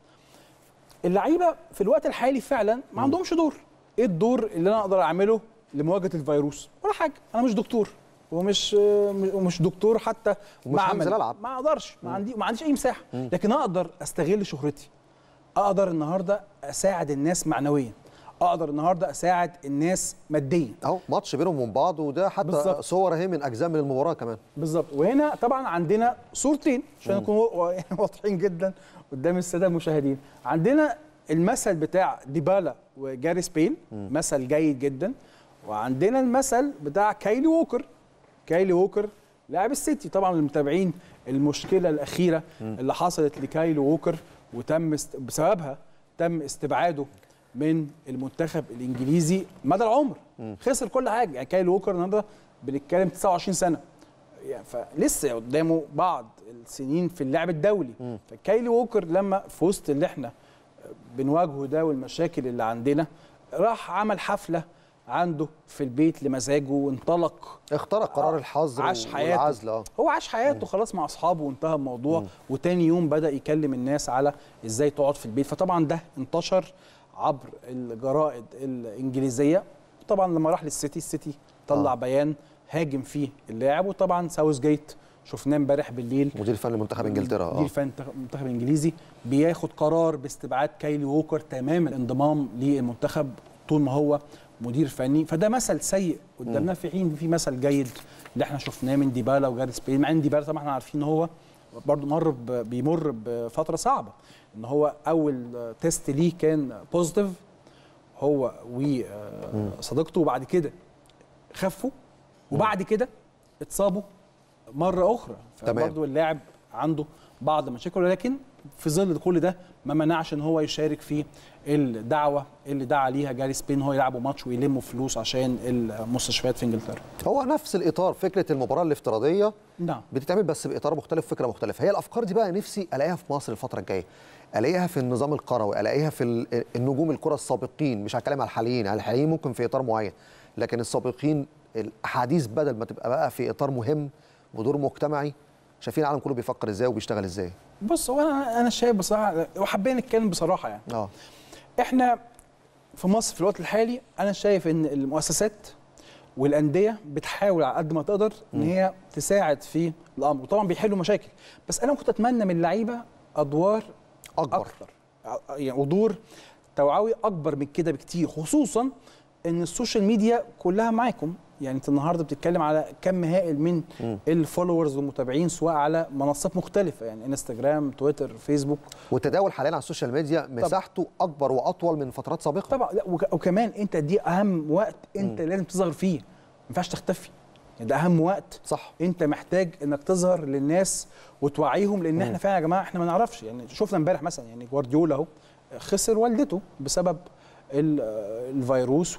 اللعيبه في الوقت الحالي فعلا ما عندهمش دور ايه الدور اللي انا اقدر اعمله لمواجهه الفيروس ولا حاجه انا مش دكتور ومش ومش دكتور حتى ومش معمل. هنزل ألعب. ما اقدرش ما عندي ما عنديش اي مساحه لكن اقدر استغل شهرتي اقدر النهارده اساعد الناس معنويا اقدر النهارده اساعد الناس ماديا اهو ماتش بينهم وبين بعض وده حتى بالظبط. صور اهي من اجزاء من المباراه كمان بالظبط وهنا طبعا عندنا صورتين عشان نكون وا- واضحين جدا قدام الساده المشاهدين عندنا المثل بتاع ديبالا وجاريس بيل مثل جيد جدا وعندنا المثل بتاع كايلي ووكر كايلي ووكر لاعب السيتي طبعا المتابعين المشكله الاخيره اللي حصلت لكايلي ووكر وتم است... بسببها تم استبعاده من المنتخب الانجليزي مدى العمر خسر كل حاجه يعني كايلي ووكر النهارده بنتكلم 29 سنه يعني فلسه قدامه بعض السنين في اللعب الدولي فكايلي ووكر لما في وسط اللي احنا بنواجهه ده والمشاكل اللي عندنا راح عمل حفله عنده في البيت لمزاجه وانطلق اخترق قرار الحظر عاش حياته والعزل اه هو عاش حياته خلاص مع اصحابه وانتهى الموضوع وتاني يوم بدا يكلم الناس على ازاي تقعد في البيت فطبعا ده انتشر عبر الجرائد الانجليزيه طبعا لما راح للسيتي السيتي طلع آه. بيان هاجم فيه اللاعب وطبعا ساوث جيت شفناه امبارح بالليل مدير فني منتخب انجلترا مدير اه فني المنتخب الانجليزي بياخد قرار باستبعاد كايلي ووكر تماما الانضمام للمنتخب طول ما هو مدير فني فده مثل سيء قدامنا في حين في مثل جيد اللي احنا شفناه من ديبالا وجاريث بيل مع ان ديبالا طبعا احنا عارفين ان هو برضه مر ب- بيمر بفتره صعبه ان هو اول تيست ليه كان بوزيتيف هو وصديقته وبعد كده خفوا وبعد كده اتصابوا مره اخرى تمام. فبرضه اللاعب عنده بعض المشاكل ولكن في ظل كل ده ما منعش ان هو يشارك في الدعوه اللي دعا ليها جاري سبين هو يلعبوا ماتش ويلموا فلوس عشان المستشفيات في انجلترا هو نفس الاطار فكره المباراه الافتراضيه نعم بتتعمل بس باطار مختلف فكره مختلفه هي الافكار دي بقى نفسي الاقيها في مصر الفتره الجايه الاقيها في النظام القروي الاقيها في ال- النجوم الكره السابقين مش هتكلم على الحاليين على الحاليين ممكن في اطار معين لكن السابقين الاحاديث بدل ما تبقى بقى في اطار مهم ودور مجتمعي شايفين العالم كله بيفكر ازاي وبيشتغل ازاي بص هو انا انا شايف بصراحه وحابين نتكلم بصراحه يعني اه احنا في مصر في الوقت الحالي انا شايف ان المؤسسات والانديه بتحاول على قد ما تقدر ان هي تساعد في الامر وطبعا بيحلوا مشاكل بس انا كنت اتمنى من اللعيبه ادوار اكبر اكتر يعني ودور توعوي اكبر من كده بكتير خصوصا ان السوشيال ميديا كلها معاكم يعني انت النهارده بتتكلم على كم هائل من الفولورز والمتابعين سواء على منصات مختلفه يعني انستجرام تويتر فيسبوك والتداول حاليا على السوشيال ميديا مساحته اكبر واطول من فترات سابقه طبعا لا وك- وكمان انت دي اهم وقت انت لازم تظهر فيه ما ينفعش تختفي يعني ده اهم وقت صح انت محتاج انك تظهر للناس وتوعيهم لان احنا فعلا يا جماعه احنا ما نعرفش يعني شفنا امبارح مثلا يعني جوارديولا اهو خسر والدته بسبب ال- الفيروس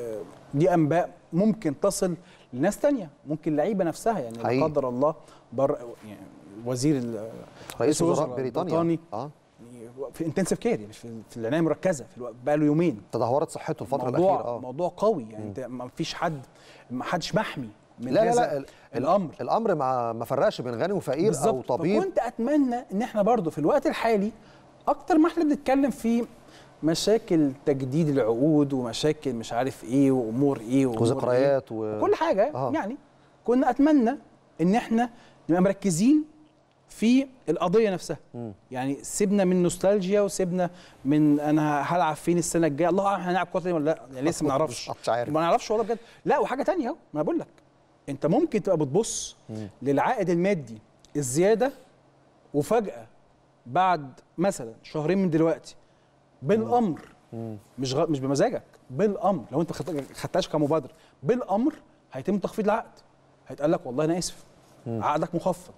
ودي انباء ممكن تصل لناس تانية ممكن لعيبه نفسها يعني لا حقيقي. قدر الله بر يعني وزير ال- رئيس وزراء الوزراء بريطانيا البريطاني اه في انتنسيف كير يعني في, في العنايه المركزه في الوقت بقى له يومين تدهورت صحته الفتره موضوع الاخيره اه موضوع قوي يعني انت ما فيش حد ما حدش محمي من لا لا هذا لا ال- الامر الامر ما ما فرقش بين غني وفقير او بالظبط طبيب فكنت اتمنى ان احنا برضو في الوقت الحالي اكتر ما احنا بنتكلم في مشاكل تجديد العقود ومشاكل مش عارف ايه وامور ايه وأمور وذكريات إيه و... وكل حاجه آه. يعني كنا اتمنى ان احنا نبقى مركزين في القضيه نفسها يعني سيبنا من نوستالجيا وسيبنا من انا هلعب فين السنه الجايه الله اعلم هنلعب كوره تانية ولا لا يعني لسه ما نعرفش مش عارف. ما نعرفش والله بجد لا وحاجه تانية اهو ما انا بقول لك انت ممكن تبقى بتبص للعائد المادي الزياده وفجاه بعد مثلا شهرين من دلوقتي بالامر مش غ... مش بمزاجك بالامر لو انت خدت- خدتهاش كمبادره بالامر هيتم تخفيض العقد هيتقال لك والله انا اسف عقدك مخفض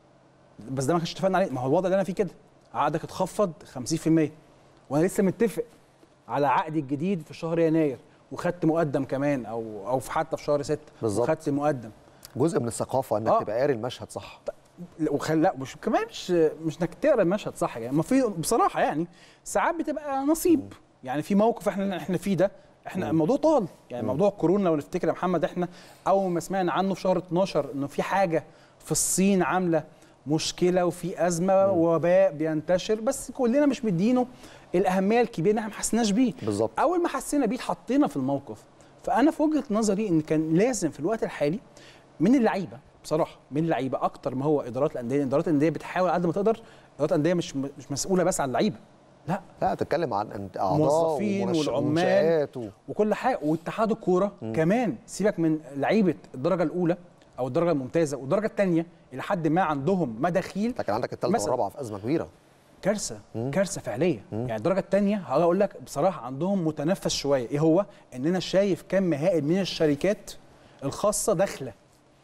بس ده ما كانش اتفقنا عليه ما هو الوضع اللي انا فيه كده عقدك اتخفض 50% وانا لسه متفق على عقدي الجديد في شهر يناير وخدت مقدم كمان او او في حتى في شهر 6 بالظبط. وخدت مقدم جزء من الثقافه انك آه. تبقى قاري المشهد صح لا، وخل لا مش كمان مش مش انك تقرا المشهد صح يعني ما في بصراحه يعني ساعات بتبقى نصيب يعني في موقف احنا احنا فيه ده احنا الموضوع طال يعني موضوع كورونا لو نفتكر يا محمد احنا اول ما سمعنا عنه في شهر 12 انه في حاجه في الصين عامله مشكله وفي ازمه وباء بينتشر بس كلنا مش مدينه الاهميه الكبيره ان احنا ما حسيناش بيه بالظبط. اول ما حسينا بيه اتحطينا في الموقف فانا في وجهه نظري ان كان لازم في الوقت الحالي من اللعيبه بصراحه من اللعيبه اكتر ما هو ادارات الانديه ادارات الانديه بتحاول قد ما تقدر ادارات الانديه مش مش مسؤوله بس عن اللعيبه لا لا تتكلم عن أنت- اعضاء موظفين ومنش- والعمال ومنشآت و... وكل حاجه واتحاد الكوره كمان سيبك من لعيبه الدرجه الاولى او الدرجه الممتازه والدرجه الثانيه الى حد ما عندهم مداخيل لكن عندك الثالثه مثلاً. والرابعه في ازمه كبيره كارثه كارثه فعليه يعني الدرجه الثانيه هقول اقول لك بصراحه عندهم متنفس شويه ايه هو ان انا شايف كم هائل من الشركات الخاصه داخله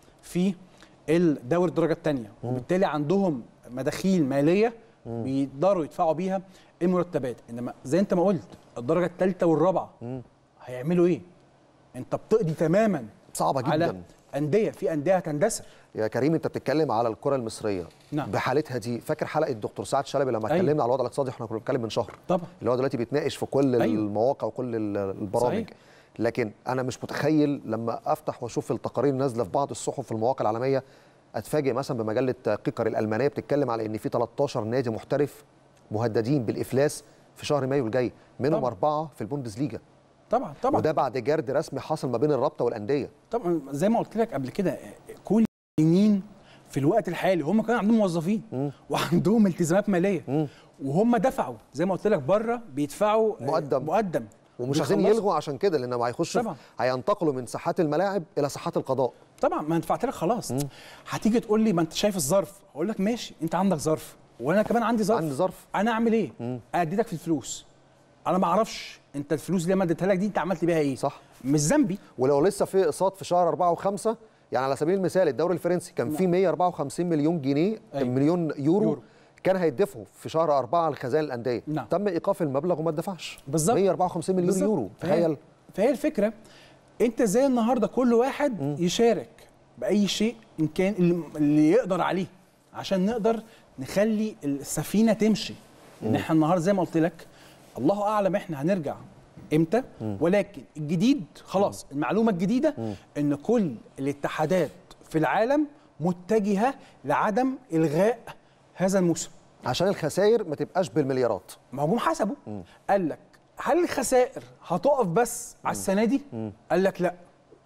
في الدوري الدرجه الثانيه وبالتالي عندهم مداخيل ماليه بيقدروا يدفعوا بيها المرتبات انما زي انت ما قلت الدرجه الثالثه والرابعه هيعملوا ايه انت بتقضي تماما صعبه جدا على انديه في انديه هتندثر يا كريم انت بتتكلم على الكره المصريه نعم. بحالتها دي فاكر حلقه دكتور سعد شلبي لما أيوة. اتكلمنا على الوضع الاقتصادي احنا كنا بنتكلم من شهر طبعا اللي هو دلوقتي بيتناقش في كل أيوة. أيوة. المواقع وكل ال- البرامج صحيح. لكن انا مش متخيل لما افتح واشوف التقارير نازله في بعض الصحف في المواقع العالميه اتفاجئ مثلا بمجله قيقر الالمانيه بتتكلم على ان في 13 نادي محترف مهددين بالافلاس في شهر مايو الجاي منهم طبعا. اربعه في البوندسليجا طبعا طبعا وده بعد جرد رسمي حصل ما بين الرابطه والانديه طبعا زي ما قلت لك قبل كده كل المدينين في الوقت الحالي هم كان عندهم موظفين وعندهم التزامات ماليه وهم دفعوا زي ما قلت لك بره بيدفعوا آه، مقدم. مقدم ومش عايزين بيخلصوا. يلغوا عشان كده لان هيخشوا طبعا. هينتقلوا من ساحات الملاعب الى ساحات القضاء طبعا ما أنا دفعت لك خلاص هتيجي تقول لي ما انت شايف الظرف اقول لك ماشي انت عندك ظرف وانا كمان عندي ظرف عندي ظرف. انا اعمل ايه اديتك في الفلوس انا ما اعرفش انت الفلوس اللي انا اديتها لك دي انت عملت بيها ايه صح. مش ذنبي ولو لسه في اقساط في شهر 4 و5 يعني على سبيل المثال الدوري الفرنسي كان فيه 154 مليون جنيه أيوة. مليون يورو, يورو. يورو. كان هيدفعوا في شهر 4 لخزائن الانديه نعم. تم ايقاف المبلغ وما اتدفعش بالظبط 154 مليون بالظبط. يورو فهي- تخيل فهي الفكره انت زي النهارده كل واحد يشارك باي شيء ان كان اللي- اللي يقدر عليه عشان نقدر نخلي السفينه تمشي ان احنا النهارده زي ما قلت لك الله اعلم احنا هنرجع امتى ولكن الجديد خلاص المعلومه الجديده ان كل الاتحادات في العالم متجهه لعدم الغاء هذا الموسم عشان الخسائر ما تبقاش بالمليارات ما هو جم حسبوا قال لك هل الخسائر هتقف بس على السنه دي؟ قال لك لا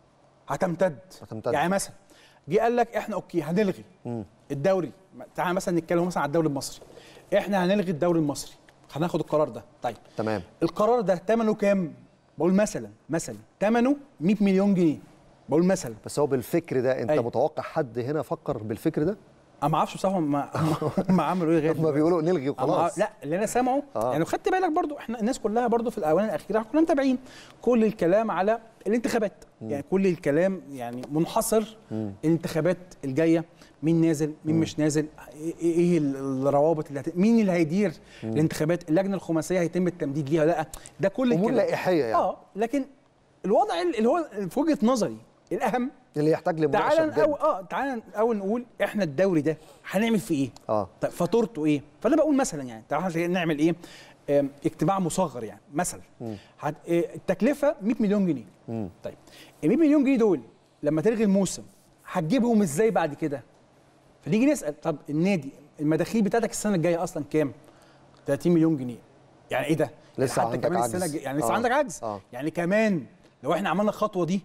هتمتد هتمتد. يعني مثلا جه قال لك احنا اوكي هنلغي الدوري تعال مثلا نتكلم مثلا على الدوري المصري احنا هنلغي الدوري المصري هناخد القرار ده طيب تمام القرار ده ثمنه كام؟ بقول مثلا مثلا ثمنه 100 مليون جنيه بقول مثلا بس هو بالفكر ده انت أيوة. متوقع حد هنا فكر بالفكر ده انا ما اعرفش بصراحه هم هم عملوا ايه غير هم دلوقتي. بيقولوا نلغي أما وخلاص لا اللي انا سامعه آه. آه. يعني خدت بالك برضو احنا الناس كلها برضو في الاونه الاخيره كلنا متابعين كل الكلام على الانتخابات يعني كل الكلام يعني منحصر الانتخابات الجايه مين نازل مين مش نازل ايه إيه الروابط اللي هت... مين اللي هيدير الانتخابات اللجنه الخماسيه هيتم التمديد ليها ولا لا ده كل امور الكلام لائحيه يعني اه لكن الوضع اللي هو في وجهه نظري الاهم اللي يحتاج لمناقشه تعالى بجد أو اه تعالى اول نقول احنا الدوري ده هنعمل فيه ايه؟ اه طيب فاتورته ايه؟ فانا بقول مثلا يعني تعالى نعمل ايه؟ آم، اجتماع مصغر يعني مثلا هت- آه، التكلفه 100 مليون جنيه طيب ال 100 مليون جنيه دول لما تلغي الموسم هتجيبهم ازاي بعد كده؟ فنيجي نسال طب النادي المداخيل بتاعتك السنه الجايه اصلا كام؟ 30 مليون جنيه يعني ايه ده؟ لسه يعني حتى عندك كمان عجز. السنه الجايه يعني لسه آه. عندك عجز آه. يعني كمان لو احنا عملنا الخطوه دي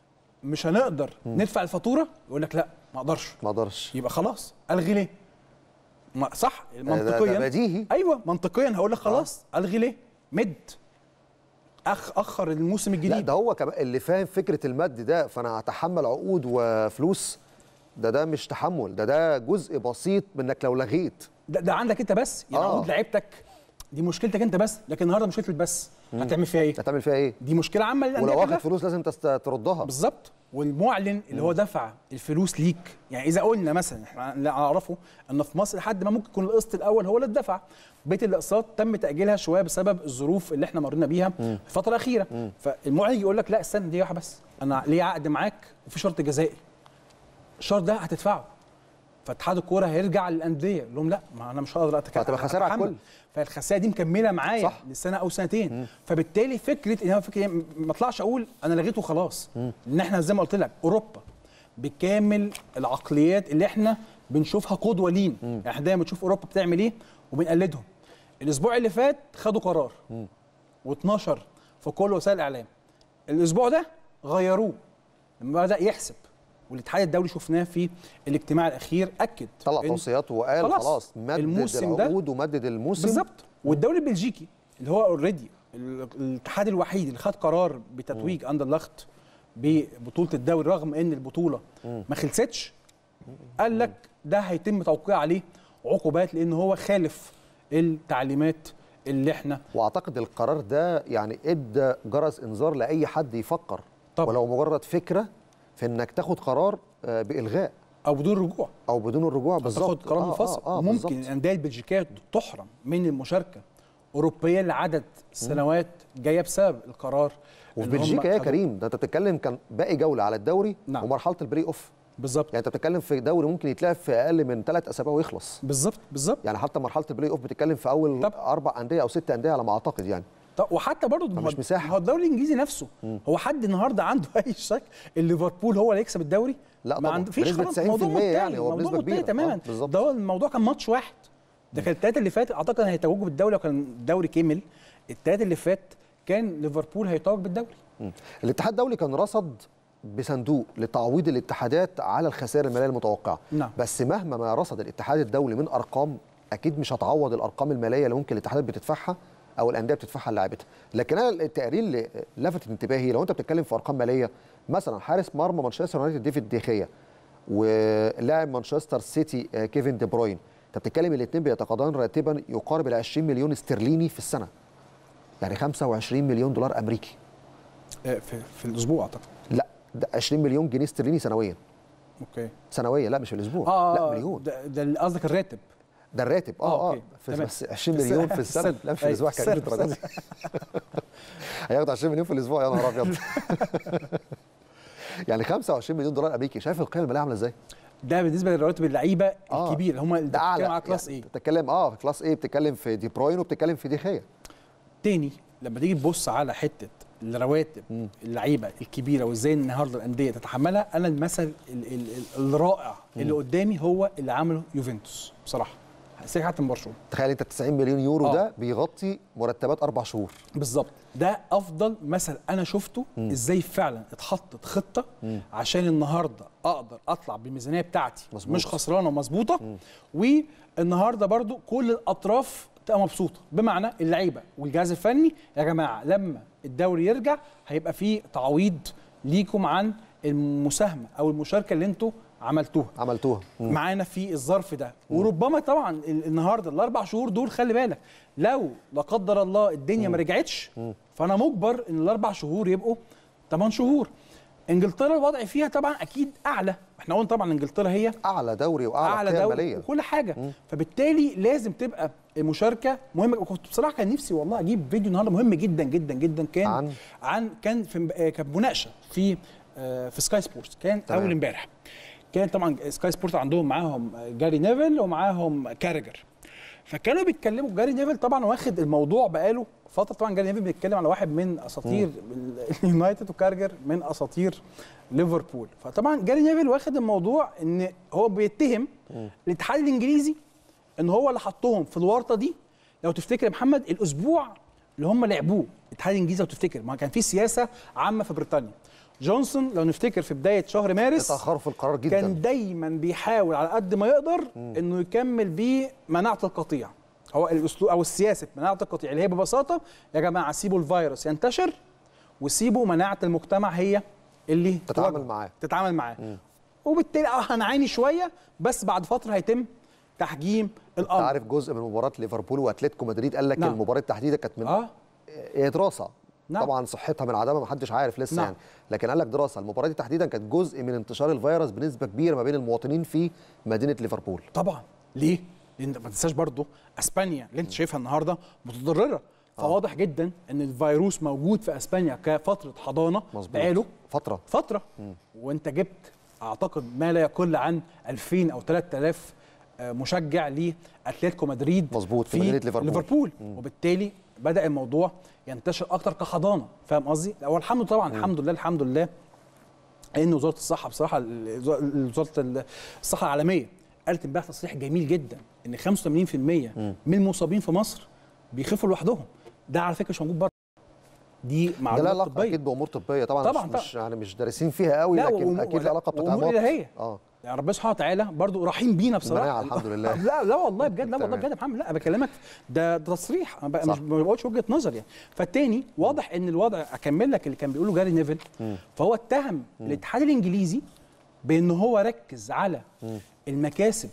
مش هنقدر ندفع الفاتوره يقول لك لا ما اقدرش ما اقدرش يبقى خلاص الغي ليه ما صح ده- ده منطقيا بديهي. ايوه منطقيا هقول لك خلاص الغي ليه مد اخ اخر الموسم لا الجديد ده هو كمان اللي فاهم فكره المد ده فانا هتحمل عقود وفلوس ده ده مش تحمل ده ده جزء بسيط من انك لو لغيت ده, ده عندك انت بس يعني آه. عقود لعيبتك دي مشكلتك انت بس لكن النهارده مشكله البث هتعمل فيها ايه هتعمل فيها ايه دي مشكله عامه للانديه ولو واخد كلها. فلوس لازم تست- تردها بالظبط والمعلن اللي هو دفع الفلوس ليك يعني اذا قلنا مثلا احنا اللي اعرفه ان في مصر لحد ما ممكن يكون القسط الاول هو اللي اتدفع بقيه الاقساط تم تاجيلها شويه بسبب الظروف اللي احنا مرينا بيها في الفتره الاخيره فالمعلن يجي يقول لك لا استنى دي واحده بس انا ليه عقد معاك وفي شرط جزائي الشرط ده هتدفعه فاتحاد الكوره هيرجع للانديه يقول لهم لا ما انا مش هقدر أتك- فهتبقى خسارة على أتحمل. الكل. فالخسائر دي مكمله معايا صح. لسنه او سنتين فبالتالي فكره ان هو فكره إيه؟ ما اطلعش اقول انا لغيته خلاص لان احنا زي ما قلت لك اوروبا بكامل العقليات اللي احنا بنشوفها قدوه لينا يعني احنا دايما بنشوف اوروبا بتعمل ايه وبنقلدهم الاسبوع اللي فات خدوا قرار و12 في كل وسائل الاعلام الاسبوع ده غيروه لما بدا يحسب والاتحاد الدولي شفناه في الاجتماع الاخير اكد طلع إن- توصيات وقال خلاص، خلاص, مدد الموسم ده- العقود ومدد الموسم بالظبط والدوري البلجيكي اللي هو اوريدي الاتحاد الوحيد اللي خد قرار بتتويج اندرلخت ببطوله الدوري رغم ان البطوله ما خلصتش قال لك ده هيتم توقيع عليه عقوبات لان هو خالف التعليمات اللي احنا واعتقد القرار ده يعني ادى جرس انذار لاي حد يفكر طبعا. ولو مجرد فكره في انك تاخد قرار آه، بالغاء او بدون رجوع او بدون الرجوع بالظبط تاخد قرار آه، منفصل آه آه ممكن بالظبط. الانديه البلجيكيه تحرم من المشاركه اوروبيه لعدد سنوات جايه بسبب القرار وفي اللي هم بلجيكا يا خدوه. كريم ده انت بتتكلم كان باقي جوله على الدوري نعم. ومرحله البري اوف بالظبط يعني انت بتتكلم في دوري ممكن يتلعب في اقل من ثلاث اسابيع ويخلص بالظبط بالظبط يعني حتى مرحله البلاي اوف بتتكلم في اول طب. اربع انديه او ست انديه على ما اعتقد يعني طب وحتى برضه ما فمش هو- مساحة. ما هو الدوري الانجليزي نفسه هو حد النهارده عنده اي شك ان ليفربول هو اللي هيكسب الدوري لا ما طبعاً. عند- فيش بنسبة خلاص، 90% موضوع منتهي، يعني، هو موضوع بنسبة منتهي كبيرة. تماما آه، بالظبط. ده هو الموضوع كان ماتش واحد ده كان التلاته اللي فات اعتقد هيتوجوا بالدوري وكان الدوري كمل التلاته اللي فات كان ليفربول هيتوج بالدوري مم. الاتحاد الدولي كان رصد بصندوق لتعويض الاتحادات على الخسائر الماليه المتوقعه نعم. بس مهما ما رصد الاتحاد الدولي من ارقام اكيد مش هتعوض الارقام الماليه اللي ممكن الاتحادات بتدفعها او الانديه بتدفعها للاعيبتها لكن انا التقرير اللي لفت انتباهي لو انت بتتكلم في ارقام ماليه مثلا حارس مرمى مانشستر يونايتد ديفيد ديخيا ولاعب مانشستر سيتي آه، كيفن دي بروين انت بتتكلم الاثنين بيتقاضون راتبا يقارب ال 20 مليون استرليني في السنه يعني 25 مليون دولار امريكي آه، في, في الاسبوع اعتقد لا ده 20 مليون جنيه استرليني سنويا اوكي سنويا لا مش في الاسبوع اه لا آه، مليون ده ده قصدك الراتب ده الراتب آه، اه اه أوكي. في تمام. بس 20 في مليون السنة- في السنه السنة. لا مش في أيوة، الاسبوع في كان السنة، الدرجه دي هياخد 20 مليون في الاسبوع يا نهار ابيض يعني 25 مليون دولار امريكي شايف القيمه الماليه عامله ازاي؟ ده بالنسبه لرواتب اللعيبه آه. الكبيره اللي هم اللي ده اعلى بتتكلم على كلاس يعني ايه بتتكلم اه في كلاس ايه بتتكلم في دي بروين وبتتكلم في دي خيا تاني لما تيجي تبص على حته الرواتب اللعيبه الكبيره وازاي النهارده الانديه تتحملها انا المثل ال- ال- ال- الرائع اللي قدامي هو اللي عمله يوفنتوس بصراحه سيبك حتى من برشلونه تخيل انت 90 مليون يورو آه. ده بيغطي مرتبات اربع شهور بالظبط ده افضل مثل انا شفته ازاي فعلا اتحطت خطه عشان النهارده اقدر اطلع بالميزانيه بتاعتي مظبوط. مش خسرانه ومظبوطه والنهارده برضو كل الاطراف تبقى مبسوطه بمعنى اللعيبه والجهاز الفني يا جماعه لما الدوري يرجع هيبقى فيه تعويض ليكم عن المساهمه او المشاركه اللي انتوا عملتوها عملتوها مم. معانا في الظرف ده وربما طبعا ال- النهارده الاربع شهور دول خلي بالك لو لا قدر الله الدنيا ما رجعتش فانا مجبر ان الاربع شهور يبقوا 8 شهور انجلترا الوضع فيها طبعا اكيد اعلى احنا قلنا طبعا انجلترا هي اعلى دوري واعلى اعلى قيم دوري ماليه وكل حاجه فبالتالي لازم تبقى المشاركه مهمه كنت بصراحه كان نفسي والله اجيب فيديو النهارده مهم جدا جدا جدا كان عن؟ عن كان في آه، كان مناقشه في آه، في سكاي سبورتس كان تمام. اول امبارح كان طبعا سكاي سبورت عندهم معاهم جاري نيفل ومعاهم كارجر فكانوا بيتكلموا جاري نيفل طبعا واخد الموضوع بقاله فتره طبعا جاري نيفل بيتكلم على واحد من اساطير اليونايتد وكارجر من اساطير ليفربول فطبعا جاري نيفل واخد الموضوع ان هو بيتهم الاتحاد الانجليزي ان هو اللي حطهم في الورطه دي لو تفتكر يا محمد الاسبوع اللي هم لعبوه الاتحاد الانجليزي لو تفتكر ما كان في سياسه عامه في بريطانيا جونسون لو نفتكر في بدايه شهر مارس اتاخروا في القرار جدا كان دايما بيحاول على قد ما يقدر انه يكمل بمناعه القطيع هو الاسلوب او السياسه مناعه القطيع اللي هي ببساطه يا جماعه سيبوا الفيروس ينتشر وسيبوا مناعه المجتمع هي اللي تتعامل تواجهه، معاه. تتعامل معاه وبالتالي اه هنعاني شويه بس بعد فتره هيتم تحجيم انت الامر عارف جزء من مباراه ليفربول واتلتيكو مدريد قال لك نعم. المباراه تحديدا كانت من اه هي دراسه نعم. طبعا صحتها من عدمها محدش عارف لسه نعم. يعني لكن قال لك دراسه المباراه دي تحديدا كانت جزء من انتشار الفيروس بنسبه كبيره ما بين المواطنين في مدينه ليفربول طبعا ليه؟ لان ما تنساش برضو اسبانيا اللي انت شايفها النهارده متضرره فواضح جدا ان الفيروس موجود في اسبانيا كفتره حضانه مظبوط بقاله فتره فتره وانت جبت اعتقد ما لا يقل عن 2000 او 3000 آه، مشجع لاتلتيكو مدريد مظبوط، في مدينة ليفربول. ليفربول وبالتالي بدا الموضوع ينتشر اكتر كحضانه فاهم قصدي؟ هو الحمد طبعا الحمد لله الحمد لله ان وزاره الصحه بصراحه ال- وزاره الصحه العالميه قالت امبارح تصريح جميل جدا ان 85% من المصابين في مصر بيخفوا لوحدهم ده على فكره مش موجود بره دي ده لا معلومات علاقه طبيه اكيد بامور طبيه طبعا, طبعا، مش, طبعا. مش يعني مش دارسين فيها قوي لا، لكن وأمور- اكيد لها علاقه وأمور بتطعيمات إلهية. اه يعني ربنا سبحانه وتعالى برضو رحيم بينا بصراحه مناعة الحمد لله. لا لا والله بجد لا والله تمام. بجد يا محمد لا بكلمك ده ده تصريح أنا بقى صح. مش ما بقولش وجهه نظر يعني فالتاني واضح ان الوضع اكمل لك اللي كان بيقوله جاري نيفل فهو اتهم الاتحاد الانجليزي بان هو ركز على المكاسب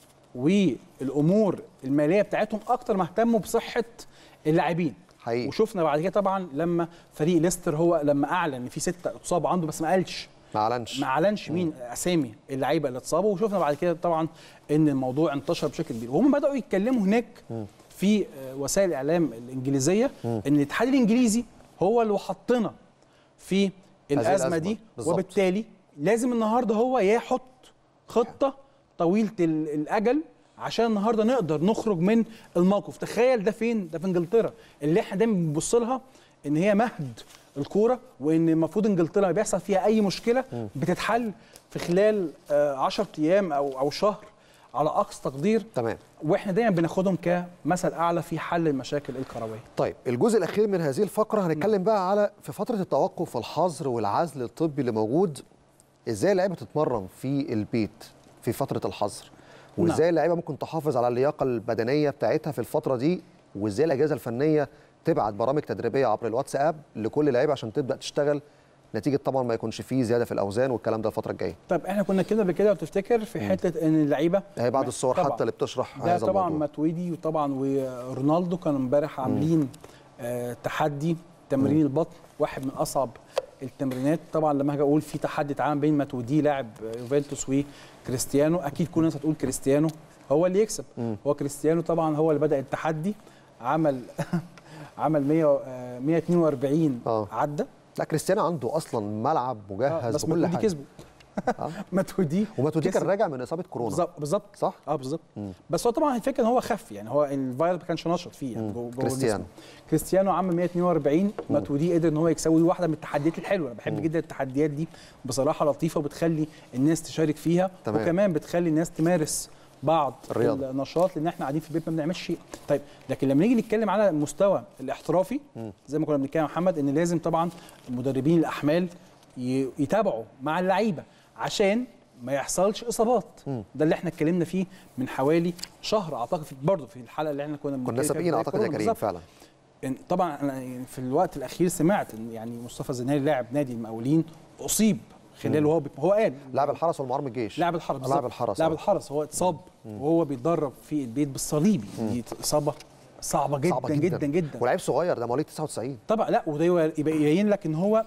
والامور الماليه بتاعتهم اكتر ما اهتموا بصحه اللاعبين حقيقي. وشفنا بعد كده طبعا لما فريق ليستر هو لما اعلن ان في سته اتصابوا عنده بس ما قالش ما اعلنش ما اعلنش مين اسامي اللعيبه اللي اتصابوا وشفنا بعد كده طبعا ان الموضوع انتشر بشكل كبير وهم بداوا يتكلموا هناك في آه، وسائل الاعلام الانجليزيه ان الاتحاد الانجليزي هو اللي حطنا في الازمه الأزمة. دي بالظبط. وبالتالي لازم النهارده هو يحط خطه طويله ال- الاجل عشان النهارده نقدر نخرج من الموقف تخيل ده فين ده في انجلترا اللي احنا دايما بنبص لها ان هي مهد الكوره وان المفروض انجلترا لما بيحصل فيها اي مشكله بتتحل في خلال 10 ايام او او شهر على اقصى تقدير تمام واحنا دايما بناخدهم كمثل اعلى في حل المشاكل الكرويه طيب الجزء الاخير من هذه الفقره هنتكلم بقى على في فتره التوقف والحظر والعزل الطبي اللي موجود ازاي اللعيبه تتمرن في البيت في فتره الحظر وازاي اللعيبه ممكن تحافظ على اللياقه البدنيه بتاعتها في الفتره دي وازاي الاجهزه الفنيه تبعت برامج تدريبيه عبر الواتساب لكل لعيبه عشان تبدا تشتغل نتيجه طبعا ما يكونش فيه زياده في الاوزان والكلام ده الفتره الجايه طب احنا كنا كده بكده وتفتكر في حته ان اللعيبه هي بعض الصور طبعاً. حتى اللي بتشرح ده هذا طبعا الموضوع ماتويدي وطبعا ورونالدو كانوا امبارح عاملين آه تحدي تمرين البطن واحد من اصعب التمرينات طبعا لما هاجي اقول في تحدي اتعمل بين ماتويدي لاعب يوفنتوس وكريستيانو اكيد كل الناس هتقول كريستيانو هو اللي يكسب هو كريستيانو طبعا هو اللي بدا التحدي عمل عمل 100 آه، 142 آه. عدى لا كريستيانو عنده اصلا ملعب آه، مجهز بس بكل ماتويدي حاجه كسبه ماتويدي وماتودي كان كسب. راجع من اصابه كورونا بالظبط بالظبط صح؟ اه بالظبط بس هو طبعا الفكره ان هو خف يعني هو الفيروس ما كانش نشط فيه يعني جوه جوه كريستيانو. جسمه. كريستيانو عمل 142 ماتودي قدر ان هو يكسبه دي واحده من التحديات الحلوه انا بحب جدا التحديات دي بصراحه لطيفه وبتخلي الناس تشارك فيها تمام. وكمان بتخلي الناس تمارس بعض الرياضة. النشاط لان احنا قاعدين في البيت ما بنعملش شيء طيب لكن لما نيجي نتكلم على المستوى الاحترافي زي ما كنا بنتكلم يا محمد ان لازم طبعا مدربين الاحمال ي- يتابعوا مع اللعيبه عشان ما يحصلش اصابات ده اللي احنا اتكلمنا فيه من حوالي شهر اعتقد في برضه في الحلقه اللي احنا كنا بنتكلم كنا فيها سابقين في اعتقد يا كورونا كريم بالظبط. فعلا إن طبعا انا يعني في الوقت الاخير سمعت ان يعني مصطفى الزناري لاعب نادي المقاولين اصيب خلال وهو بي- هو قال لاعب الحرس والمعار من الجيش لاعب الحرس بالظبط. لاعب الحرس لاعب آه. الحرس هو اتصاب وهو بيتدرب في البيت بالصليبي دي اصابه صعبه جدا صعبة جدا جدا, جدا. ولاعيب صغير ده مواليد 99 طبعا لا وده يبقى يبين لك ان هو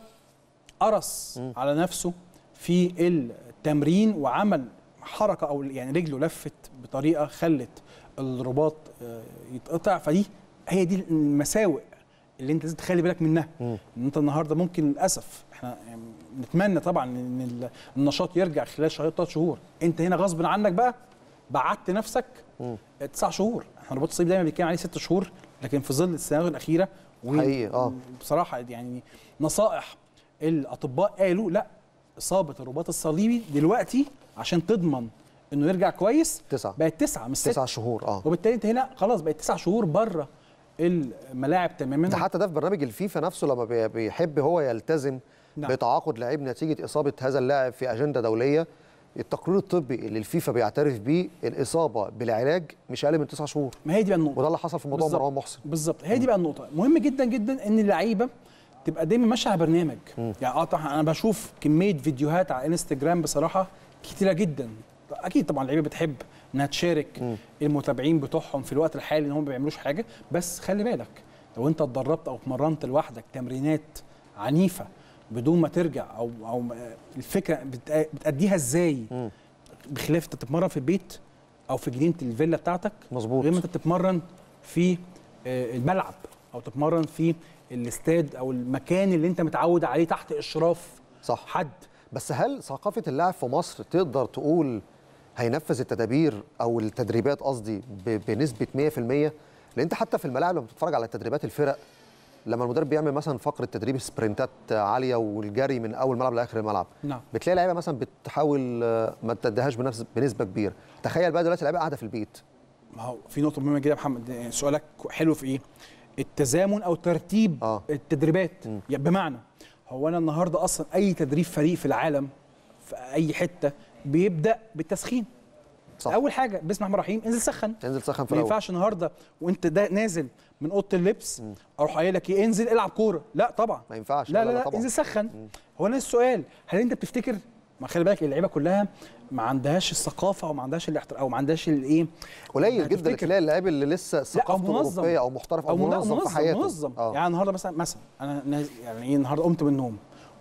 قرص على نفسه في التمرين وعمل حركه او يعني رجله لفت بطريقه خلت الرباط آه، يتقطع فدي هي دي المساوئ اللي انت لازم تخلي بالك منها ان انت النهارده ممكن للاسف احنا يعني نتمنى طبعا ان ال- النشاط يرجع خلال شهر ثلاث شهور انت هنا غصب عنك بقى بعدت نفسك تسع شهور احنا رباط الصليب دايما بيتكلم عليه ست شهور لكن في ظل السنوات الاخيره و- حقيقي، آه. بصراحه يعني نصائح الاطباء قالوا لا اصابه الرباط الصليبي دلوقتي عشان تضمن انه يرجع كويس تسعة. بقت تسعه مش تسع ست شهور اه وبالتالي انت هنا خلاص بقت تسع شهور بره الملاعب تماما ده حتى ده في برنامج الفيفا نفسه لما بي- بيحب هو يلتزم نعم. بتعاقد لعيب نتيجه اصابه هذا اللاعب في اجنده دوليه التقرير الطبي اللي الفيفا بيعترف بيه الاصابه بالعلاج مش اقل من تسع شهور ما هي دي بقى النقطه وده اللي حصل في موضوع بالظبط. مروان محسن بالظبط هي دي بقى النقطه مهم جدا جدا ان اللعيبه تبقى دايما ماشيه على برنامج يعني اه طبعا انا بشوف كميه فيديوهات على انستجرام بصراحه كتيره جدا اكيد طبعا اللعيبه بتحب انها تشارك المتابعين بتوعهم في الوقت الحالي ان هم ما بيعملوش حاجه بس خلي بالك لو انت اتدربت او اتمرنت لوحدك تمرينات عنيفه بدون ما ترجع او او الفكره بتأ- بتأديها ازاي بخلاف انت تتمرن في البيت او في جنينه الفيلا بتاعتك مظبوط. غير ما انت تتمرن في آه، الملعب او تتمرن في الاستاد او المكان اللي انت متعود عليه تحت اشراف صح حد بس هل ثقافة اللاعب في مصر تقدر تقول هينفذ التدابير أو التدريبات قصدي ب- بنسبة 100% لأن أنت حتى في الملاعب لما بتتفرج على تدريبات الفرق لما المدرب بيعمل مثلا فقرة تدريب سبرنتات عالية والجري من أول ملعب لآخر الملعب نعم. بتلاقي لعيبة مثلا بتحاول آه، ما تديهاش بنفس بنسبة كبيرة تخيل بقى دلوقتي لعيبة قاعدة في البيت ما هو في نقطة مهمة جدا يا محمد آه، سؤالك حلو في ايه؟ التزامن او ترتيب آه. التدريبات يعني بمعنى هو انا النهارده اصلا اي تدريب فريق في العالم في اي حتة بيبدأ بالتسخين صح. اول حاجة بسم الله الرحمن الرحيم انزل سخن تنزل سخن في ما الأول ينفعش النهارده وانت دا نازل من اوضه اللبس اروح قايل لك ايه انزل العب كوره لا طبعا ما ينفعش لا لا, لا, طبعا انزل سخن هو انا السؤال هل انت بتفتكر ما خلي بالك اللعيبه كلها ما عندهاش الثقافه او ما عندهاش الاحترام او ما عندهاش الايه قليل إنها جدا تفتكر. تلاقي اللاعب اللي لسه لا او ثقافته منظم أوروبية أو محترف أو, من- منظم, في حياته منظم آه. يعني النهارده مثلا مثلا انا ناز- يعني ايه النهارده قمت من النوم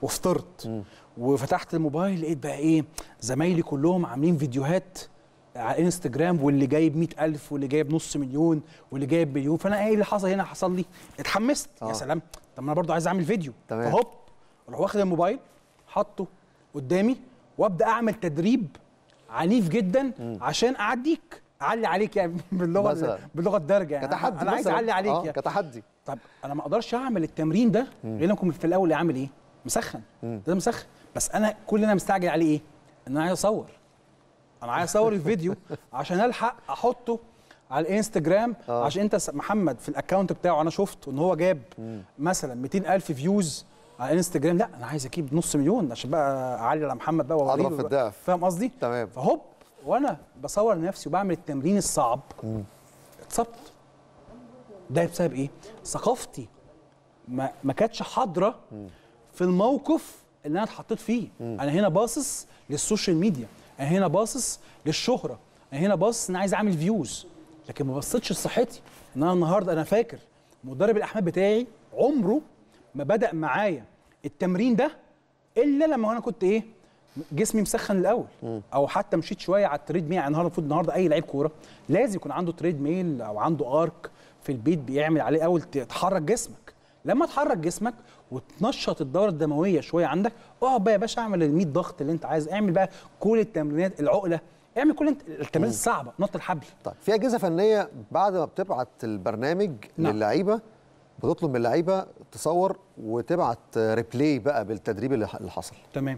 وفطرت وفتحت الموبايل لقيت بقى ايه زمايلي كلهم عاملين فيديوهات على انستجرام واللي جايب 100000 واللي جايب نص مليون واللي جايب مليون فانا ايه اللي حصل هنا حصل لي اتحمست آه. يا سلام طب ما انا برضو عايز اعمل فيديو تمام. فهوب اروح واخد الموبايل حاطه قدامي وابدا اعمل تدريب عنيف جدا عشان اعديك اعلي عليك يعني باللغه مثلاً. باللغه الدارجه يعني كتحدي انا عايز مثلاً. اعلي عليك آه يعني. كتحدي طب انا ما اقدرش اعمل التمرين ده لان انا كنت في الاول عامل ايه مسخن ده مسخن بس انا كل اللي انا مستعجل عليه ايه ان انا عايز اصور انا عايز اصور الفيديو عشان الحق احطه على الانستجرام آه. عشان انت س- محمد في الاكونت بتاعه انا شفت ان هو جاب مثلا 200 الف فيوز على الانستجرام لا انا عايز اجيب نص مليون عشان بقى اعلي على محمد بقى وأوريه أضرب في بقى. الضعف. فاهم قصدي تمام. فهوب وانا بصور نفسي وبعمل التمرين الصعب اتصبت ده بسبب ايه ثقافتي ما ما كانتش حاضره في الموقف اللي انا اتحطيت فيه انا هنا باصص للسوشيال ميديا انا هنا باصص للشهره انا هنا باصص ان أنا عايز اعمل فيوز لكن ما بصيتش لصحتي ان انا النهارده انا فاكر مدرب الاحمال بتاعي عمره ما بدا معايا التمرين ده الا لما انا كنت ايه جسمي مسخن الاول او حتى مشيت شويه على التريد ميل يعني النهارده المفروض النهارده اي لعيب كوره لازم يكون عنده تريد ميل او عنده ارك في البيت بيعمل عليه اول تحرك جسمك لما تحرك جسمك وتنشط الدوره الدمويه شويه عندك اقعد بقى يا باشا اعمل ال 100 ضغط اللي انت عايز اعمل بقى كل التمرينات العقله اعمل كل انت التمارين الصعبه نط الحبل طيب في اجهزه فنيه بعد ما بتبعت البرنامج نعم. للعيبه بتطلب من اللعيبه تصور وتبعت ريبلاي بقى بالتدريب اللي اللي حصل تمام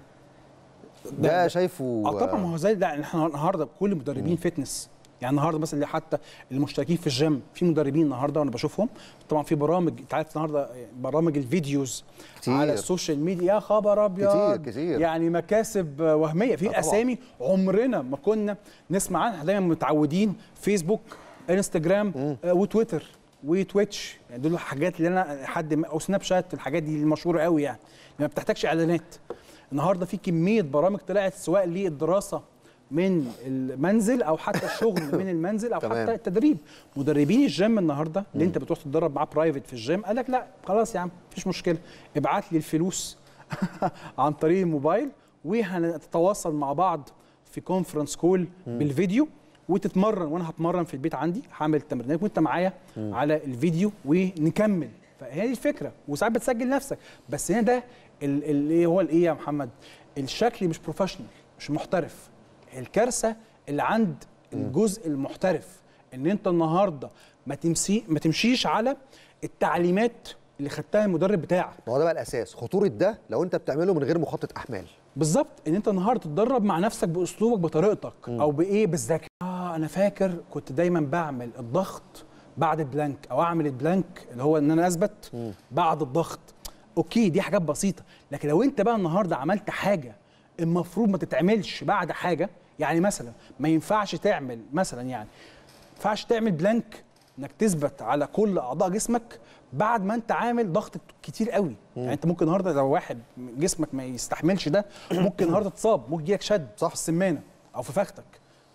ده شايفه اه طبعا ما هو زي ده احنا النهارده كل مدربين فتنس يعني النهارده مثلا اللي حتى المشتركين في الجيم في مدربين النهارده وانا بشوفهم طبعا في برامج انت عارف النهارده برامج الفيديوز كتير. على السوشيال ميديا يا خبر ابيض كتير- كتير. يعني مكاسب وهميه في طبعاً. اسامي عمرنا ما كنا نسمع عنها دايما متعودين فيسبوك انستجرام آه، وتويتر وتويتش يعني دول الحاجات اللي انا حد ما- او سناب شات الحاجات دي المشهوره قوي يعني ما بتحتاجش اعلانات النهارده في كميه برامج طلعت سواء للدراسه من المنزل او حتى الشغل من المنزل او تمام. حتى التدريب مدربين الجيم النهارده اللي انت بتروح تتدرب معاه برايفت في الجيم قال لك لا خلاص يا عم مفيش مشكله ابعت لي الفلوس عن طريق الموبايل وهنتواصل مع بعض في كونفرنس كول بالفيديو وتتمرن وانا هتمرن في البيت عندي هعمل التمرينات وانت معايا على الفيديو ونكمل فهي دي الفكره وساعات بتسجل نفسك بس هنا ده ال- ال- ايه هو الايه يا محمد الشكل مش بروفيشنال مش محترف الكارثه اللي عند الجزء المحترف ان انت النهارده ما تمسي ما تمشيش على التعليمات اللي خدتها المدرب بتاعك ما هو ده بقى الاساس خطوره ده لو انت بتعمله من غير مخطط احمال بالظبط ان انت النهارده تتدرب مع نفسك باسلوبك بطريقتك او بايه بالذكاء اه انا فاكر كنت دايما بعمل الضغط بعد البلانك او اعمل البلانك اللي هو ان انا اثبت بعد الضغط اوكي دي حاجات بسيطه لكن لو انت بقى النهارده عملت حاجه المفروض ما تتعملش بعد حاجه يعني مثلا ما ينفعش تعمل مثلا يعني ما ينفعش تعمل بلانك انك تثبت على كل اعضاء جسمك بعد ما انت عامل ضغط كتير قوي يعني انت ممكن النهارده لو واحد جسمك ما يستحملش ده ممكن النهارده تصاب ممكن يجيلك شد صح. في السمانه او في فخدك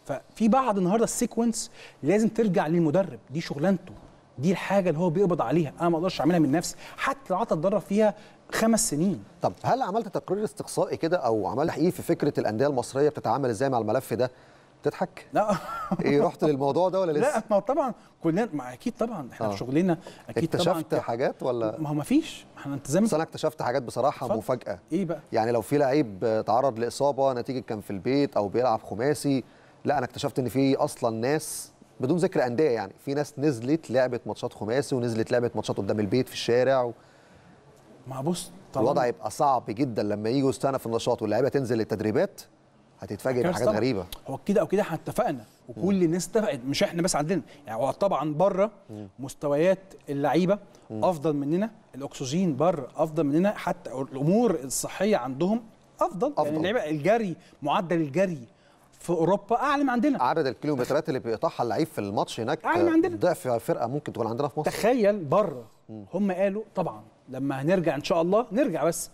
ففي بعض النهارده السيكونس لازم ترجع للمدرب دي شغلانته دي الحاجه اللي هو بيقبض عليها انا ما اقدرش اعملها من نفسي حتى لو قعدت اتدرب فيها خمس سنين طب هل عملت تقرير استقصائي كده او عملت تحقيق في فكره الانديه المصريه بتتعامل ازاي مع الملف ده تضحك لا ايه رحت للموضوع ده ولا لسه لا ما هو طبعا كلنا ما اكيد طبعا احنا آه. في شغلنا اكيد اكتشفت طبعا حاجات ولا ما هو ما فيش احنا انت زي ما بس انا اكتشفت حاجات بصراحه اتفضل. مفاجاه ايه بقى يعني لو في لعيب تعرض لاصابه نتيجه كان في البيت او بيلعب خماسي لا انا اكتشفت ان في اصلا ناس بدون ذكر انديه يعني في ناس نزلت لعبت ماتشات خماسي ونزلت لعبت ماتشات قدام البيت في الشارع و... ما بص طالما- الوضع يبقى صعب جدا لما يجوا استئناف النشاط واللعيبه تنزل التدريبات هتتفاجئ كارثة بحاجات طبعاً. غريبه هو كده او كده احنا اتفقنا وكل الناس اتفقت مش احنا بس عندنا يعني هو طبعا بره مستويات اللعيبه افضل مننا الاكسجين بره افضل مننا حتى الامور الصحيه عندهم افضل, أفضل. يعني اللعيبه الجري معدل الجري في اوروبا اعلى من عندنا عدد الكيلومترات اللي بيقطعها اللعيب في الماتش هناك أعلى من عندنا. ضعف فرقه ممكن تكون عندنا في مصر تخيل بره هم قالوا طبعا لما هنرجع ان شاء الله نرجع بس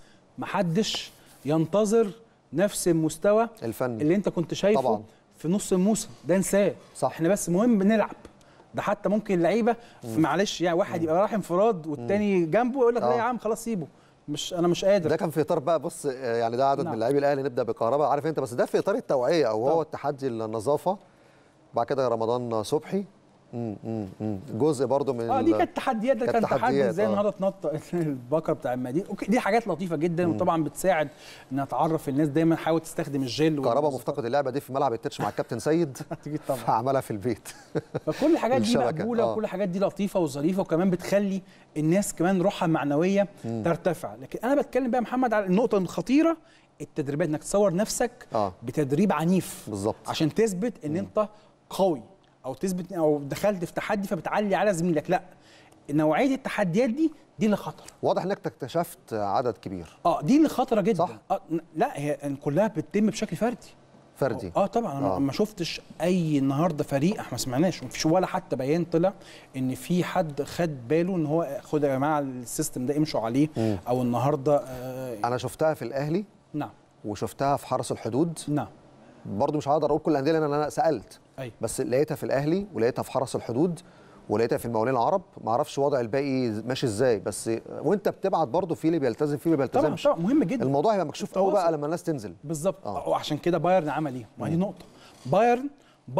محدش ينتظر نفس المستوى الفني. اللي انت كنت شايفه طبعاً. طبعا. في نص الموسم ده انساه صح. احنا بس مهم بنلعب ده حتى ممكن اللعيبه معلش يعني واحد يبقى رايح انفراد والتاني جنبه يقول لك لا آه. يا عم خلاص سيبه مش انا مش قادر ده كان في اطار بقى بص آه، يعني ده عدد نعم. من لاعبي الاهلي نبدا بكهرباء عارف انت بس ده في اطار التوعيه او هو طبعا. التحدي النظافه بعد كده رمضان صبحي مم، مم، مم. جزء برضو من اه ال- دي كانت تحديات ده كانت كان تحدي تحديات، ازاي آه. النهارده تنطق البكر بتاع المدينه اوكي دي حاجات لطيفه جدا وطبعا بتساعد انها تعرف الناس دايما حاول تستخدم الجل كهرباء والمنظفات. مفتقد اللعبه دي في ملعب التتش مع الكابتن سيد اكيد طبعا فعملها في البيت فكل الحاجات دي الشبكة، مقبوله آه. وكل الحاجات دي لطيفه وظريفه وكمان بتخلي الناس كمان روحها المعنويه ترتفع لكن انا بتكلم بقى يا محمد على النقطه الخطيره التدريبات انك تصور نفسك آه. بتدريب عنيف بالظبط. عشان تثبت ان انت قوي او تثبت او دخلت في تحدي فبتعلي على زميلك لا نوعيه التحديات دي دي اللي خطر واضح انك اكتشفت عدد كبير اه دي اللي خطره جدا صح. آه ن- لا هي كلها بتتم بشكل فردي فردي اه طبعا انا آه. آه. ما شفتش اي النهارده فريق احنا ما سمعناش مفيش ولا حتى بيان طلع ان في حد خد باله ان هو خد يا جماعه السيستم ده امشوا عليه او النهارده آه انا شفتها في الاهلي نعم وشفتها في حرس الحدود نعم برضو مش هقدر اقول كل الانديه لان انا سالت ايوه بس لقيتها في الاهلي ولقيتها في حرس الحدود ولقيتها في المقاولين العرب ما اعرفش وضع الباقي ماشي ازاي بس وانت بتبعت برضو في اللي بيلتزم في اللي ما طبعا بيلتزمش طبعا مهم جدا الموضوع هيبقى مكشوف قوي بقى التواصل. لما الناس تنزل بالظبط آه. وعشان كده بايرن عمل ايه؟ ما دي نقطه بايرن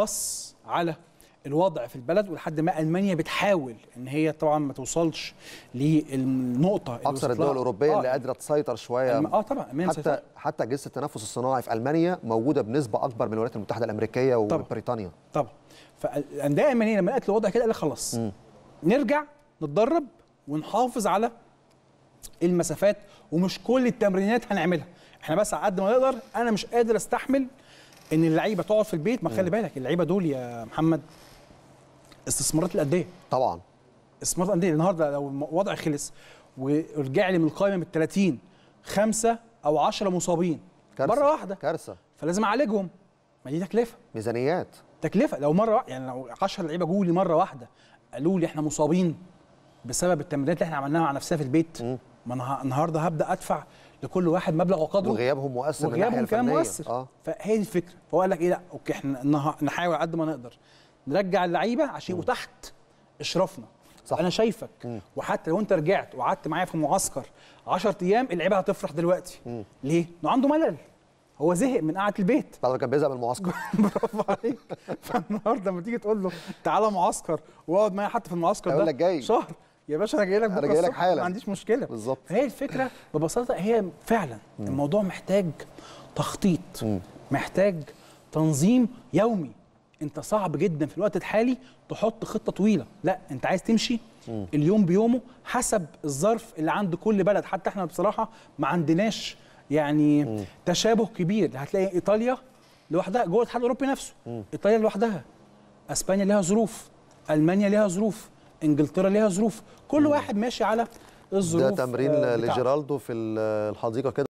بص على الوضع في البلد ولحد ما المانيا بتحاول ان هي طبعا ما توصلش للنقطه اللي اكثر وصلت الدول لها. الاوروبيه آه. اللي قادره تسيطر شويه الم- اه طبعا المانيا حتى مسيطرة. حتى اجهزه التنفس الصناعي في المانيا موجوده بنسبه اكبر من الولايات المتحده الامريكيه طبعا. وبريطانيا طبعا فالانديه الالمانيه لما لقت الوضع كده قال لك خلاص نرجع نتدرب ونحافظ على المسافات ومش كل التمرينات هنعملها احنا بس على قد ما نقدر انا مش قادر استحمل ان اللعيبه تقعد في البيت ما خلي بالك اللعيبه دول يا محمد استثمارات الانديه طبعا استثمارات الانديه النهارده لو الوضع خلص ورجع لي من القائمه من 30 خمسه او 10 مصابين كارثه مره واحده كارثه فلازم اعالجهم ما دي تكلفه ميزانيات تكلفه لو مره واحدة يعني لو 10 لعيبه جولي لي مره واحده قالوا لي احنا مصابين بسبب التمرينات اللي احنا عملناها مع نفسنا في البيت ما انا ه- النهارده هبدا ادفع لكل واحد مبلغ وقدره وغيابهم مؤثر من الناحيه وغيابهم كمان الفنيه مؤثر اه فهي دي الفكره فهو قال لك ايه لا اوكي احنا نه- نحاول على قد ما نقدر نرجع اللعيبه عشان يبقوا تحت اشرافنا صح. انا شايفك وحتى لو انت رجعت وقعدت معايا في معسكر 10 ايام اللعيبه هتفرح دلوقتي ليه؟ انه عنده ملل هو زهق من قعده البيت بعد ما كان بيزهق من المعسكر برافو عليك فالنهارده لما تيجي تقول له تعالى معسكر واقعد معايا حتى في المعسكر هيقول ده لك جاي. شهر يا باشا انا جاي لك أنا بكره جاي لك الصبح، حالا. ما عنديش مشكله بالظبط. فهي الفكره ببساطه هي فعلا الموضوع محتاج تخطيط محتاج تنظيم يومي انت صعب جدا في الوقت الحالي تحط خطه طويله لا انت عايز تمشي اليوم بيومه حسب الظرف اللي عند كل بلد حتى احنا بصراحه ما عندناش يعني تشابه كبير هتلاقي ايطاليا لوحدها جوه الاتحاد الاوروبي نفسه ايطاليا لوحدها اسبانيا ليها ظروف المانيا ليها ظروف انجلترا ليها ظروف كل واحد ماشي على الظروف ده تمرين آه، بتاعته. لجيرالدو في ال- الحديقه كده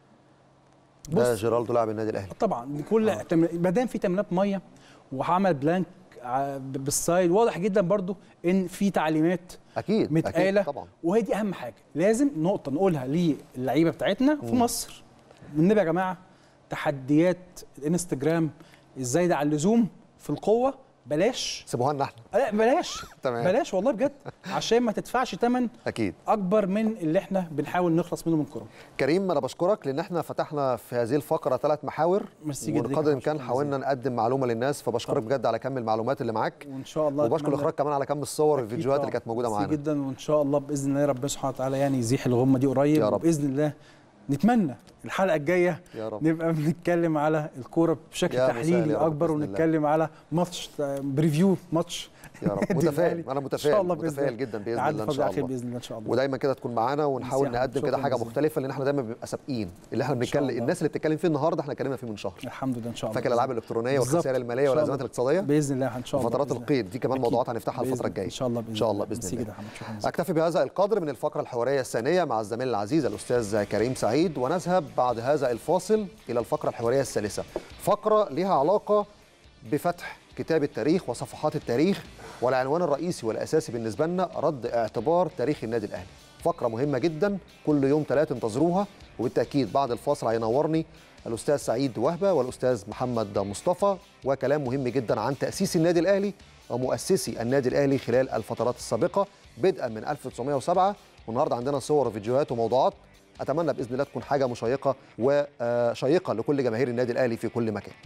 ده بص جيرالدو لاعب النادي الاهلي طبعا كل تمرين- ما دام في تمرينات ميه وعمل بلانك ع- ب- بالسايد واضح جدا برضو ان في تعليمات اكيد متقاله أكيد طبعا وهي دي اهم حاجه لازم نقطه نقولها للعيبه بتاعتنا في مصر والنبي يا جماعه تحديات الانستجرام الزايده على اللزوم في القوه بلاش سيبوها لنا احنا لا بلاش تمام. بلاش والله بجد عشان ما تدفعش ثمن اكيد اكبر من اللي احنا بنحاول نخلص منه من كورونا كريم انا بشكرك لان احنا فتحنا في هذه الفقره ثلاث محاور ميرسي جدا وبقدر ليك. الامكان شكراً حاولنا نقدم معلومه للناس فبشكرك بجد على كم المعلومات اللي معاك وان شاء الله وبشكر أتمنى- الاخراج كمان على كم الصور أكيد والفيديوهات اللي طبعاً. كانت موجوده ميرسي معانا جدا وان شاء الله باذن الله ربنا سبحانه وتعالى يعني يزيح الغمه دي قريب يا رب. باذن الله نتمنى الحلقه الجايه يا رب. نبقى بنتكلم على الكوره بشكل يا مساء تحليلي يا رب اكبر بإذن الله. ونتكلم على ماتش آه، بريفيو ماتش يا رب النادي متفائل الأهلي. انا ان متفائل شاء الله باذن متفائل الله جدا باذن نعدي الله ان فضل شاء على خير الله باذن الله ان شاء الله ودايما كده تكون معانا ونحاول ميرسي يا أحمد. نقدم كده شكراً حاجه جزيلاً. مختلفه لان احنا دايما بنبقى سابقين اللي احنا بنتكلم الله. الناس اللي بتتكلم فيه النهارده احنا اتكلمنا فيه من شهر الحمد لله ان شاء الله فاكر الالعاب الالكترونيه بالظبط. والخسائر الماليه إن شاء والازمات الله. الاقتصاديه باذن الله ان شاء الله وفترات بإذن الله. القيد دي كمان أكيد. موضوعات هنفتحها الفتره بإذن- الجايه ان شاء الله باذن ان شاء الله باذن ميرسي الله جدا يا محمد. شكراً جزيلاً. اكتفي بهذا القدر من الفقره الحواريه الثانيه مع الزميل العزيز الاستاذ كريم سعيد ونذهب بعد هذا الفاصل الى الفقره الحواريه الثالثه فقره لها علاقه بفتح كتاب التاريخ وصفحات التاريخ والعنوان الرئيسي والاساسي بالنسبه لنا رد اعتبار تاريخ النادي الاهلي فقره مهمه جدا كل يوم ثلاث انتظروها وبالتاكيد بعد الفاصل هينورني الاستاذ سعيد وهبه والاستاذ محمد مصطفى وكلام مهم جدا عن تاسيس النادي الاهلي ومؤسسي النادي الاهلي خلال الفترات السابقه بدءا من 1907 والنهارده عندنا صور وفيديوهات وموضوعات اتمنى باذن الله تكون حاجه مشيقه وشيقه لكل جماهير النادي الاهلي في كل مكان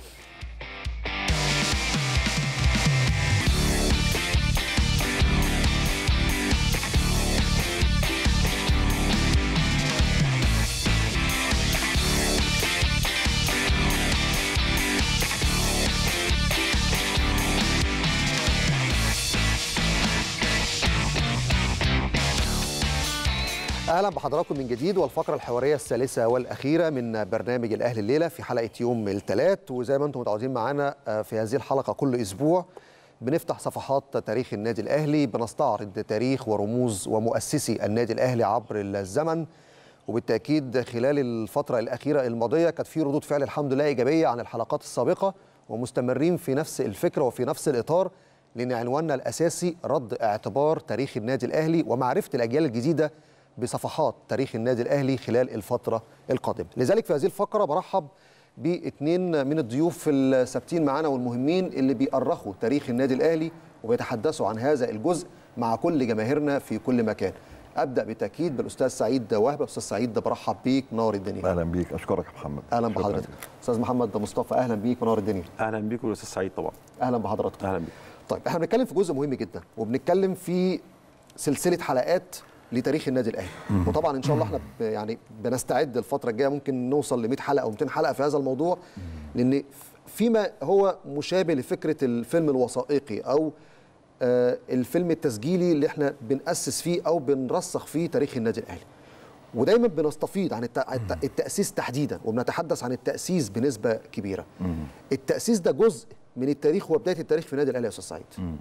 اهلا بحضراتكم من جديد والفقره الحواريه الثالثه والاخيره من برنامج الاهلي الليله في حلقه يوم الثلاث وزي ما انتم متعودين معانا آه، في هذه الحلقه كل اسبوع بنفتح صفحات تاريخ النادي الاهلي بنستعرض تاريخ ورموز ومؤسسي النادي الاهلي عبر الزمن وبالتاكيد خلال الفتره الاخيره الماضيه كانت في ردود فعل الحمد لله ايجابيه عن الحلقات السابقه ومستمرين في نفس الفكره وفي نفس الاطار لان عنواننا الاساسي رد اعتبار تاريخ النادي الاهلي ومعرفه الاجيال الجديده بصفحات تاريخ النادي الاهلي خلال الفتره القادمه لذلك في هذه الفقره برحب باثنين من الضيوف الثابتين معانا والمهمين اللي بيأرخوا تاريخ النادي الاهلي وبيتحدثوا عن هذا الجزء مع كل جماهيرنا في كل مكان ابدا بالتاكيد بالاستاذ سعيد وهبه استاذ سعيد برحب بيك منور الدنيا اهلا بيك اشكرك يا محمد اهلا شكراً. بحضرتك استاذ محمد مصطفى اهلا بيك منور الدنيا اهلا بيك والاستاذ سعيد طبعا اهلا بحضرتك اهلا بيك طيب احنا بنتكلم في جزء مهم جدا وبنتكلم في سلسله حلقات لتاريخ النادي الاهلي وطبعا ان شاء الله احنا ب- يعني بنستعد الفتره الجايه ممكن نوصل ل 100 حلقه او 200 حلقه في هذا الموضوع لان فيما هو مشابه لفكره الفيلم الوثائقي او آه، الفيلم التسجيلي اللي احنا بنأسس فيه او بنرسخ فيه تاريخ النادي الاهلي ودايما بنستفيض عن الت- الت- التأسيس تحديدا وبنتحدث عن التأسيس بنسبة كبيرة التأسيس ده جزء من التاريخ وبداية التاريخ في النادي الأهلي يا أستاذ سعيد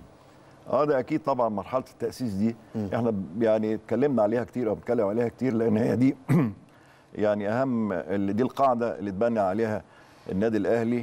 اه ده اكيد طبعا مرحله التاسيس دي احنا ب- يعني اتكلمنا عليها كتير او بنتكلم عليها كتير لان هي دي يعني اهم اللي دي القاعده اللي اتبنى عليها النادي الاهلي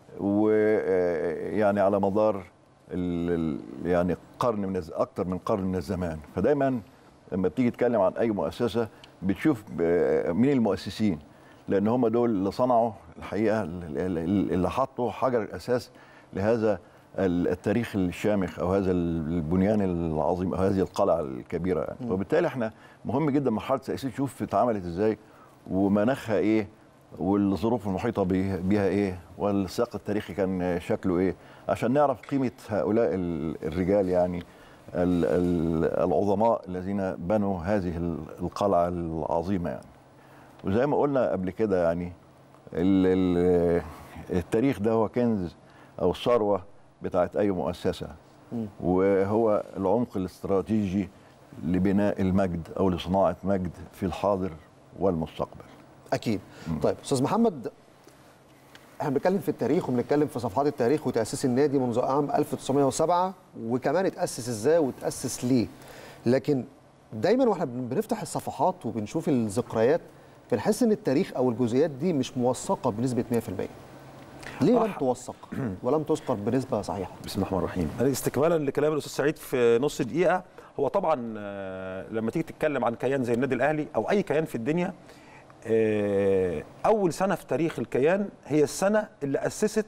ويعني على مدار ال- ال- يعني قرن من الز- اكتر من قرن من الزمان فدايما لما بتيجي تتكلم عن اي مؤسسه بتشوف ب- مين المؤسسين لان هم دول اللي صنعوا الحقيقه ال- ال- اللي حطوا حجر الاساس لهذا ال- التاريخ الشامخ او هذا ال- البنيان العظيم او هذه القلعه الكبيره يعني وبالتالي احنا مهم جدا مرحله التاسيس تشوف اتعملت ازاي ومناخها ايه والظروف المحيطه بيه- بيها ايه والسياق التاريخي كان شكله ايه عشان نعرف قيمه هؤلاء ال- الرجال يعني ال- ال- العظماء الذين بنوا هذه ال- القلعه العظيمه يعني وزي ما قلنا قبل كده يعني ال- ال- التاريخ ده هو كنز او الثروه بتاعت اي مؤسسه وهو العمق الاستراتيجي لبناء المجد او لصناعه مجد في الحاضر والمستقبل أكيد طيب أستاذ محمد احنا بنتكلم في التاريخ وبنتكلم في صفحات التاريخ وتأسيس النادي منذ عام 1907 وكمان اتأسس ازاي وتأسس ليه لكن دايما واحنا بن- بنفتح الصفحات وبنشوف الذكريات بنحس ان التاريخ او الجزئيات دي مش موثقه بنسبه 100% ليه لم آه. توثق ولم تذكر بنسبه صحيحه بسم الله الرحمن الرحيم أنا استكمالا لكلام الاستاذ سعيد في نص دقيقه هو طبعا آه، لما تيجي تتكلم عن كيان زي النادي الاهلي او اي كيان في الدنيا آه، اول سنه في تاريخ الكيان هي السنه اللي اسست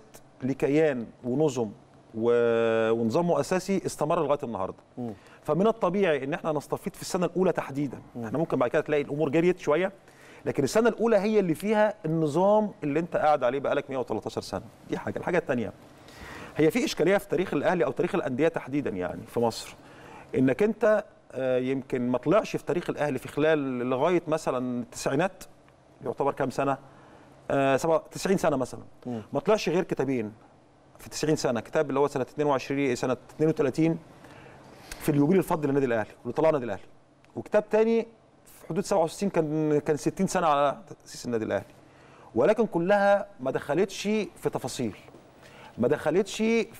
لكيان ونظم و- ونظام مؤسسي استمر لغايه النهارده فمن الطبيعي ان احنا نستفيد في السنه الاولى تحديدا احنا ممكن بعد كده تلاقي الامور جريت شويه لكن السنه الاولى هي اللي فيها النظام اللي انت قاعد عليه بقالك 113 سنه دي حاجه الحاجه الثانيه هي في اشكاليه في تاريخ الاهلي او تاريخ الانديه تحديدا يعني في مصر انك انت آه، يمكن ما طلعش في تاريخ الاهلي في خلال لغايه مثلا التسعينات يعتبر كام سنه آه، سبعة- 90 سنه مثلا ما طلعش غير كتابين في 90 سنه كتاب اللي هو سنه 22 سنه 32 في اليوبيل الفضل للنادي الاهلي واللي طلعه النادي الاهلي وكتاب تاني في حدود 67 كان كان 60 سنه على تاسيس النادي الاهلي ولكن كلها ما دخلتش في تفاصيل ما دخلتش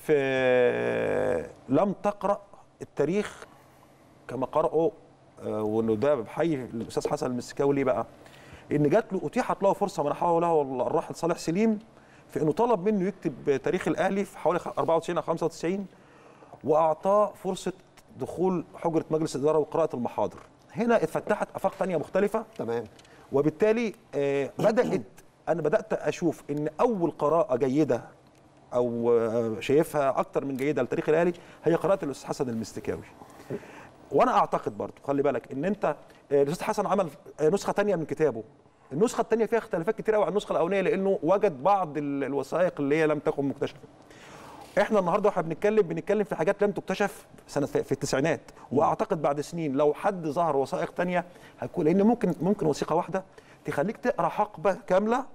في لم تقرا التاريخ كما قرأه آه، وانه ده بحيي الاستاذ حسن المسكاوي ليه بقى؟ ان جات له اتيحت له فرصه منحها له الراحل صالح سليم في انه طلب منه يكتب تاريخ الاهلي في حوالي 94 او 95 واعطاه فرصه دخول حجره مجلس الاداره وقراءه المحاضر. هنا اتفتحت افاق ثانيه مختلفه تمام وبالتالي آه، بدات انا بدات اشوف ان اول قراءه جيده او آه، شايفها اكتر من جيده لتاريخ الاهلي هي قراءه الاستاذ حسن المستكاوي وانا اعتقد برضو خلي بالك ان انت آه، الاستاذ حسن عمل آه، نسخه تانية من كتابه النسخه الثانيه فيها اختلافات كتير قوي عن النسخه الاولانيه لانه وجد بعض ال- الوثائق اللي هي لم تكن مكتشفه احنا النهارده واحنا بنتكلم بنتكلم في حاجات لم تكتشف سنه في في التسعينات واعتقد بعد سنين لو حد ظهر وثائق تانية هتكون لان ممكن ممكن وثيقه واحده تخليك تقرا حقبه كامله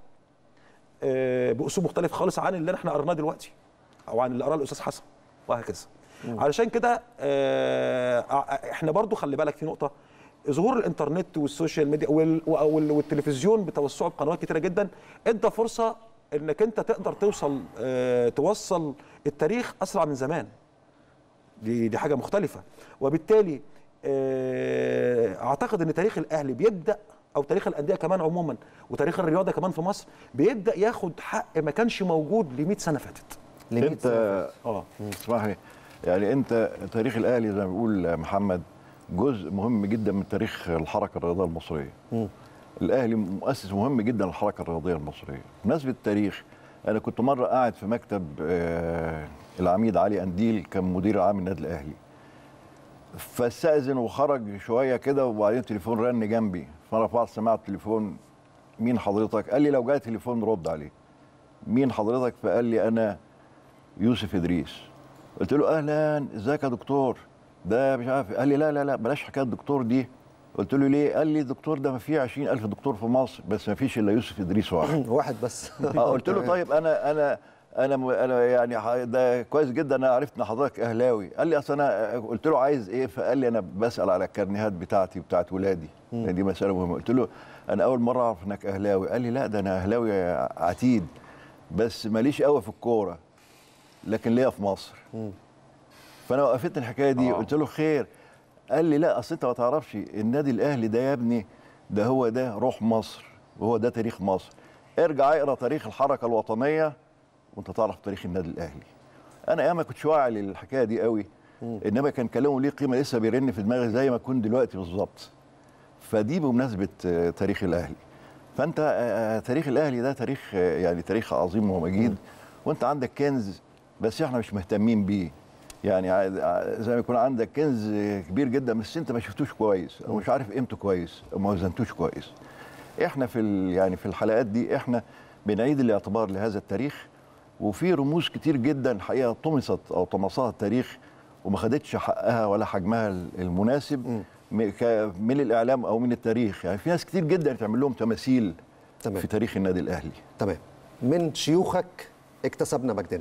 آه، باسلوب مختلف خالص عن اللي احنا قرناه دلوقتي او عن اللي قراه الاستاذ حسن وهكذا علشان كده آه، ع- احنا برضو خلي بالك في نقطه ظهور الانترنت والسوشيال ميديا وال- وال- والتلفزيون بتوسعه بقنوات كتيره جدا ادى فرصه انك انت تقدر توصل آه، توصل التاريخ اسرع من زمان دي دي حاجه مختلفه وبالتالي آه، اعتقد ان تاريخ الاهلي بيبدا او تاريخ الانديه كمان عموما وتاريخ الرياضه كمان في مصر بيبدا ياخد حق ما كانش موجود ل 100 سنه فاتت لمية انت اه اسمح لي يعني انت تاريخ الاهلي زي ما بيقول محمد جزء مهم جدا من تاريخ الحركه الرياضيه المصريه الاهلي مؤسس مهم جدا للحركه الرياضيه المصريه بمناسبه التاريخ انا كنت مره قاعد في مكتب آه، العميد علي انديل كان مدير عام النادي الاهلي فاستاذن وخرج شويه كده وبعدين التليفون رن جنبي فانا رفعت سماعه التليفون مين حضرتك قال لي لو جاي تليفون رد عليه مين حضرتك فقال لي انا يوسف ادريس قلت له اهلا ازيك يا دكتور ده مش عارف قال لي لا لا لا بلاش حكايه الدكتور دي قلت له ليه قال لي الدكتور ده ما فيه 20000 دكتور في مصر بس ما فيش الا يوسف ادريس واحد واحد بس اه قلت له طيب انا انا انا م- انا يعني ح- ده كويس جدا انا عرفت ان حضرتك اهلاوي قال لي اصل انا قلت له عايز ايه فقال لي انا بسال على الكارنيهات بتاعتي وبتاعت ولادي لأن دي مساله مهمه قلت له انا اول مره اعرف انك اهلاوي قال لي لا ده انا اهلاوي عتيد بس ماليش قوي في الكوره لكن ليا في مصر فانا وقفت الحكايه دي قلت له خير قال لي لا اصل انت ما تعرفش النادي الاهلي ده يا ابني ده هو ده روح مصر وهو ده تاريخ مصر ارجع اقرا تاريخ الحركه الوطنيه وانت تعرف تاريخ النادي الاهلي انا ايام ما كنتش واعي للحكايه دي قوي انما كان كلامه ليه قيمه لسه بيرن في دماغي زي ما كنت دلوقتي بالظبط فدي بمناسبه آه، تاريخ الاهلي فانت آه، آه، تاريخ الاهلي ده تاريخ آه، يعني تاريخ عظيم ومجيد وانت عندك كنز بس احنا مش مهتمين بيه يعني ع- ع- زي ما يكون عندك كنز آه، كبير جدا بس انت ما شفتوش كويس او مش عارف قيمته كويس او ما وزنتوش كويس احنا في ال- يعني في الحلقات دي احنا بنعيد الاعتبار لهذا التاريخ وفي رموز كتير جدا حقيقه طمست او طمسها التاريخ وما خدتش حقها ولا حجمها المناسب م- ك- من الاعلام او من التاريخ يعني في ناس كتير جدا تعمل لهم تماثيل تمام في تاريخ النادي الاهلي تمام من شيوخك اكتسبنا مجدنا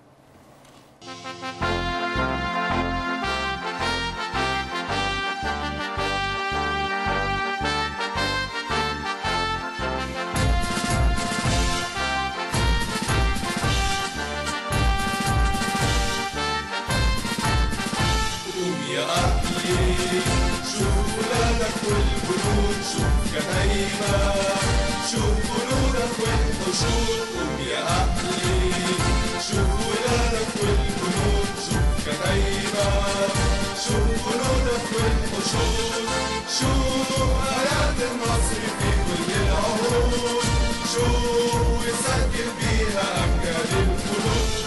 قوم يا أهلي شوف ولادك والجنود شوف كتايبك شوف جنودك والحشود قوم يا أهلي شوف ولادك والجنود شوف كتايبك شوف جنودك والحشود شوف آيات النصر في كل العهود شوف وسجل بيها أمجاد القلوب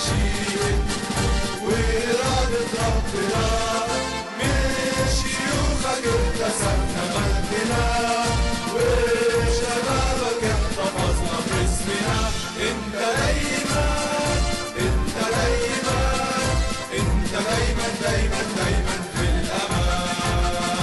ماشيين وإرادة ربنا من شيوخك اكتسبنا مجدنا وشبابك احتفظنا باسمنا انت دايما انت دايما انت دايما دايما دايما في الامان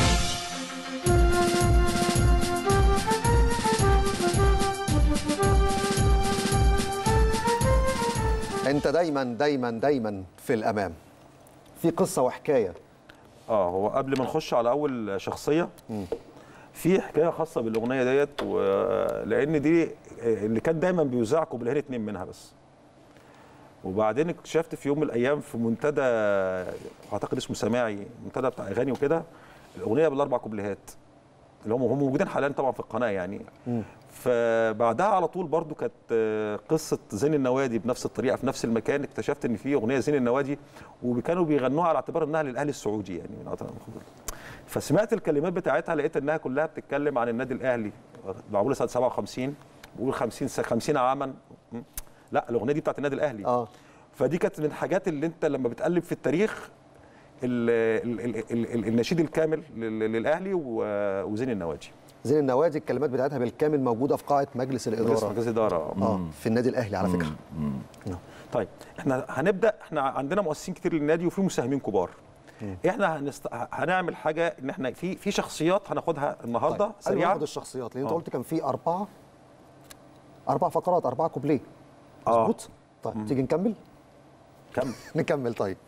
انت دايما دايما دايما في الامام في قصه وحكايه اه هو قبل ما نخش على اول شخصيه في حكايه خاصه بالاغنيه ديت ولان دي اللي كان دايما بيذاع كوبلهين اتنين منها بس وبعدين اكتشفت في يوم من الايام في منتدى اعتقد اسمه سماعي منتدى بتاع اغاني وكده الاغنيه بالاربع كوبليهات اللي هم هم موجودين حاليا طبعا في القناه يعني فبعدها على طول برضو كانت آه، قصه زين النوادي بنفس الطريقه في نفس المكان اكتشفت ان في اغنيه زين النوادي وكانوا بيغنوها على اعتبار انها للاهلي السعودي يعني من أعتقد- فسمعت الكلمات بتاعتها لقيت انها كلها بتتكلم عن النادي الاهلي معموله سنه 57 بقول 50 س- 50 عاما م. لا الاغنيه دي بتاعت النادي الاهلي اه فدي كانت من الحاجات اللي انت لما بتقلب في التاريخ ال ال ال ال ال النشيد الكامل لل- للاهلي و- وزين النوادي زين النوادي الكلمات بتاعتها بالكامل موجوده في قاعه مجلس مجلس الاداره مجلس اداره اه في النادي الاهلي على فكره طيب احنا هنبدا احنا عندنا مؤسسين كتير للنادي وفي مساهمين كبار احنا هنست... هنعمل حاجه ان احنا في في شخصيات هناخدها النهارده طيب. قبل ما سريعا ناخد الشخصيات لان انت آه. قلت كان في اربعه اربع فقرات اربعه كوبليه آه. مظبوط طيب تيجي نكمل كمل نكمل طيب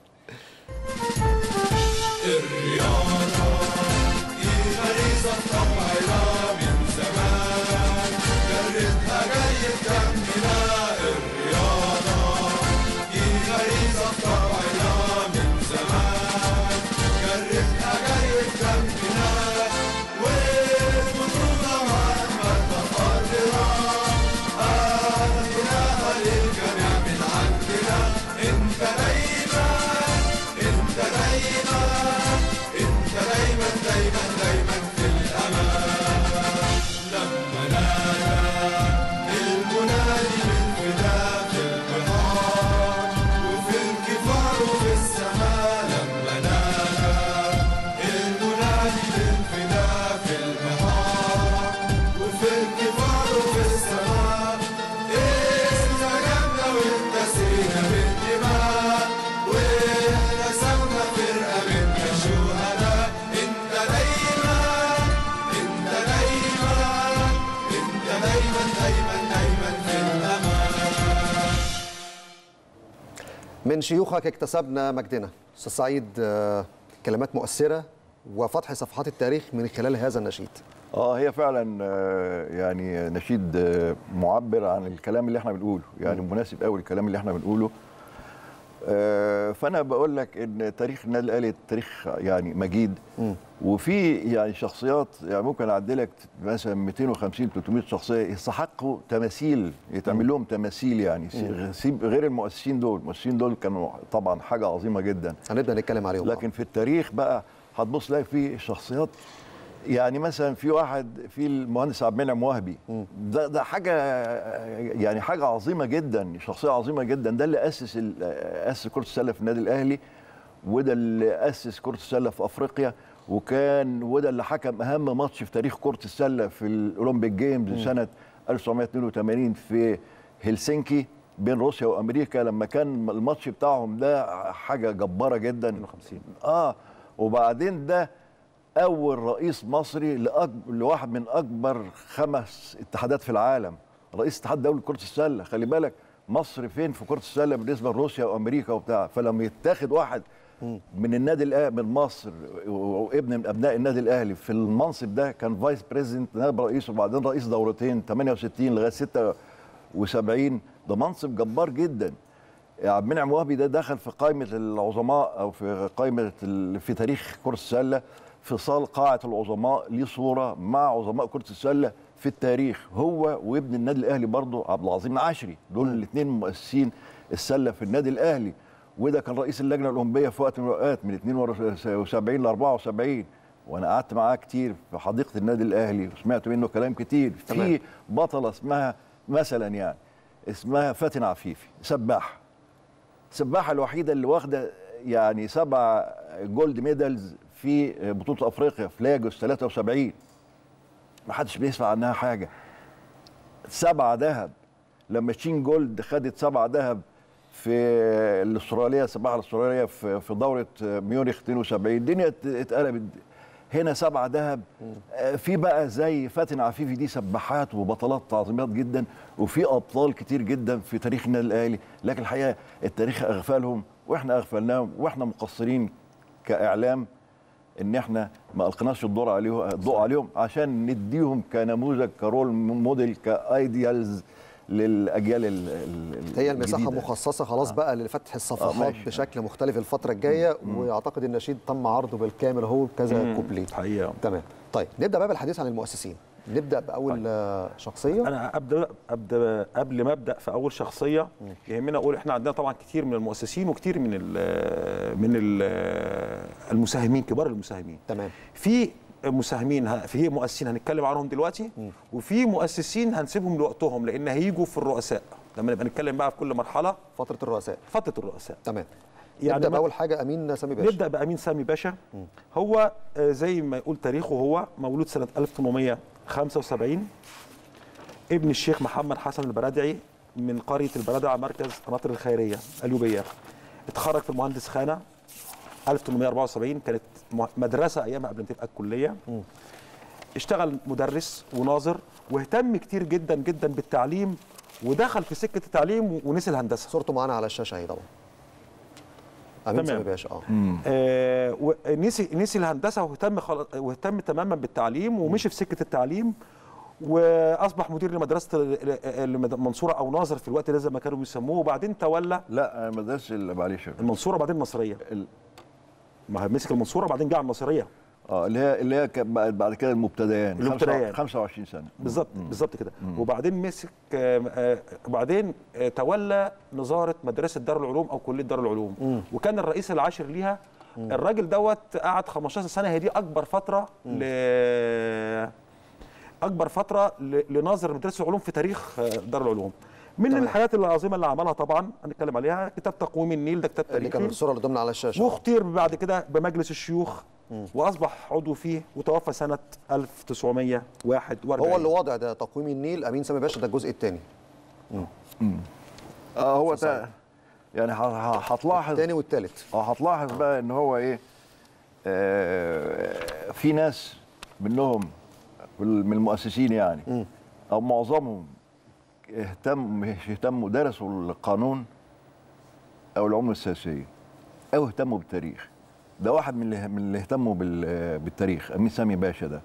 الرياضة دي غريزة في طبعنا من زمان جرتها جاي بدمنا الرياضة دي غريزة في طبعنا من زمان جرتها جاي بدمنا والبطولة مهما تقدرها أهدناها للجميع من عندنا انت دايما انت دايما انت دايما دايما دايما في الامان لما نادى المنادي بالفداء في البحار وفي الكفار وفي السماء لما نادى المنادي بالفداء في البحار وفي الكفار وفي السماء استجبنا واتسينا بالدماء واحتسبنا فرقة من الشهداء انت دايما انت دايما انت دايما دايما دايما في الامان من شيوخك اكتسبنا مجدنا استاذ سعيد آه، كلمات مؤثره وفتح صفحات التاريخ من خلال هذا النشيد اه هي فعلا آه، يعني نشيد آه، معبر عن الكلام اللي احنا بنقوله يعني مناسب قوي الكلام اللي احنا بنقوله آه، فانا بقول لك ان تاريخ النادي الاهلي تاريخ يعني مجيد وفي يعني شخصيات يعني ممكن اعدي لك مثلا 250 300 شخصيه يستحقوا تماثيل يتعمل لهم تماثيل يعني سي- سيب غير المؤسسين دول المؤسسين دول كانوا طبعا حاجه عظيمه جدا هنبدا نتكلم عليهم لكن في التاريخ بقى هتبص تلاقي في شخصيات يعني مثلا في واحد في المهندس عبد المنعم وهبي ده ده حاجه يعني حاجه عظيمه جدا شخصيه عظيمه جدا ده اللي اسس ال- اسس كره السله في النادي الاهلي وده اللي اسس كره السله في افريقيا وكان وده اللي حكم اهم ماتش في تاريخ كره السله في الاولمبيك جيمز سنه 1982 في هلسنكي بين روسيا وامريكا لما كان الماتش بتاعهم ده حاجه جباره جدا 52 اه وبعدين ده اول رئيس مصري لأكبر لواحد من اكبر خمس اتحادات في العالم رئيس اتحاد دولي كره السله خلي بالك مصر فين في كره السله بالنسبه لروسيا وامريكا وبتاع فلما يتاخد واحد من النادي الاهلي من مصر وابن من ابناء النادي الاهلي في المنصب ده كان فايس بريزيدنت نائب رئيس وبعدين رئيس دورتين 68 لغايه 76 ده منصب جبار جدا عبد المنعم وهبي ده دخل في قائمه العظماء او في قائمه ال- في تاريخ كره السله في صال قاعه العظماء ليه صوره مع عظماء كره السله في التاريخ هو وابن النادي الاهلي برضه عبد العظيم العشري دول الاثنين مؤسسين السله في النادي الاهلي وده كان رئيس اللجنه الاولمبيه في وقت من الاوقات من 72 ل 74 وانا قعدت معاه كتير في حديقه النادي الاهلي وسمعت منه كلام كتير في بطله اسمها مثلا يعني اسمها فاتن عفيفي سباحه السباحه الوحيده اللي واخده يعني سبع جولد ميدالز في بطوله افريقيا في لاجوس 73 ما حدش بيسمع عنها حاجه سبعه ذهب لما شين جولد خدت سبعه ذهب في الاستراليه السباحه الاستراليه في في دوره ميونخ 72 الدنيا ات- اتقلبت هنا سبعه ذهب آه، في بقى زي فاتن عفيفي دي سباحات وبطلات عظيمات جدا وفي ابطال كتير جدا في تاريخ النادي الاهلي لكن الحقيقه التاريخ اغفلهم واحنا اغفلناهم واحنا مقصرين كاعلام ان احنا ما القناش الضوء عليهم الضوء عليهم عشان نديهم كنموذج كرول موديل كايديالز للاجيال ال- ال- هي المساحه الجديدة. مخصصه خلاص بقى لفتح الصفحات ماشي. بشكل مختلف الفتره الجايه واعتقد النشيد تم عرضه بالكامل اهو كذا كوبليه حقيقه تمام طيب نبدا بقى بالحديث عن المؤسسين نبدا باول آه، شخصيه انا ابدا ابدا قبل ما ابدا في اول شخصيه يهمنا اقول احنا عندنا طبعا كتير من المؤسسين وكتير من ال من ال المساهمين كبار المساهمين تمام في مساهمين ه- في مؤسسين هنتكلم عنهم دلوقتي وفي مؤسسين هنسيبهم لوقتهم لان هيجوا في الرؤساء لما نبقى نتكلم بقى في كل مرحله فتره الرؤساء فتره الرؤساء تمام يعني نبدا ما- باول حاجه امين سامي باشا نبدا بامين سامي باشا هو آه، زي ما يقول تاريخه هو مولود سنه 1875 ابن الشيخ محمد حسن البرادعي من قريه البرادعه مركز قناطر الخيريه اليوبيه اتخرج في المهندس خانه 1874 كانت م- مدرسه ايامها قبل ما تبقى الكليه اشتغل مدرس وناظر واهتم كتير جدا جدا بالتعليم ودخل في سكه التعليم ونسي الهندسه صورته معانا على الشاشه اهي طبعا امين تمام. سامي باشا اه آه، ونسي نسي الهندسه واهتم خل... واهتم تماما بالتعليم ومشي في سكه التعليم واصبح مدير لمدرسه ال- ال- المنصوره او ناظر في الوقت ده زي ما كانوا بيسموه وبعدين تولى لا مدرسه ال- معلش المنصوره بعدين النصريه ال- ما هو مسك المنصوره بعدين جه على النصريه اه اللي هي اللي هي كانت بعد بعد كده المبتدئان المبتدئان. 25 سنه بالظبط بالظبط كده وبعدين مسك آه، آه، وبعدين آه، تولى نظاره مدرسه دار العلوم او كليه دار العلوم وكان الرئيس العاشر ليها الراجل دوت قعد 15 سنه هي دي اكبر فتره ل اكبر فتره ل- لناظر مدرسه العلوم في تاريخ آه، دار العلوم من تمام. الحاجات العظيمه اللي عملها طبعا هنتكلم عليها كتاب تقويم النيل ده كتاب اللي كان تاريخي الصوره اللي قدامنا على الشاشه آه. واختير بعد كده بمجلس الشيوخ واصبح عضو فيه وتوفى سنه 1941 هو اللي واضع ده تقويم النيل امين سامي باشا ده الجزء الثاني اه هو ده يعني ه- ه- هتلاحظ الثاني والثالث اه هتلاحظ بقى ان هو ايه آه في ناس منهم من المؤسسين يعني او معظمهم اهتم مش اهتموا درسوا القانون او العلوم السياسيه او اهتموا بالتاريخ ده واحد من اللي من اللي اهتموا بال- بالتاريخ امين سامي باشا ده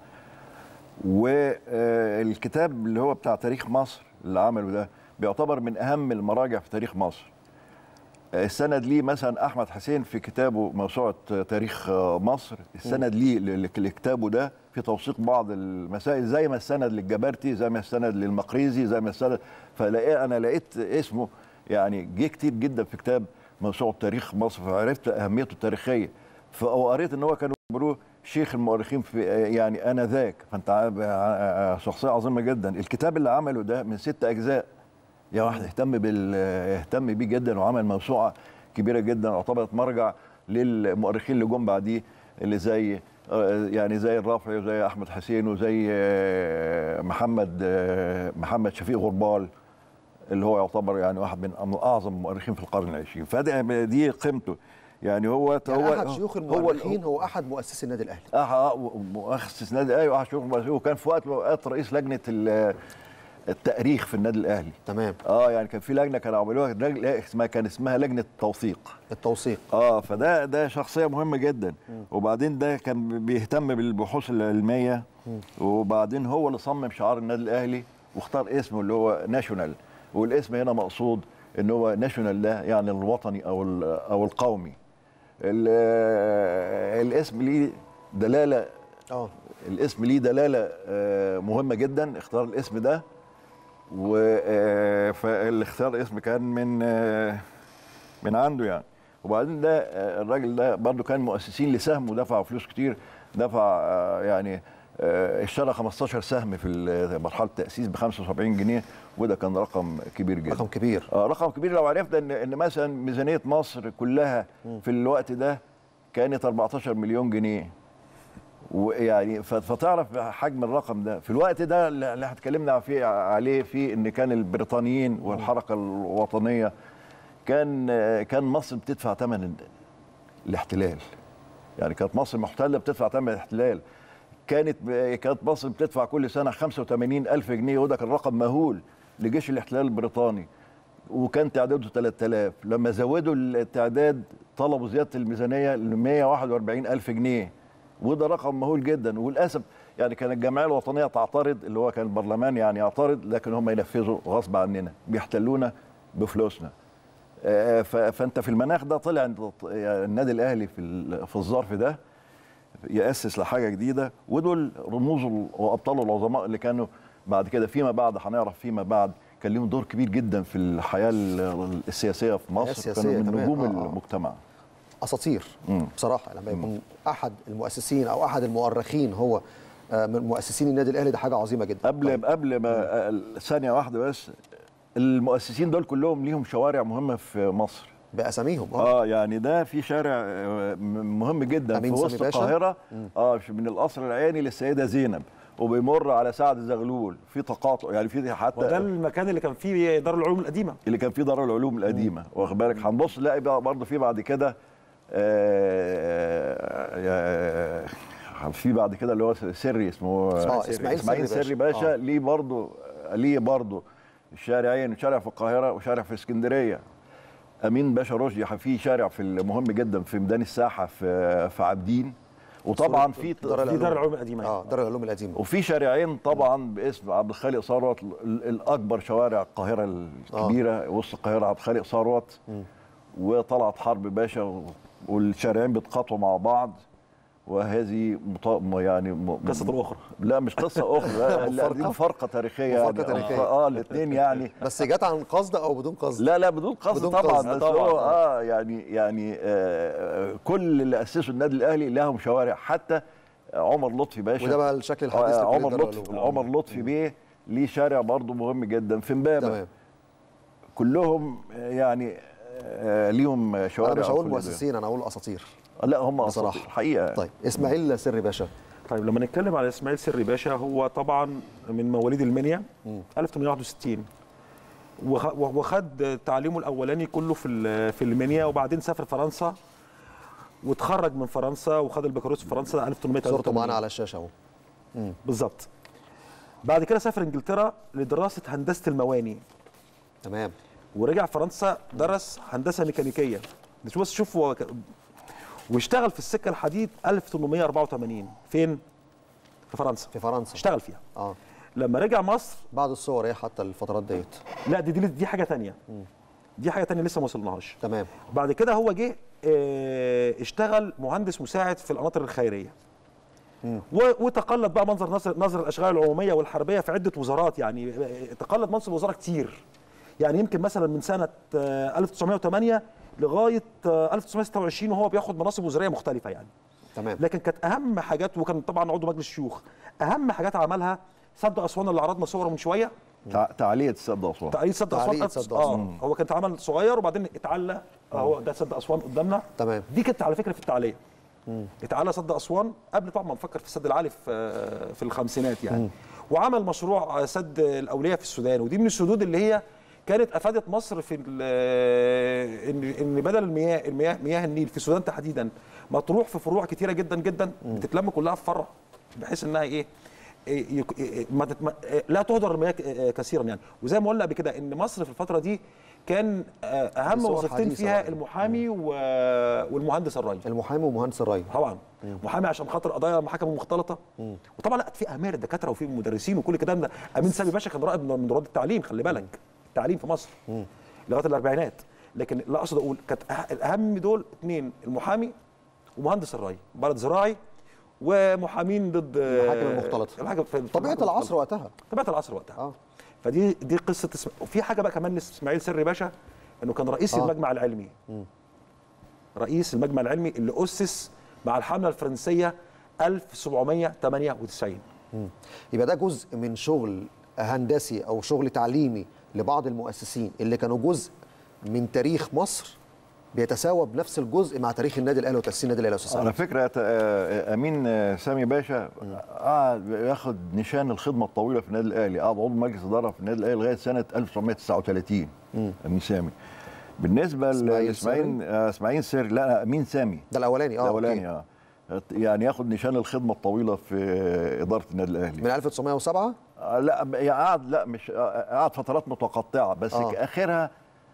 والكتاب اللي هو بتاع تاريخ مصر اللي عمله ده بيعتبر من اهم المراجع في تاريخ مصر السند ليه مثلا احمد حسين في كتابه موسوعه تاريخ مصر السند ليه ل- لكتابه ده في توثيق بعض المسائل زي ما السند للجبرتي زي ما السند للمقريزي زي ما السند فلاقي انا لقيت اسمه يعني جه كتير جدا في كتاب موسوعه تاريخ مصر فعرفت اهميته التاريخيه فقريت ان هو كانوا بيقولوه شيخ المؤرخين في يعني انا ذاك فانت ع- شخصيه عظيمه جدا الكتاب اللي عمله ده من ست اجزاء يا واحد اهتم بال اهتم بيه جدا وعمل موسوعه كبيره جدا اعتبرت مرجع للمؤرخين اللي جم بعديه اللي زي آه، يعني زي الرافعي وزي احمد حسين وزي آه، محمد آه، محمد شفيق غربال اللي هو يعتبر يعني واحد من أم- اعظم المؤرخين في القرن العشرين فدي دي قيمته يعني هو يعني هو احد شيوخ هو- المؤرخين هو احد مؤسسي النادي الاهلي اه مؤسس نادي ايوه واحد شيوخ المؤرخين وكان في وقت من الاوقات رئيس لجنه ال- التاريخ في النادي الاهلي تمام اه يعني كان في لجنه كانوا عملوها لجنة اسمها كان اسمها لجنه توثيق التوثيق اه فده ده شخصيه مهمه جدا وبعدين ده كان بيهتم بالبحوث العلميه وبعدين هو اللي صمم شعار النادي الاهلي واختار اسمه اللي هو ناشونال والاسم هنا مقصود ان هو ناشونال ده يعني الوطني او ال- او القومي ال- الاسم ليه دلاله اه الاسم ليه دلاله آه، مهمه جدا اختار الاسم ده و آه، فالاختيار الاسم كان من آه، من عنده يعني وبعدين ده آه، الراجل ده برضه كان مؤسسين لسهم ودفعوا فلوس كتير دفع آه، يعني آه، اشترى 15 سهم في ال- مرحله التاسيس ب 75 جنيه وده كان رقم كبير جدا رقم كبير آه رقم كبير لو عرفنا ان ان مثلا ميزانيه مصر كلها في الوقت ده كانت 14 مليون جنيه ويعني ف- فتعرف حجم الرقم ده في الوقت ده اللي احنا اتكلمنا فيه عليه في ان كان البريطانيين والحركه الوطنيه كان آه، كان مصر بتدفع ثمن ال- الاحتلال يعني كانت مصر محتله بتدفع ثمن الاحتلال كانت كانت مصر بتدفع كل سنه 85 الف جنيه وده كان رقم مهول لجيش الاحتلال البريطاني وكان تعداده 3000 لما زودوا التعداد طلبوا زياده الميزانيه ل 141 الف جنيه وده رقم مهول جدا وللاسف يعني كانت الجمعيه الوطنيه تعترض اللي هو كان البرلمان يعني يعترض لكن هم ينفذوا غصب عننا بيحتلونا بفلوسنا آه، ف- فانت في المناخ ده طلع عند- يعني النادي الاهلي في ال- في الظرف ده ياسس لحاجه جديده ودول رموز ال- وابطال العظماء اللي كانوا بعد كده فيما بعد هنعرف فيما بعد كان لهم دور كبير جدا في الحياه ال- السياسيه في مصر السياسية كانوا من كمان، نجوم آه، آه. المجتمع اساطير مم. بصراحه لما يكون احد المؤسسين او احد المؤرخين هو آه، من مؤسسين النادي الاهلي ده حاجه عظيمه جدا قبل طيب. قبل ما آه، ثانيه واحده بس المؤسسين دول كلهم ليهم شوارع مهمه في مصر باساميهم اه اه يعني ده في شارع آه، م- مهم جدا في أمين سامي وسط باشا؟ القاهره اه من القصر العيني للسيده زينب وبيمر على سعد زغلول في تقاطع يعني في حتى وده المكان اللي كان فيه دار العلوم القديمه اللي كان فيه دار العلوم القديمه واخد بالك هنبص نلاقي بقى برضه في بعد كده آه، آه، في بعد كده اللي هو سري اسمه آه، إسماعيل اسماعيل سري سري باشا. باشا آه. ليه برضه ليه برضه شارعين شارع في القاهره وشارع في اسكندريه امين باشا رشدي في شارع في مهم جدا في ميدان الساحه في في عابدين وطبعا في دار في دار العلوم القديمه اه دار العلوم القديمه وفي شارعين طبعا باسم عبد الخالق ثروت ال- الاكبر شوارع القاهره الكبيره وسط القاهره عبد الخالق ثروت وطلعت حرب باشا و- والشارعين بيتقاطعوا مع بعض وهذه مط... يعني م... قصه اخرى لا مش قصه اخرى لا, لا دي مفارقة؟ مفارقه تاريخيه مفارقة يعني تاريخية. اه الاثنين يعني بس جت عن قصد او بدون قصد لا لا بدون قصد بدون طبعا قصد، بس طبعاً. هو اه يعني يعني آه كل اللي اسسوا النادي الاهلي لهم شوارع حتى عمر لطفي باشا وده بقى الشكل الحديث آه لكلية عمر دار لطفي العلوم. عمر لطفي بيه ليه شارع برضه مهم جدا في امبابه تمام كلهم آه، يعني آه ليهم شوارع انا مش هقول في النادي. مؤسسين انا هقول اساطير لا هم بصراحة. بصراحه الحقيقه طيب اسماعيل سري باشا طيب لما نتكلم على اسماعيل سري باشا هو طبعا من مواليد المنيا 1861 وخ- وخد تعليمه الاولاني كله في ال- في المنيا وبعدين سافر فرنسا وتخرج من فرنسا وخد البكالوريوس في فرنسا 1883 صورته معانا على الشاشه اهو بالظبط بعد كده سافر انجلترا لدراسه هندسه المواني تمام ورجع فرنسا درس هندسه ميكانيكيه مش بس شوف هو ك- واشتغل في السكه الحديد 1884 فين؟ في فرنسا في فرنسا اشتغل فيها اه لما رجع مصر بعض الصور ايه حتى الفترات ديت لا دي دي, دي حاجه تانية دي حاجه تانية لسه ما وصلناهاش تمام بعد كده هو جه اه، اشتغل مهندس مساعد في القناطر الخيريه و- وتقلد بقى منظر نظر, نظر الاشغال العموميه والحربيه في عده وزارات يعني اه، تقلد منصب وزاره كتير يعني يمكن مثلا من سنه اه، 1908 لغايه اه، 1926 وهو بياخد مناصب وزاريه مختلفه يعني تمام لكن كانت اهم حاجات وكان طبعا عضو مجلس الشيوخ اهم حاجات عملها سد اسوان اللي عرضنا صوره من شويه تع- تعلية سد اسوان تعليق سد اسوان تعليق أت- سد اه أسوان. هو كان اتعمل صغير وبعدين اتعلى اهو ده سد اسوان قدامنا تمام. دي كانت على فكره في التعليه اتعلى سد اسوان قبل طبعا ما نفكر في السد العالي في في الخمسينات يعني وعمل مشروع سد الاوليه في السودان ودي من السدود اللي هي كانت افادت مصر في ال- ان ان بدل المياه المياه مياه النيل في السودان تحديدا مطروح في فروع كتيره جدا جدا بتتلم كلها في فرع بحيث انها ايه إيه يك- إيه ما تت- ما- إيه لا تهدر المياه ك- إيه كثيرا يعني وزي ما قلنا قبل كده ان مصر في الفتره دي كان آه، اهم بصور وظيفتين حديثة فيها بقى. المحامي و- والمهندس الري المحامي ومهندس الري طبعا محامي عشان خاطر قضايا المحاكم المختلطه وطبعا لا في اهميه للدكاتره وفي مدرسين وكل الكلام ده امين سامي باشا كان رائد من من رواد التعليم خلي بالك التعليم في مصر لغايه الاربعينات لكن لا اقصد اقول كانت أه- الاهم دول اثنين المحامي ومهندس الري بلد زراعي ومحامين ضد المحاكم المختلطة. المحاكم في- في طبيعه المحاكم العصر المختلطة. وقتها طبيعه العصر وقتها اه فدي دي قصه اسم... وفي حاجه بقى كمان لاسماعيل سري باشا انه كان رئيس آه. آه. المجمع العلمي رئيس المجمع العلمي اللي اسس مع الحمله الفرنسيه 1798 يبقى ده جزء من شغل هندسي او شغل تعليمي لبعض المؤسسين اللي كانوا جزء من تاريخ مصر بيتساوى بنفس الجزء مع تاريخ النادي الاهلي وتاسيس النادي الاهلي يا استاذ على سعد. فكره ت- آه، امين آه، سامي باشا قعد ياخد نشان الخدمه الطويله في النادي الاهلي قعد عضو مجلس اداره في النادي الاهلي لغايه سنه 1939 امين سامي بالنسبه إسماعيل لاسماعيل آه، اسماعيل سر لا امين سامي ده الاولاني اه الاولاني أوكي. اه يعني ياخد نشان الخدمه الطويله في اداره النادي الاهلي من 1907 آه، لا ب- يعني قعد لا مش آه، قعد فترات متقطعه بس آه. آه. اخرها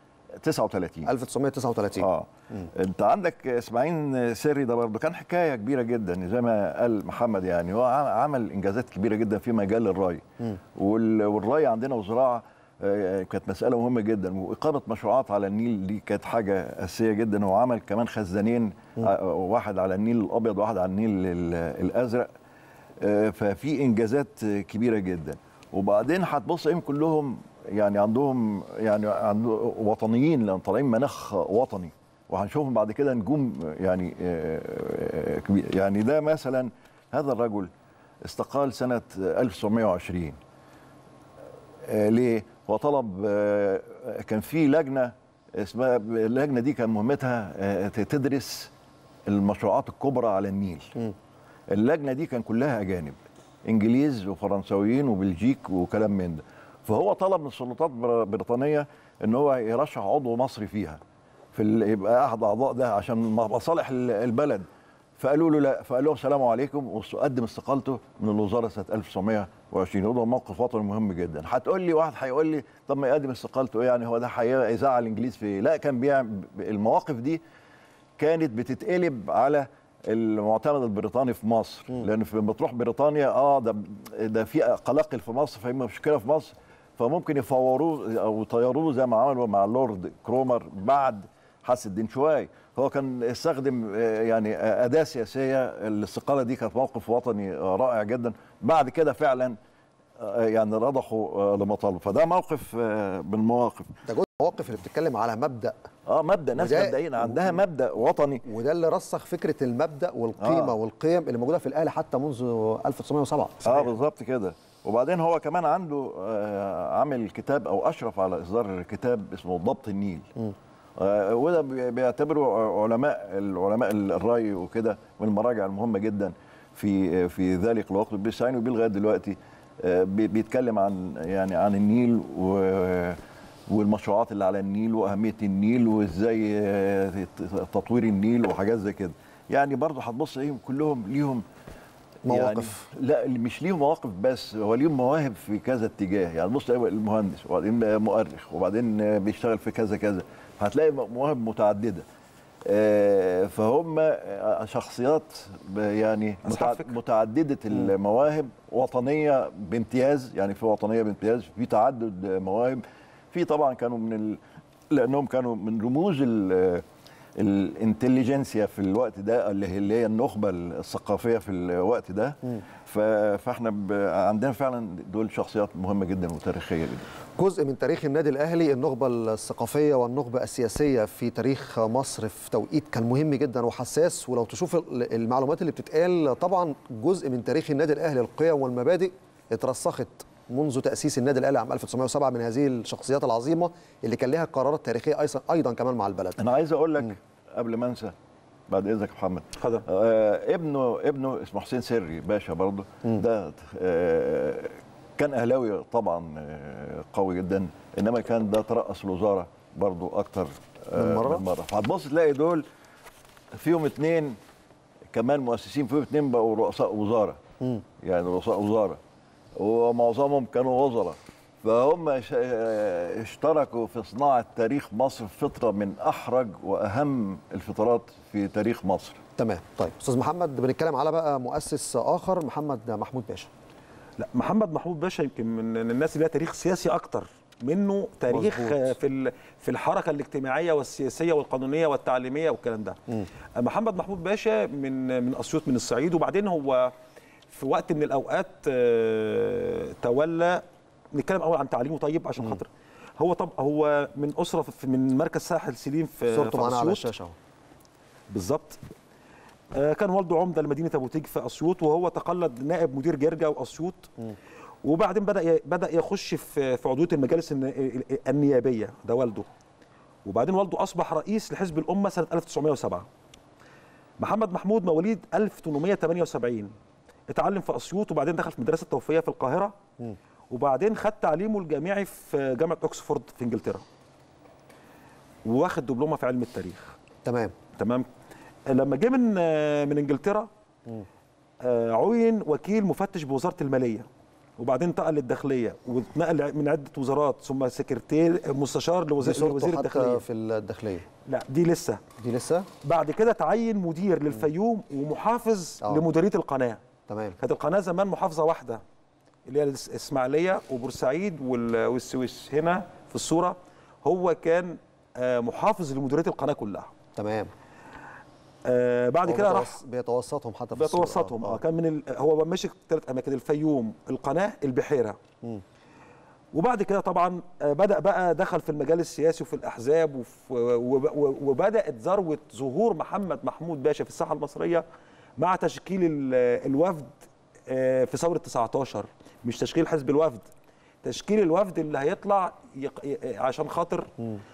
39 1939 اه انت عندك اسماعيل سري ده برضه كان حكايه كبيره جدا زي ما قال محمد يعني هو عم- عمل انجازات كبيره جدا في مجال الري وال- والري عندنا وزراعه آه، كانت مساله مهمه جدا واقامه مشروعات على النيل دي كانت حاجه اساسيه جدا وعمل كمان خزانين آه، واحد على النيل الابيض وواحد على النيل ال- الازرق آه، ففي انجازات آه، كبيره جدا وبعدين هتبص ايه كلهم يعني عندهم يعني عنده وطنيين لان طالعين مناخ وطني وهنشوفهم بعد كده نجوم يعني آه، آه، كبير يعني ده مثلا هذا الرجل استقال سنه 1920 آه، ليه؟ هو طلب آه، كان في لجنه اسمها اللجنه دي كان مهمتها آه، تدرس المشروعات الكبرى على النيل. اللجنه دي كان كلها اجانب انجليز وفرنساويين وبلجيك وكلام من ده. فهو طلب من السلطات البر- البريطانيه ان هو يرشح عضو مصري فيها في ال- يبقى احد اعضاء ده عشان مصالح ال- البلد فقالوا له لا فقال لهم السلام عليكم وقدم استقالته من الوزاره سنه 1920 وده موقف وطني مهم جدا هتقول لي واحد هيقول لي طب ما يقدم استقالته ايه يعني هو ده هيزعل الانجليز في إيه؟ لا كان بيعمل المواقف دي كانت بتتقلب على المعتمد البريطاني في مصر لان في لما تروح بريطانيا اه ده ده في قلاقل في مصر فهم مشكله في مصر فممكن يفوروه او يطيروه زي ما عملوا مع اللورد كرومر بعد حس الدين شوي هو كان استخدم آه، يعني آه، اداه سياسيه الاستقاله دي كانت موقف وطني آه، رائع جدا بعد كده فعلا آه، يعني رضخوا آه، لمطالبه فده موقف آه، من المواقف ده جزء من المواقف اللي بتتكلم على مبدا اه مبدا ناس وده- مبدئيا عندها مبدا وطني وده اللي رسخ فكره المبدا والقيمه آه. والقيم اللي موجوده في الاهلي حتى منذ 1907 اه بالظبط كده وبعدين هو كمان عنده آه عامل كتاب او اشرف على اصدار كتاب اسمه ضبط النيل آه وده بي- بيعتبره علماء العلماء الري وكده من المراجع المهمه جدا في في ذلك الوقت بيستعينوا بيه لغايه دلوقتي آه بي- بيتكلم عن يعني عن النيل و والمشروعات اللي على النيل واهميه النيل وازاي آه، تطوير النيل وحاجات زي كده يعني برضه هتبص ايه كلهم ليهم مواقف. يعني لا مش ليهم مواقف بس هو ليهم مواهب في كذا اتجاه يعني بص تلاقي المهندس وبعدين مؤرخ وبعدين بيشتغل في كذا كذا هتلاقي مواهب متعدده آه، فهم آه، شخصيات ب- يعني أصحاب متع- فكر. متعدده المواهب وطنيه بامتياز يعني في وطنيه بامتياز في تعدد مواهب في طبعا كانوا من ال... لانهم كانوا من رموز ال... الانتليجنسيا في الوقت ده اللي هي اللي هي النخبه الثقافيه في الوقت ده ف... فاحنا ب... عندنا فعلا دول شخصيات مهمه جدا وتاريخيه جدا جزء من تاريخ النادي الاهلي النخبه الثقافيه والنخبه السياسيه في تاريخ مصر في توقيت كان مهم جدا وحساس ولو تشوف ال- المعلومات اللي بتتقال طبعا جزء من تاريخ النادي الاهلي القيم والمبادئ اترسخت منذ تاسيس النادي الاهلي عام 1907 من هذه الشخصيات العظيمه اللي كان لها قرارات تاريخيه ايضا ايضا كمان مع البلد انا عايز اقول لك قبل ما انسى بعد اذنك يا محمد اتفضل. آه ابنه ابنه اسمه حسين سري باشا برضه ده آه كان اهلاوي طبعا آه قوي جدا انما كان ده ترأس الوزاره برضه اكتر آه من مرة؟ من مره فهتبص تلاقي دول فيهم اتنين كمان مؤسسين فيهم اتنين بقوا رؤساء وزاره يعني رؤساء وزاره ومعظمهم كانوا وزراء فهم ش- آه، اشتركوا في صناعه تاريخ مصر في فتره من احرج واهم الفترات في تاريخ مصر تمام طيب استاذ محمد بنتكلم على بقى مؤسس اخر محمد محمود باشا لا محمد محمود باشا يمكن من الناس اللي لها تاريخ سياسي اكتر منه تاريخ مظبوط. آه، في ال- في الحركه الاجتماعيه والسياسيه والقانونيه والتعليميه والكلام ده آه، محمد محمود باشا من من اسيوط من الصعيد وبعدين هو في وقت من الاوقات آه، تولى نتكلم اول عن تعليمه طيب عشان خاطر هو طب هو من اسره في من مركز ساحل سليم في صورته في معانا على أسيوط. الشاشه اهو بالظبط آه، كان والده عمده لمدينه ابو تيج في اسيوط وهو تقلد نائب مدير جرجا واسيوط وبعدين بدا ي- بدا يخش في في عضويه المجالس الن- النيابيه ده والده وبعدين والده اصبح رئيس لحزب الامه سنه 1907 محمد محمود مواليد 1878 اتعلم في اسيوط وبعدين دخل في مدرسه التوفيق في القاهره وبعدين خد تعليمه الجامعي في جامعه اوكسفورد في انجلترا واخد دبلومه في علم التاريخ تمام تمام لما جه من آه، من انجلترا آه، عين وكيل مفتش بوزاره الماليه وبعدين انتقل للداخليه واتنقل من عده وزارات ثم سكرتير مستشار دي لوزير, صورته لوزير حتى الداخليه في الداخليه لا دي لسه دي لسه بعد كده تعين مدير للفيوم ومحافظ آه. لمديريه القناه تمام كانت القناه زمان محافظه واحده اللي هي الاسماعيليه وبورسعيد وال- والسويس هنا في الصوره هو كان آه، محافظ لمديريه القناه كلها تمام آه، بعد هو كده راح بيتوس- بيتوسطهم حتى في الصورة. بيتوسطهم اه كان من ال... هو ماشي ثلاث اماكن الفيوم القناه البحيره وبعد كده طبعا آه، بدا بقى دخل في المجال السياسي وفي الاحزاب وفي وب- و- وبدات ذروه ظهور محمد محمود باشا في الساحه المصريه مع تشكيل ال- الوفد آه، في ثوره 19 مش تشكيل حزب الوفد تشكيل الوفد اللي هيطلع يق... ي- عشان خاطر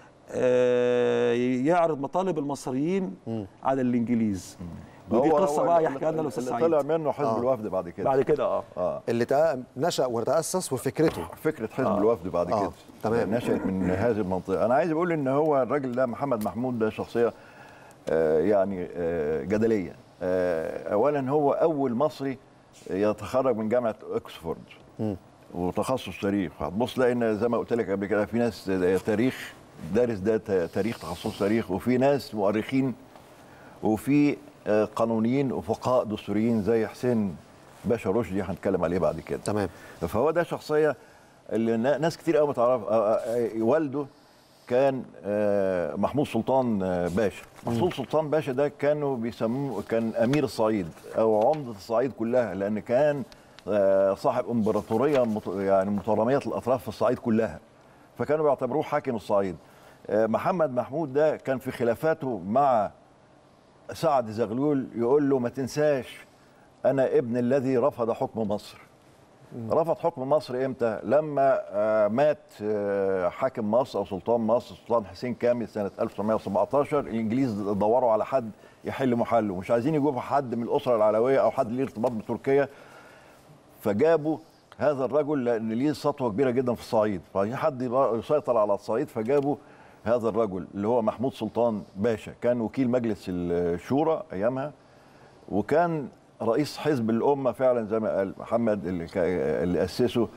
آه، يعرض مطالب المصريين على الانجليز ودي هو- قصه هو بقى اللي- يحكيها لنا الاستاذ اللي سعيد طلع منه حزب آه. الوفد بعد كده بعد كده اه اه اللي تأ... نشأ وتأسس وفكرته فكره حزب الوفد بعد آه، كده تمام. نشأت من هذه المنطقه انا عايز اقول ان هو الراجل ده محمد محمود ده شخصيه آه، يعني آه، جدليه آه، اولا هو اول مصري يتخرج من جامعه اوكسفورد وتخصص تاريخ هتبص تلاقي ان زي ما قلت لك قبل كده في ناس تاريخ دارس ده ت- تاريخ تخصص تاريخ وفي ناس مؤرخين وفي آه، قانونيين وفقهاء دستوريين زي حسين باشا رشدي هنتكلم عليه بعد كده تمام فهو ده شخصيه اللي نا- ناس كتير قوي تعرف والده كان آه، محمود سلطان آه، باشا محمود سلطان باشا ده كانوا بيسموه كان امير الصعيد او عمده الصعيد كلها لان كان آه، صاحب امبراطوريه مت- يعني متراميه الاطراف في الصعيد كلها فكانوا بيعتبروه حاكم الصعيد آه، محمد محمود ده كان في خلافاته مع سعد زغلول يقول له ما تنساش انا ابن الذي رفض حكم مصر رفض حكم مصر امتى لما آه، مات آه، حاكم مصر او سلطان مصر سلطان حسين كامل سنه 1917 الانجليز دوروا على حد يحل محله مش عايزين يجيبوا حد من الاسره العلويه او حد ليه ارتباط بتركيا فجابوا هذا الرجل لان ليه سطوه كبيره جدا في الصعيد فعايزين حد يبقى يسيطر على الصعيد فجابوا هذا الرجل اللي هو محمود سلطان باشا كان وكيل مجلس الشورى ايامها وكان رئيس حزب الامه فعلا زي ما قال محمد اللي كا- اللي اسسه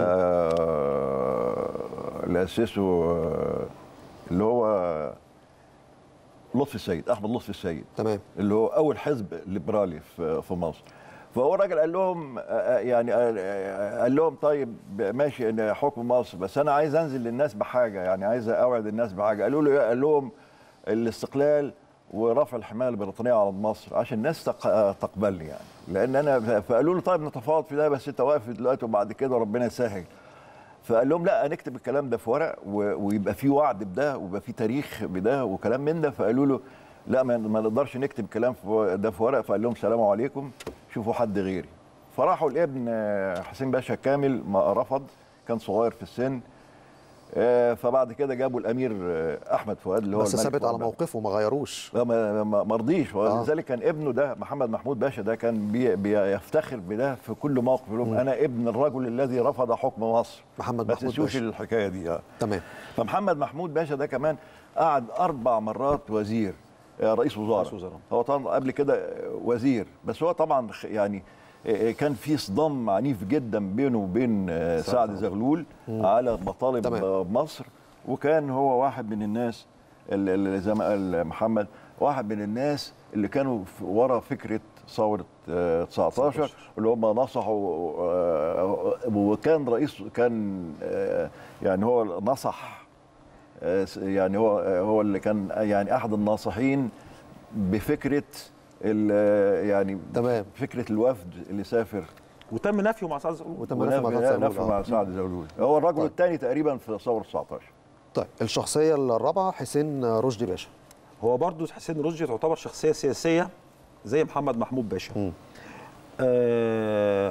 آه اللي اسسه آه اللي هو لطفي السيد احمد لطفي السيد تمام اللي هو اول حزب ليبرالي في في مصر فهو الراجل قال لهم آه، آه، يعني آه، آه، قال لهم طيب ماشي ان حكم مصر بس انا عايز انزل للناس بحاجه يعني عايز اوعد الناس بحاجه قالوا له إيه؟ قال لهم الاستقلال ورفع الحمايه البريطانيه على مصر عشان الناس تق- آه، تقبلني يعني لان انا فقالوا له طيب نتفاوض في ده بس انت واقف دلوقتي وبعد كده ربنا يسهل فقال لهم لا نكتب الكلام ده في ورق و- ويبقى في وعد بده ويبقى في تاريخ بده وكلام من ده فقالوا له لا ما ما نقدرش نكتب كلام في ده في ورق فقال لهم سلام عليكم شوفوا حد غيري فراحوا لابن آه، حسين باشا كامل ما رفض كان صغير في السن آه، فبعد كده جابوا الامير آه، احمد فؤاد اللي هو بس الملك ثابت على فؤاد. موقفه ما غيروش لا، ما ما ما رضيش ولذلك كان ابنه ده محمد محمود باشا ده كان بي بيفتخر بده في كل موقف يقول لهم انا ابن الرجل الذي رفض حكم مصر محمد ما محمود تنسوش باشا. الحكايه دي اه تمام فمحمد محمود باشا ده كمان قعد اربع مرات وزير آه، رئيس وزراء رئيس وزراء. هو طبعا قبل كده آه، وزير بس هو طبعا خ- يعني آه، كان في صدام عنيف جدا بينه وبين آه، سعد زغلول على مطالب تمام. آه، مصر وكان هو واحد من الناس اللي- اللي زي ما قال محمد واحد من الناس اللي كانوا في- ورا فكره ثوره آه، 19 اللي هم نصحوا آه، وكان رئيس كان آه، يعني هو نصح آه، يعني هو آه، هو اللي كان يعني احد الناصحين بفكره ال- يعني تمام. فكره الوفد اللي سافر وتم نفيه مع سعد زغلول وتم نفي مع ونفي سعد نفي زغلول. مع آه. سعد زغلول هو الرجل طيب. الثاني تقريبا في ثوره 19 طيب الشخصيه الرابعه حسين رشدي باشا هو برضو حسين رشدي تعتبر شخصيه سياسيه زي محمد محمود باشا آه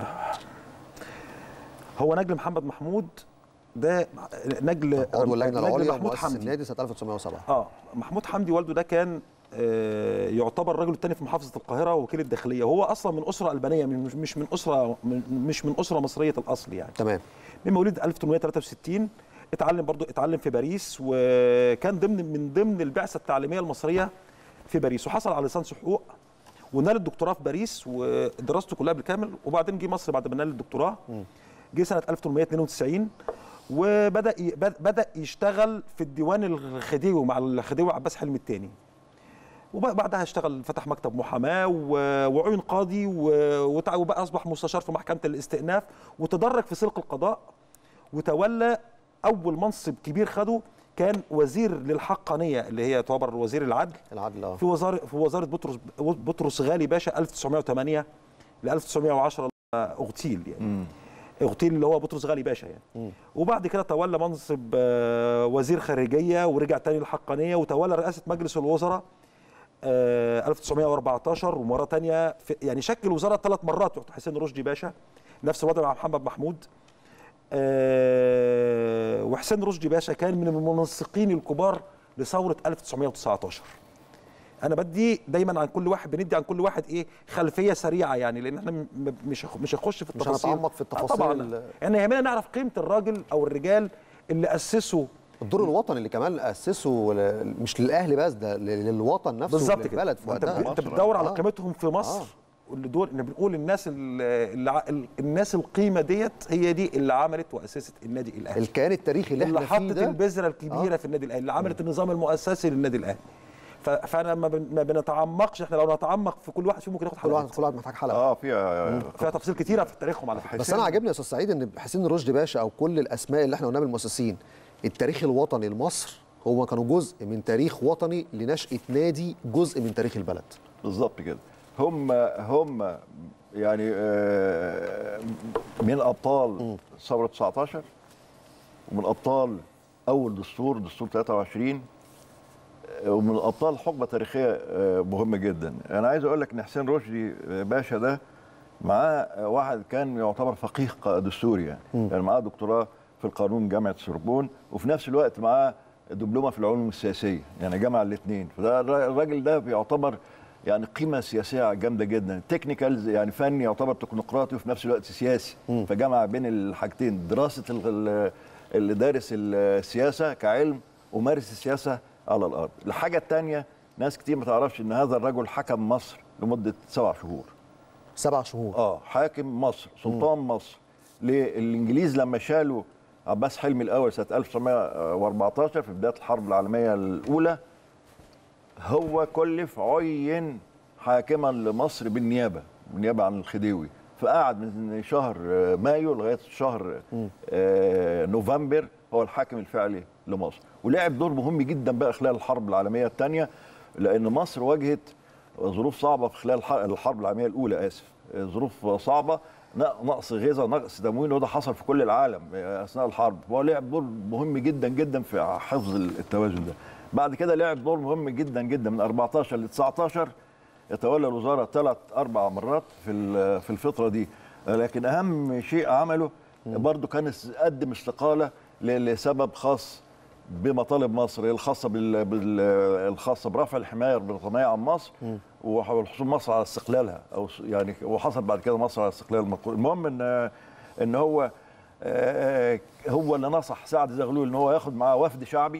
هو نجل محمد محمود ده نجل عضو اللجنه نجل العليا محمود ومؤسس حمدي النادي سنه 1907 اه محمود حمدي والده ده كان آه، يعتبر الرجل الثاني في محافظه القاهره وكيل الداخليه وهو اصلا من اسره البانيه مش مش من اسره من- مش من اسره مصريه الاصل يعني تمام من مواليد 1863 اتعلم برضو اتعلم في باريس وكان ضمن من ضمن البعثه التعليميه المصريه في باريس وحصل على ليسانس حقوق ونال الدكتوراه في باريس ودراسته كلها بالكامل وبعدين جه مصر بعد ما نال الدكتوراه جه سنه 1892 وبدا ي- بد- بدا يشتغل في الديوان الخديوي مع الخديوي عباس حلمي الثاني وبعدها اشتغل فتح مكتب محاماه و- وعين قاضي و- وتع- وبقى اصبح مستشار في محكمه الاستئناف وتدرج في سلك القضاء وتولى اول منصب كبير خده كان وزير للحقانيه اللي هي تعتبر وزير العدل العدل اه في وزاره في وزاره بطرس بطرس غالي باشا 1908 ل 1910 اغتيل يعني اغتيل اللي هو بطرس غالي باشا يعني وبعد كده تولى منصب آه، وزير خارجيه ورجع تاني للحقانيه وتولى رئاسه مجلس الوزراء آه، 1914 ومره تانية في يعني شكل وزاره ثلاث مرات وقت حسين رشدي باشا نفس الوضع مع محمد محمود آه، وحسين رشدي باشا كان من المنسقين الكبار لثوره 1919 انا بدي دايما عن كل واحد بندي عن كل واحد ايه خلفيه سريعه يعني لان احنا م- م- مش هخ- مش هنخش في مش التفاصيل هنتعمق في آه، التفاصيل طبعا ال- يعني يهمنا نعرف قيمه الراجل او الرجال اللي اسسوا الدور الوطني اللي كمان اسسه ل- مش للاهلي بس ده ل- للوطن نفسه بالظبط كده للبلد في انت وقتها انت بتدور على آه. قيمتهم في مصر آه. واللي دول احنا بنقول الناس اللي اللي ع- الناس القيمه ديت هي دي اللي عملت واسست النادي الاهلي الكيان التاريخي اللي اللي احنا فيه حطت ده البذره الكبيره آه. في النادي الاهلي اللي عملت النظام المؤسسي للنادي الاهلي ف- فانا ما بن- ما بنتعمقش احنا لو نتعمق في كل واحد فيهم ممكن ياخد كل واحد حلقات كل واحد محتاج حلقه اه فيها فيها تفاصيل كتيره في تاريخهم على فكره بس انا عاجبني يا استاذ سعيد ان حسين رشدي باشا او كل الاسماء اللي احنا قلناها من المؤسسين التاريخ الوطني لمصر هو كانوا جزء من تاريخ وطني لنشأة نادي جزء من تاريخ البلد بالظبط كده هم هم يعني آه، من ابطال ثوره 19 ومن ابطال اول دستور دستور 23 آه، ومن ابطال حقبه تاريخيه آه، مهمه جدا انا عايز اقول لك ان حسين رشدي آه، باشا ده معاه آه، واحد كان يعتبر فقيه ق- دستوري يعني يعني معاه دكتوراه في القانون من جامعه سوربون وفي نفس الوقت معاه دبلومه في العلوم السياسيه يعني جمع الاثنين فده الر- الراجل ده بيعتبر يعني قيمه سياسيه جامده جدا تكنيكال يعني فني يعتبر تكنوقراطي وفي نفس الوقت سياسي فجمع بين الحاجتين دراسه ال- ال- اللي دارس السياسه كعلم ومارس السياسه على الارض الحاجه الثانيه ناس كتير ما تعرفش ان هذا الرجل حكم مصر لمده سبع شهور سبع شهور اه حاكم مصر سلطان مصر ليه الانجليز لما شالوا عباس حلمي الاول سنه 1914 في بدايه الحرب العالميه الاولى هو كلف عين حاكما لمصر بالنيابه بالنيابه عن الخديوي فقعد من شهر آه، مايو لغايه شهر آه، نوفمبر هو الحاكم الفعلي لمصر ولعب دور مهم جدا بقى خلال الحرب العالميه الثانيه لان مصر واجهت ظروف صعبه في خلال الح- الحرب العالميه الاولى اسف آه، ظروف صعبه ن- نقص غذاء نقص تموين وده حصل في كل العالم آه، اثناء الحرب هو لعب دور مهم جدا جدا في حفظ التوازن ده بعد كده لعب دور مهم جدا جدا من 14 ل 19 يتولى الوزاره ثلاث اربع مرات في ال- في الفتره دي لكن اهم شيء عمله برضه كان اس- قدم استقاله ل- لسبب خاص بمطالب مصر الخاصه بال... بال... الخاصه برفع الحمايه البريطانيه عن مصر والحصول مصر على استقلالها او س- يعني وحصل بعد كده مصر على استقلال المقول. المهم ان ان هو آه، هو اللي نصح سعد زغلول ان هو ياخد معاه وفد شعبي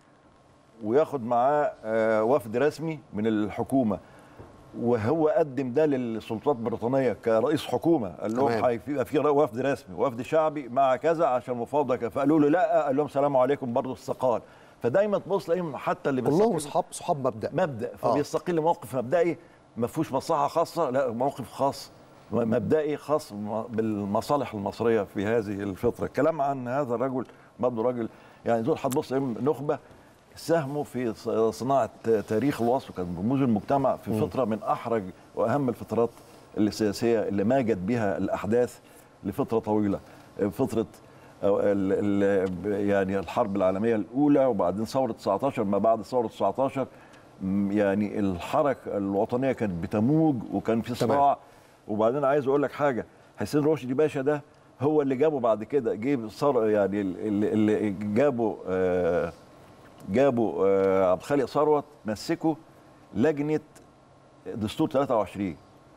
وياخد معاه آه، وفد رسمي من الحكومه وهو قدم ده للسلطات البريطانيه كرئيس حكومه قال لهم تمام. هيبقى في وفد رسمي وفد شعبي مع كذا عشان مفاوضه كذا فقالوا له لا قال لهم سلام عليكم برضه استقال فدايما تبص تلاقيهم حتى اللي كلهم بيستقيل- اصحاب صحاب مبدا مبدا فبيستقل موقف مبدئي ما فيهوش مصلحه خاصه لا موقف خاص مبدئي خاص بالمصالح المصريه في هذه الفتره الكلام عن هذا الرجل برضه راجل يعني دول هتبص تلاقيهم نخبه ساهموا في ص- صناعه تاريخ الوصف وكان رموز المجتمع في فتره من احرج واهم الفترات السياسيه اللي ماجت بها الاحداث لفتره طويله فتره أو ال ال يعني الحرب العالميه الاولى وبعدين ثوره 19 ما بعد ثوره 19 م- يعني الحركه الوطنيه كانت بتموج وكان في تمام. صراع وبعدين عايز اقول لك حاجه حسين رشدي باشا ده هو اللي جابه بعد كده جيب صار يعني اللي, اللي جابه آه جابوا آه عبد الخالق ثروت مسكوا لجنه دستور 23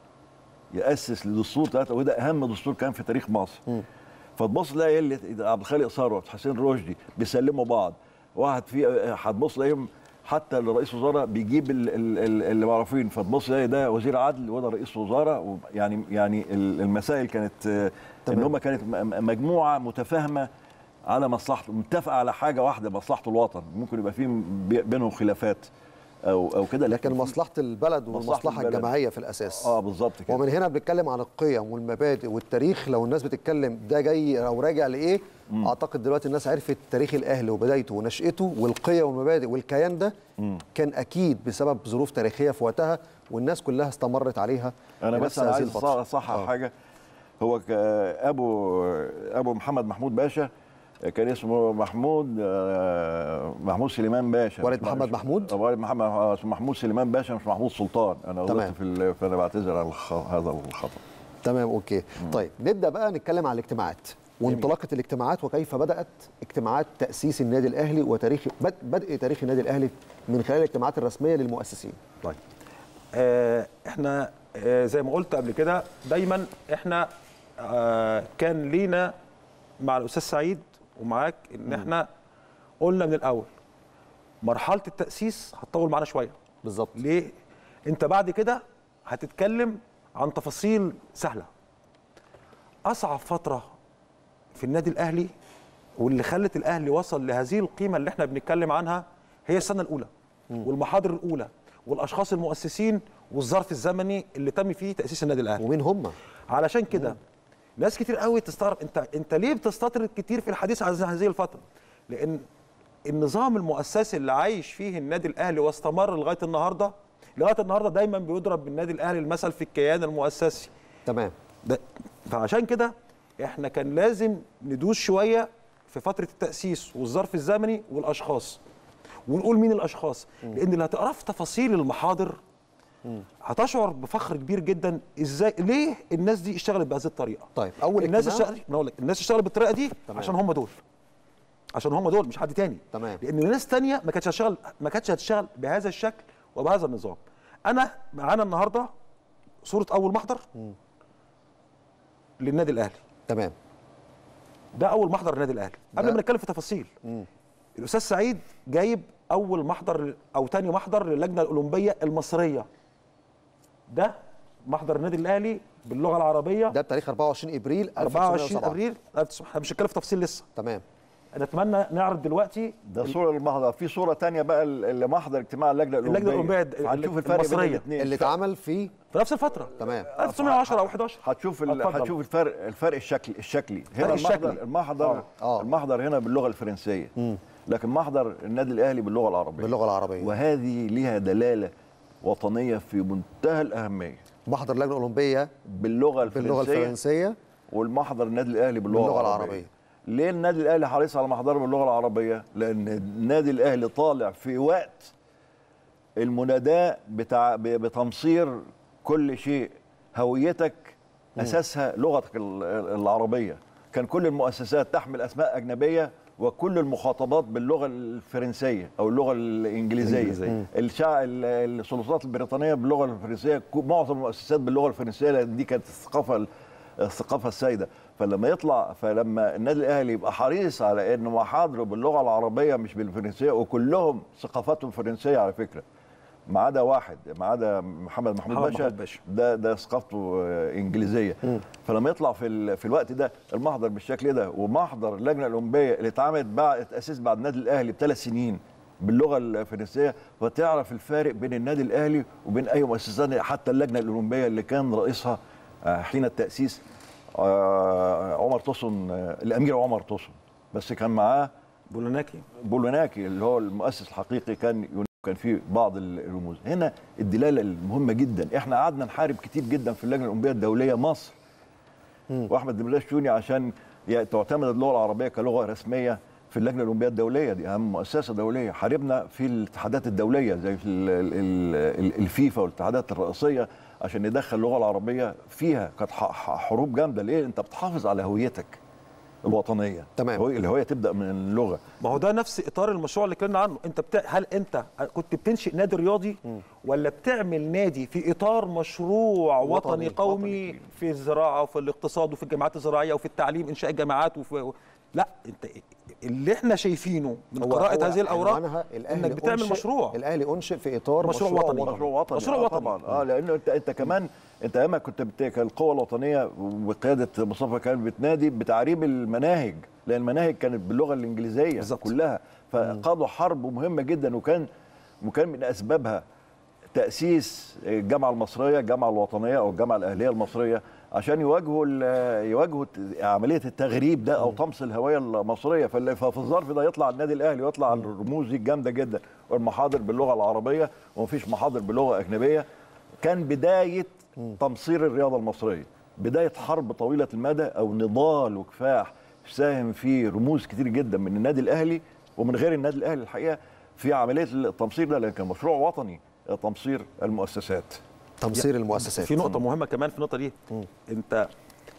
ياسس لدستور 3 وده اهم دستور كان في تاريخ مصر فتبص تلاقي اللي عبد الخالق ثروت حسين رشدي بيسلموا بعض واحد في هتبص تلاقيهم حتى الرئيس وزراء بيجيب ال- ال- ال- اللي معروفين فتبص تلاقي ده وزير عدل وده رئيس وزراء يعني يعني ال- المسائل كانت آه، ان هم كانت م- م- مجموعه متفاهمه على مصلحته متفقه على حاجه واحده مصلحه الوطن ممكن يبقى في بي- بينهم خلافات او او كده لكن في- مصلحه البلد مصلحة والمصلحه البلد. الجماعيه في الاساس اه بالظبط كده ومن هنا بنتكلم عن القيم والمبادئ والتاريخ لو الناس بتتكلم ده جاي او راجع لايه اعتقد دلوقتي الناس عرفت تاريخ الاهلي وبدايته ونشاته والقيم والمبادئ والكيان ده كان اكيد بسبب ظروف تاريخيه في وقتها والناس كلها استمرت عليها انا لنفس بس انا هذه عايز الفترة. صح, صح آه. حاجه هو ك- ابو ابو محمد محمود باشا كان اسمه محمود آه، محمود سليمان باشا والد مش- محمد مش- محمود؟ آه، والد محمد آه، اسمه محمود سليمان باشا مش محمود سلطان انا تمام. غلطت في ال- فانا بعتذر على الخ- هذا الخطا تمام اوكي طيب نبدا بقى نتكلم عن الاجتماعات وانطلاقه الاجتماعات وكيف بدات اجتماعات تاسيس النادي الاهلي وتاريخ بد- بدء تاريخ النادي الاهلي من خلال الاجتماعات الرسميه للمؤسسين طيب آه احنا آه زي ما قلت قبل كده دايما احنا آه كان لينا مع الاستاذ سعيد ومعاك ان احنا قلنا من الاول مرحله التاسيس هتطول معانا شويه بالظبط ليه انت بعد كده هتتكلم عن تفاصيل سهله اصعب فتره في النادي الاهلي واللي خلت الاهلي وصل لهذه القيمه اللي احنا بنتكلم عنها هي السنه الاولى والمحاضر الاولى والاشخاص المؤسسين والظرف الزمني اللي تم فيه تاسيس النادي الاهلي ومين هم علشان كده ناس كتير قوي تستغرب انت انت ليه بتستطرد كتير في الحديث عن هذه الفتره لان النظام المؤسسي اللي عايش فيه النادي الاهلي واستمر لغايه النهارده لغايه النهارده دايما بيضرب بالنادي الاهلي المثل في الكيان المؤسسي تمام ده فعشان كده احنا كان لازم ندوس شويه في فتره التاسيس والظرف الزمني والاشخاص ونقول مين الاشخاص لان اللي هتقرا في تفاصيل المحاضر هتشعر بفخر كبير جدا ازاي ليه الناس دي اشتغلت بهذه الطريقه طيب اول الناس اجتماع اشتغلت أنا أقول لك الناس اشتغلت بالطريقه دي تمام. عشان هم دول عشان هم دول مش حد تاني تمام. لان ناس تانية ما كانتش هتشتغل ما كانتش هتشتغل بهذا الشكل وبهذا النظام انا معانا النهارده صوره اول محضر للنادي الاهلي تمام ده اول محضر للنادي الاهلي قبل ده- ما نتكلم في تفاصيل الاستاذ سعيد جايب اول محضر او تاني محضر للجنه الاولمبيه المصريه ده محضر النادي الاهلي باللغه العربيه ده بتاريخ 24 ابريل 24 1907. ابريل احنا مش هنتكلم في تفاصيل لسه تمام نتمنى نعرض دلوقتي ده صوره للمحضر في صوره تانية بقى اللي محضر اجتماع اللجنه الاولمبيه اللجنة الأولمبية هتشوف الفرق بين المصرية. الاثنين اللي اتعمل في في نفس الفتره تمام 1910 او 11 هتشوف ال... اتفضل. هتشوف الفرق الفرق الشكلي الشكلي هنا الفرق المحضر الشكلي. المحضر آه. المحضر هنا باللغه الفرنسيه لكن محضر النادي الاهلي باللغه العربيه باللغه العربيه وهذه ليها دلاله وطنيه في منتهى الاهميه محضر اللجنه الاولمبيه باللغه الفرنسيه, باللغه الفرنسيه والمحضر النادي الاهلي باللغه, باللغة العربيه. العربية. ليه النادي الاهلي حريص على محضره باللغه العربيه لان النادي الاهلي طالع في وقت المناداه بتاع ب- بتمصير كل شيء هويتك اساسها لغتك ال- ال- العربيه كان كل المؤسسات تحمل اسماء اجنبيه وكل المخاطبات باللغه الفرنسيه او اللغه الانجليزيه الإنجليزية. الشع... ال- السلطات البريطانيه باللغه الفرنسيه كو- معظم المؤسسات باللغه الفرنسيه لان دي كانت الثقافه الثقافه السائده فلما يطلع فلما النادي الاهلي يبقى حريص على ان محاضره باللغه العربيه مش بالفرنسيه وكلهم ثقافتهم فرنسيه على فكره ما عدا واحد ما عدا محمد محمود محمد باشا, محمود باشا. ده ده ثقافته آه، انجليزيه فلما يطلع في ال- في الوقت ده المحضر بالشكل ده ومحضر اللجنه الاولمبيه اللي اتعملت بعد تاسيس بعد النادي الاهلي بثلاث سنين باللغه الفرنسيه فتعرف الفارق بين النادي الاهلي وبين اي مؤسسه حتى اللجنه الاولمبيه اللي كان رئيسها آه، حين التاسيس آه، عمر توسن آه، الامير عمر توسن بس كان معاه بولوناكي بولوناكي اللي هو المؤسس الحقيقي كان يون- كان فيه بعض الرموز هنا الدلاله المهمه جدا احنا قعدنا نحارب كتير جدا في اللجنه الاولمبيه الدوليه مصر واحمد دمرداش شوني عشان ي- تعتمد اللغه العربيه كلغه رسميه في في اللجنه الاولمبيه الدوليه دي اهم مؤسسه دوليه حاربنا في الاتحادات الدوليه زي في ال- ال- ال- الفيفا والاتحادات الرئيسيه عشان ندخل اللغه العربيه فيها كانت ح- ح- حروب جامده ليه انت بتحافظ على هويتك الوطنيه تمام. هو- الهويه تبدا من اللغه ما هو ده نفس اطار المشروع اللي اتكلمنا عنه انت بتا... هل انت كنت بتنشئ نادي رياضي ولا بتعمل نادي في اطار مشروع وطني, وطني. قومي في الزراعه وفي الاقتصاد وفي الجامعات الزراعيه وفي التعليم انشاء الجامعات وفي لا انت اللي احنا شايفينه من هو- قراءه هو هذه الاوراق عنوانها الأهلي انك بتعمل أنشئ- مشروع الاهلي انشئ في اطار مشروع مشروع, وطني. وطني, مشروع وطني مشروع آه وطني. طبعا اه لانه انت انت كمان انت ايام كنت بت... القوى الوطنيه وقياده مصطفى كان بتنادي بتعريب المناهج لان المناهج كانت باللغه الانجليزيه بالظبط. كلها فقادوا حرب مهمه جدا وكان وكان من اسبابها تاسيس الجامعه المصريه الجامعه الوطنيه او الجامعه الاهليه المصريه عشان يواجهوا ال- يواجهوا ت- عمليه التغريب ده او طمس الهويه المصريه فاللي- ففي الظرف ده يطلع النادي الاهلي ويطلع الرموز دي الجامده جدا والمحاضر باللغه العربيه ومفيش محاضر بلغه اجنبيه كان بدايه تمصير الرياضه المصريه بدايه حرب طويله المدى او نضال وكفاح ساهم فيه رموز كتير جدا من النادي الاهلي ومن غير النادي الاهلي الحقيقه في عمليه التمصير ده لان كان مشروع وطني تمصير المؤسسات تمصير المؤسسات في نقطة مهمة كمان في النقطة دي أنت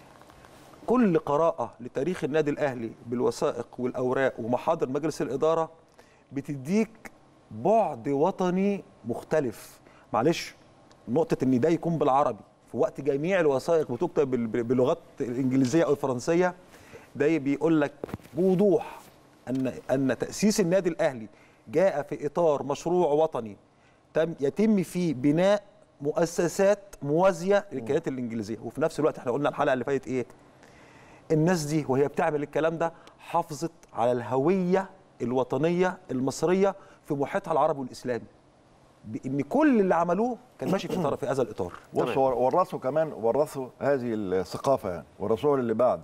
كل قراءة لتاريخ النادي الأهلي بالوثائق والأوراق ومحاضر مجلس الإدارة بتديك بعد وطني مختلف معلش نقطة إن ده يكون بالعربي في وقت جميع الوثائق بتكتب بال- بال- باللغات الإنجليزية أو الفرنسية ده بيقول لك بوضوح أن أن تأسيس النادي الأهلي جاء في إطار مشروع وطني تم يتم فيه بناء مؤسسات موازيه للكيانات الانجليزيه وفي نفس الوقت احنا قلنا الحلقه اللي فاتت ايه الناس دي وهي بتعمل الكلام ده حافظت على الهويه الوطنيه المصريه في محيطها العربي والاسلامي بان كل اللي عملوه كان ماشي في طرف في هذا الاطار بص هو ورثوا كمان ورثوا هذه الثقافه يعني ورثوها للي بعد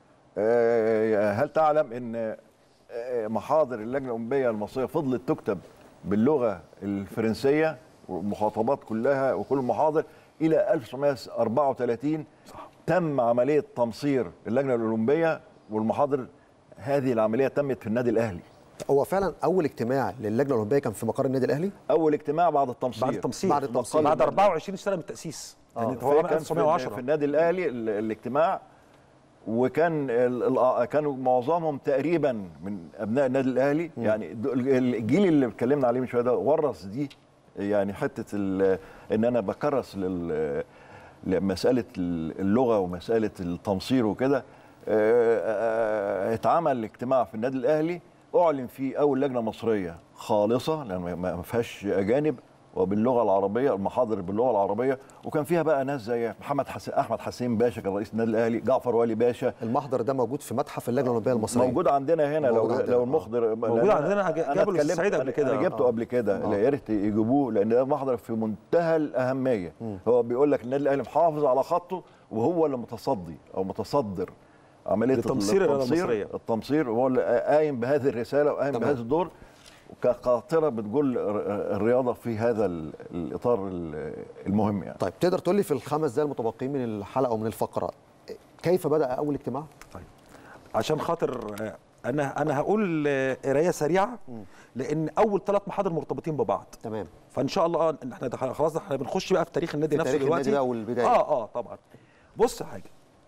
آه، هل تعلم ان آه، محاضر اللجنه الاولمبيه المصريه فضلت تكتب باللغه الفرنسيه والمخاطبات كلها وكل المحاضر الى 1934 صح. تم عمليه تمصير اللجنه الاولمبيه والمحاضر هذه العمليه تمت في النادي الاهلي هو فعلا اول اجتماع للجنه الاولمبيه كان في مقر النادي الاهلي اول اجتماع بعد التمصير بعد التمصير بعد التمصير. بعد 24 سنه من التاسيس يعني هو فهي عام كان في, 1910 في النادي الاهلي ال- الاجتماع وكان ال- ال- كانوا معظمهم تقريبا من ابناء النادي الاهلي يعني د- ال- الجيل اللي اتكلمنا عليه من شويه ده ورث دي يعني حته ال- ان انا بكرس لل لمساله اللغه ومساله التمصير وكده آه، آه، اتعمل اجتماع في النادي الاهلي اعلن فيه اول لجنه مصريه خالصه لان ما- ما فيهاش اجانب وباللغه العربيه المحاضر باللغه العربيه وكان فيها بقى ناس زي محمد حسين احمد حسين باشا كان رئيس النادي الاهلي جعفر والي باشا المحضر ده موجود في متحف اللجنه الاولمبيه المصريه موجود عندنا هنا لو موجود عندنا، لو آه. المخضر موجود عندنا، جا- جابوا اتكلمت- للسعيد قبل كده. انا جبته آه. قبل كده يا ريت يجيبوه لان ده محضر في منتهى الاهميه هو بيقول لك النادي الاهلي محافظ على خطه وهو اللي متصدي او متصدر عمليه لتمصير الرياضة التمصير المصرية. التمصير وهو اللي قايم بهذه الرساله وقايم تمام. بهذا الدور كقاطره بتقول الرياضه في هذا ال- الاطار ال- المهم يعني طيب تقدر تقول لي في الخمس دقايق المتبقيين من الحلقه ومن الفقرات كيف بدا اول اجتماع عشان خاطر آه، انا انا هقول آه، قرايه سريعه لان اول ثلاث محاضر مرتبطين ببعض تمام فان شاء الله إن احنا دخل- خلاص احنا بنخش بقى في تاريخ النادي في نفسه تاريخ دلوقتي النادي بقى والبداية. اه اه طبعا بص حاجه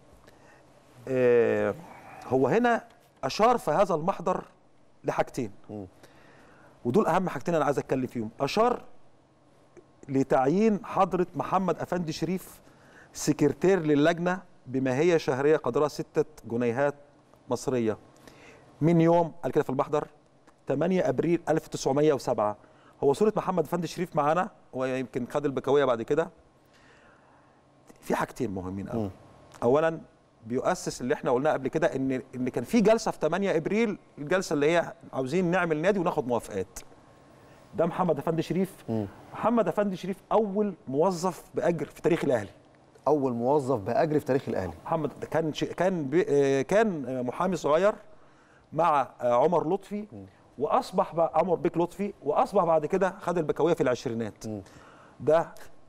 آه هو هنا اشار في هذا المحضر لحاجتين ودول اهم حاجتين انا عايز اتكلم فيهم اشار لتعيين حضره محمد افندي شريف سكرتير للجنه بماهيه شهريه قدرها ستة جنيهات مصريه من يوم قال كده في المحضر 8 ابريل 1907 هو صوره محمد افندي شريف معانا ويمكن خد البكويه بعد كده في حاجتين مهمين قوي اولا بيؤسس اللي احنا قلناه قبل كده ان ان كان في جلسه في 8 ابريل الجلسه اللي هي عاوزين نعمل نادي وناخد موافقات ده محمد افندي شريف محمد افندي شريف اول موظف باجر في تاريخ الاهلي اول موظف باجر في تاريخ الاهلي محمد ده كان ش- كان بي- آه، كان آه، محامي صغير مع آه، عمر لطفي واصبح بقى عمر بيك لطفي واصبح بعد كده خد البكويه في العشرينات ده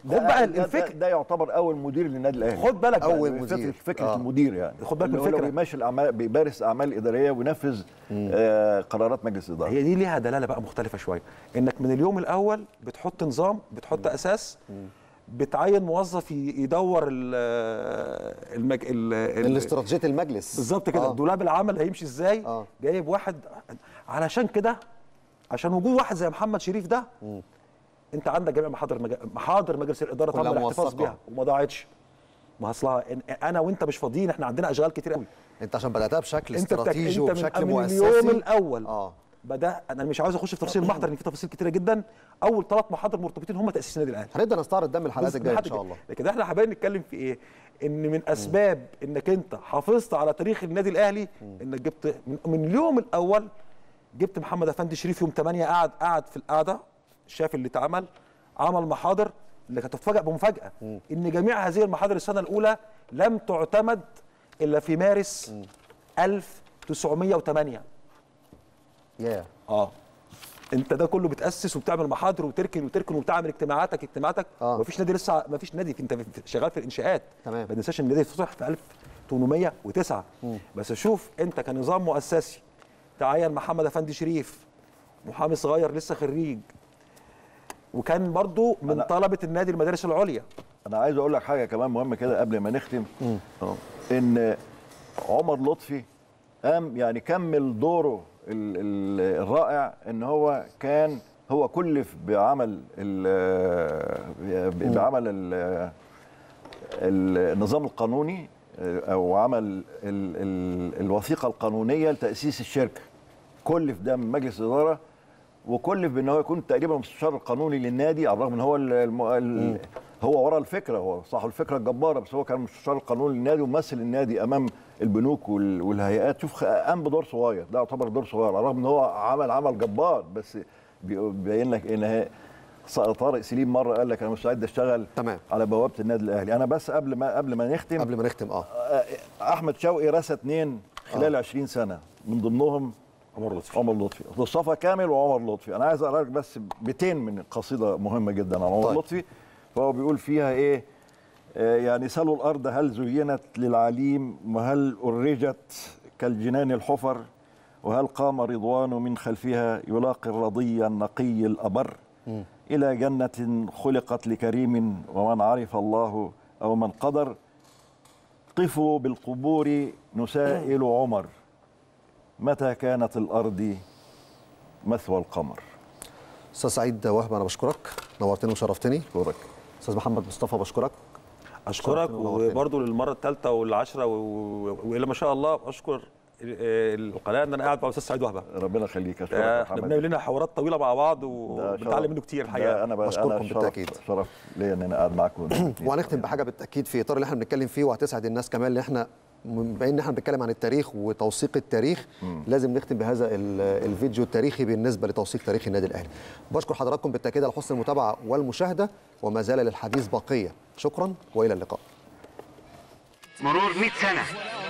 ده خد بقى ده- الفكر ده, ده يعتبر اول مدير للنادي الاهلي خد بالك بقى أول يعني مدير. فكره فكره آه. آه. المدير يعني خد بالك اللي من هو الفكرة. بيمارس الاعمال بيمارس اعمال اداريه وينفذ آه قرارات مجلس الاداره هي دي ليها دلاله بقى مختلفه شويه انك من اليوم الاول بتحط نظام بتحط اساس بتعين موظف ي- يدور ال المج... ال... ال... الاستراتيجيه المجلس بالظبط كده آه. دولاب العمل هيمشي ازاي آه. جايب واحد علشان كده عشان وجود واحد زي محمد شريف ده انت عندك جميع محاضر مج... محاضر مجلس الاداره كلها تم الاحتفاظ موثقة. بيها وما ضاعتش ما اصلها إن- انا وانت مش فاضيين احنا عندنا اشغال كتير قوي انت عشان بداتها بشكل انت بتك... استراتيجي انت وبشكل من, من مؤسسي اليوم الاول اه بدا انا مش عاوز اخش في تفاصيل المحضر ان في تفاصيل كتيره جدا اول ثلاث محاضر مرتبطين هم تاسيس النادي الاهلي هنبدا نستعرض ده من الحلقات بس الجايه ان لحد شاء كده. الله لكن احنا حابين نتكلم في ايه ان من اسباب انك انت حافظت على تاريخ النادي الاهلي انك جبت من, من اليوم الاول جبت محمد افندي شريف يوم 8 قعد قعد في القعده شاف اللي اتعمل عمل محاضر اللي كانت تتفاجئ بمفاجاه ان جميع هذه المحاضر السنه الاولى لم تعتمد الا في مارس 1908 يا اه انت ده كله بتاسس وبتعمل محاضر وتركن وتركن وبتعمل اجتماعاتك اجتماعاتك آه. مفيش نادي لسه مفيش نادي انت في- شغال في الانشاءات تمام. ما تنساش ان النادي فتح في 1809 بس شوف انت كنظام مؤسسي تعين محمد افندي شريف محامي صغير لسه خريج وكان برضو من أنا- طلبه النادي المدارس العليا انا عايز اقول لك حاجه كمان مهمه كده قبل ما نختم آه. ان عمر لطفي قام يعني كمل دوره ال- ال- الرائع ان هو كان هو كلف بعمل ال- بعمل ال- النظام القانوني او عمل ال- ال- الوثيقه القانونيه لتاسيس الشركه كلف ده من مجلس الاداره وكلف بان هو يكون تقريبا المستشار القانوني للنادي على الرغم ان هو ال الم... ال... هو ورا الفكره هو صاحب الفكره الجباره بس هو كان المستشار القانوني للنادي ومثل النادي امام البنوك وال... والهيئات شوف خ- قام بدور صغير ده يعتبر دور صغير على الرغم ان هو عمل عمل جبار بس بي- بيبين لك ان هي ص- طارق سليم مره قال لك انا مستعد اشتغل تمام. على بوابه النادي الاهلي انا بس قبل ما قبل ما نختم قبل ما نختم اه احمد شوقي رسى اثنين خلال 20 سنه من ضمنهم عمر لطفي عمر لطفي مصطفى كامل وعمر لطفي انا عايز اقرا لك بس بيتين من قصيده مهمه جدا عن عمر طيب. لطفي فهو بيقول فيها ايه آه، يعني سلوا الارض هل زينت للعليم وهل ارجت كالجنان الحفر وهل قام رضوان من خلفها يلاقي الرضي النقي الابر الى جنه خلقت لكريم ومن عرف الله او من قدر قفوا بالقبور نسائل عمر متى كانت الارض مثوى القمر استاذ سعيد وهبه انا بشكرك نورتني وشرفتني دورك استاذ محمد مصطفى بشكرك اشكرك شرفتني ونورتني. وبرضه للمره الثالثه والعشره و- و- والى ما شاء الله اشكر ال- القناه ان انا قاعد مع الاستاذ سعيد وهبه ربنا يخليك اشكرك آه، يا احنا محمد. بنعمل لنا حوارات طويله مع بعض ده وبنتعلم شرف. منه كتير ده الحقيقه انا ب- بشكركم أنا شرف- بالتأكيد. شرف ليا ان انا قاعد معاكم وهنختم بحاجه بالتاكيد في اطار اللي احنا بنتكلم فيه وهتسعد الناس كمان اللي احنا بما ان احنا بنتكلم عن التاريخ وتوثيق التاريخ لازم نختم بهذا ال- الفيديو التاريخي بالنسبه لتوثيق تاريخ النادي الاهلي بشكر حضراتكم بالتاكيد على حسن المتابعه والمشاهده وما زال للحديث بقيه شكرا والى اللقاء مرور 100 سنة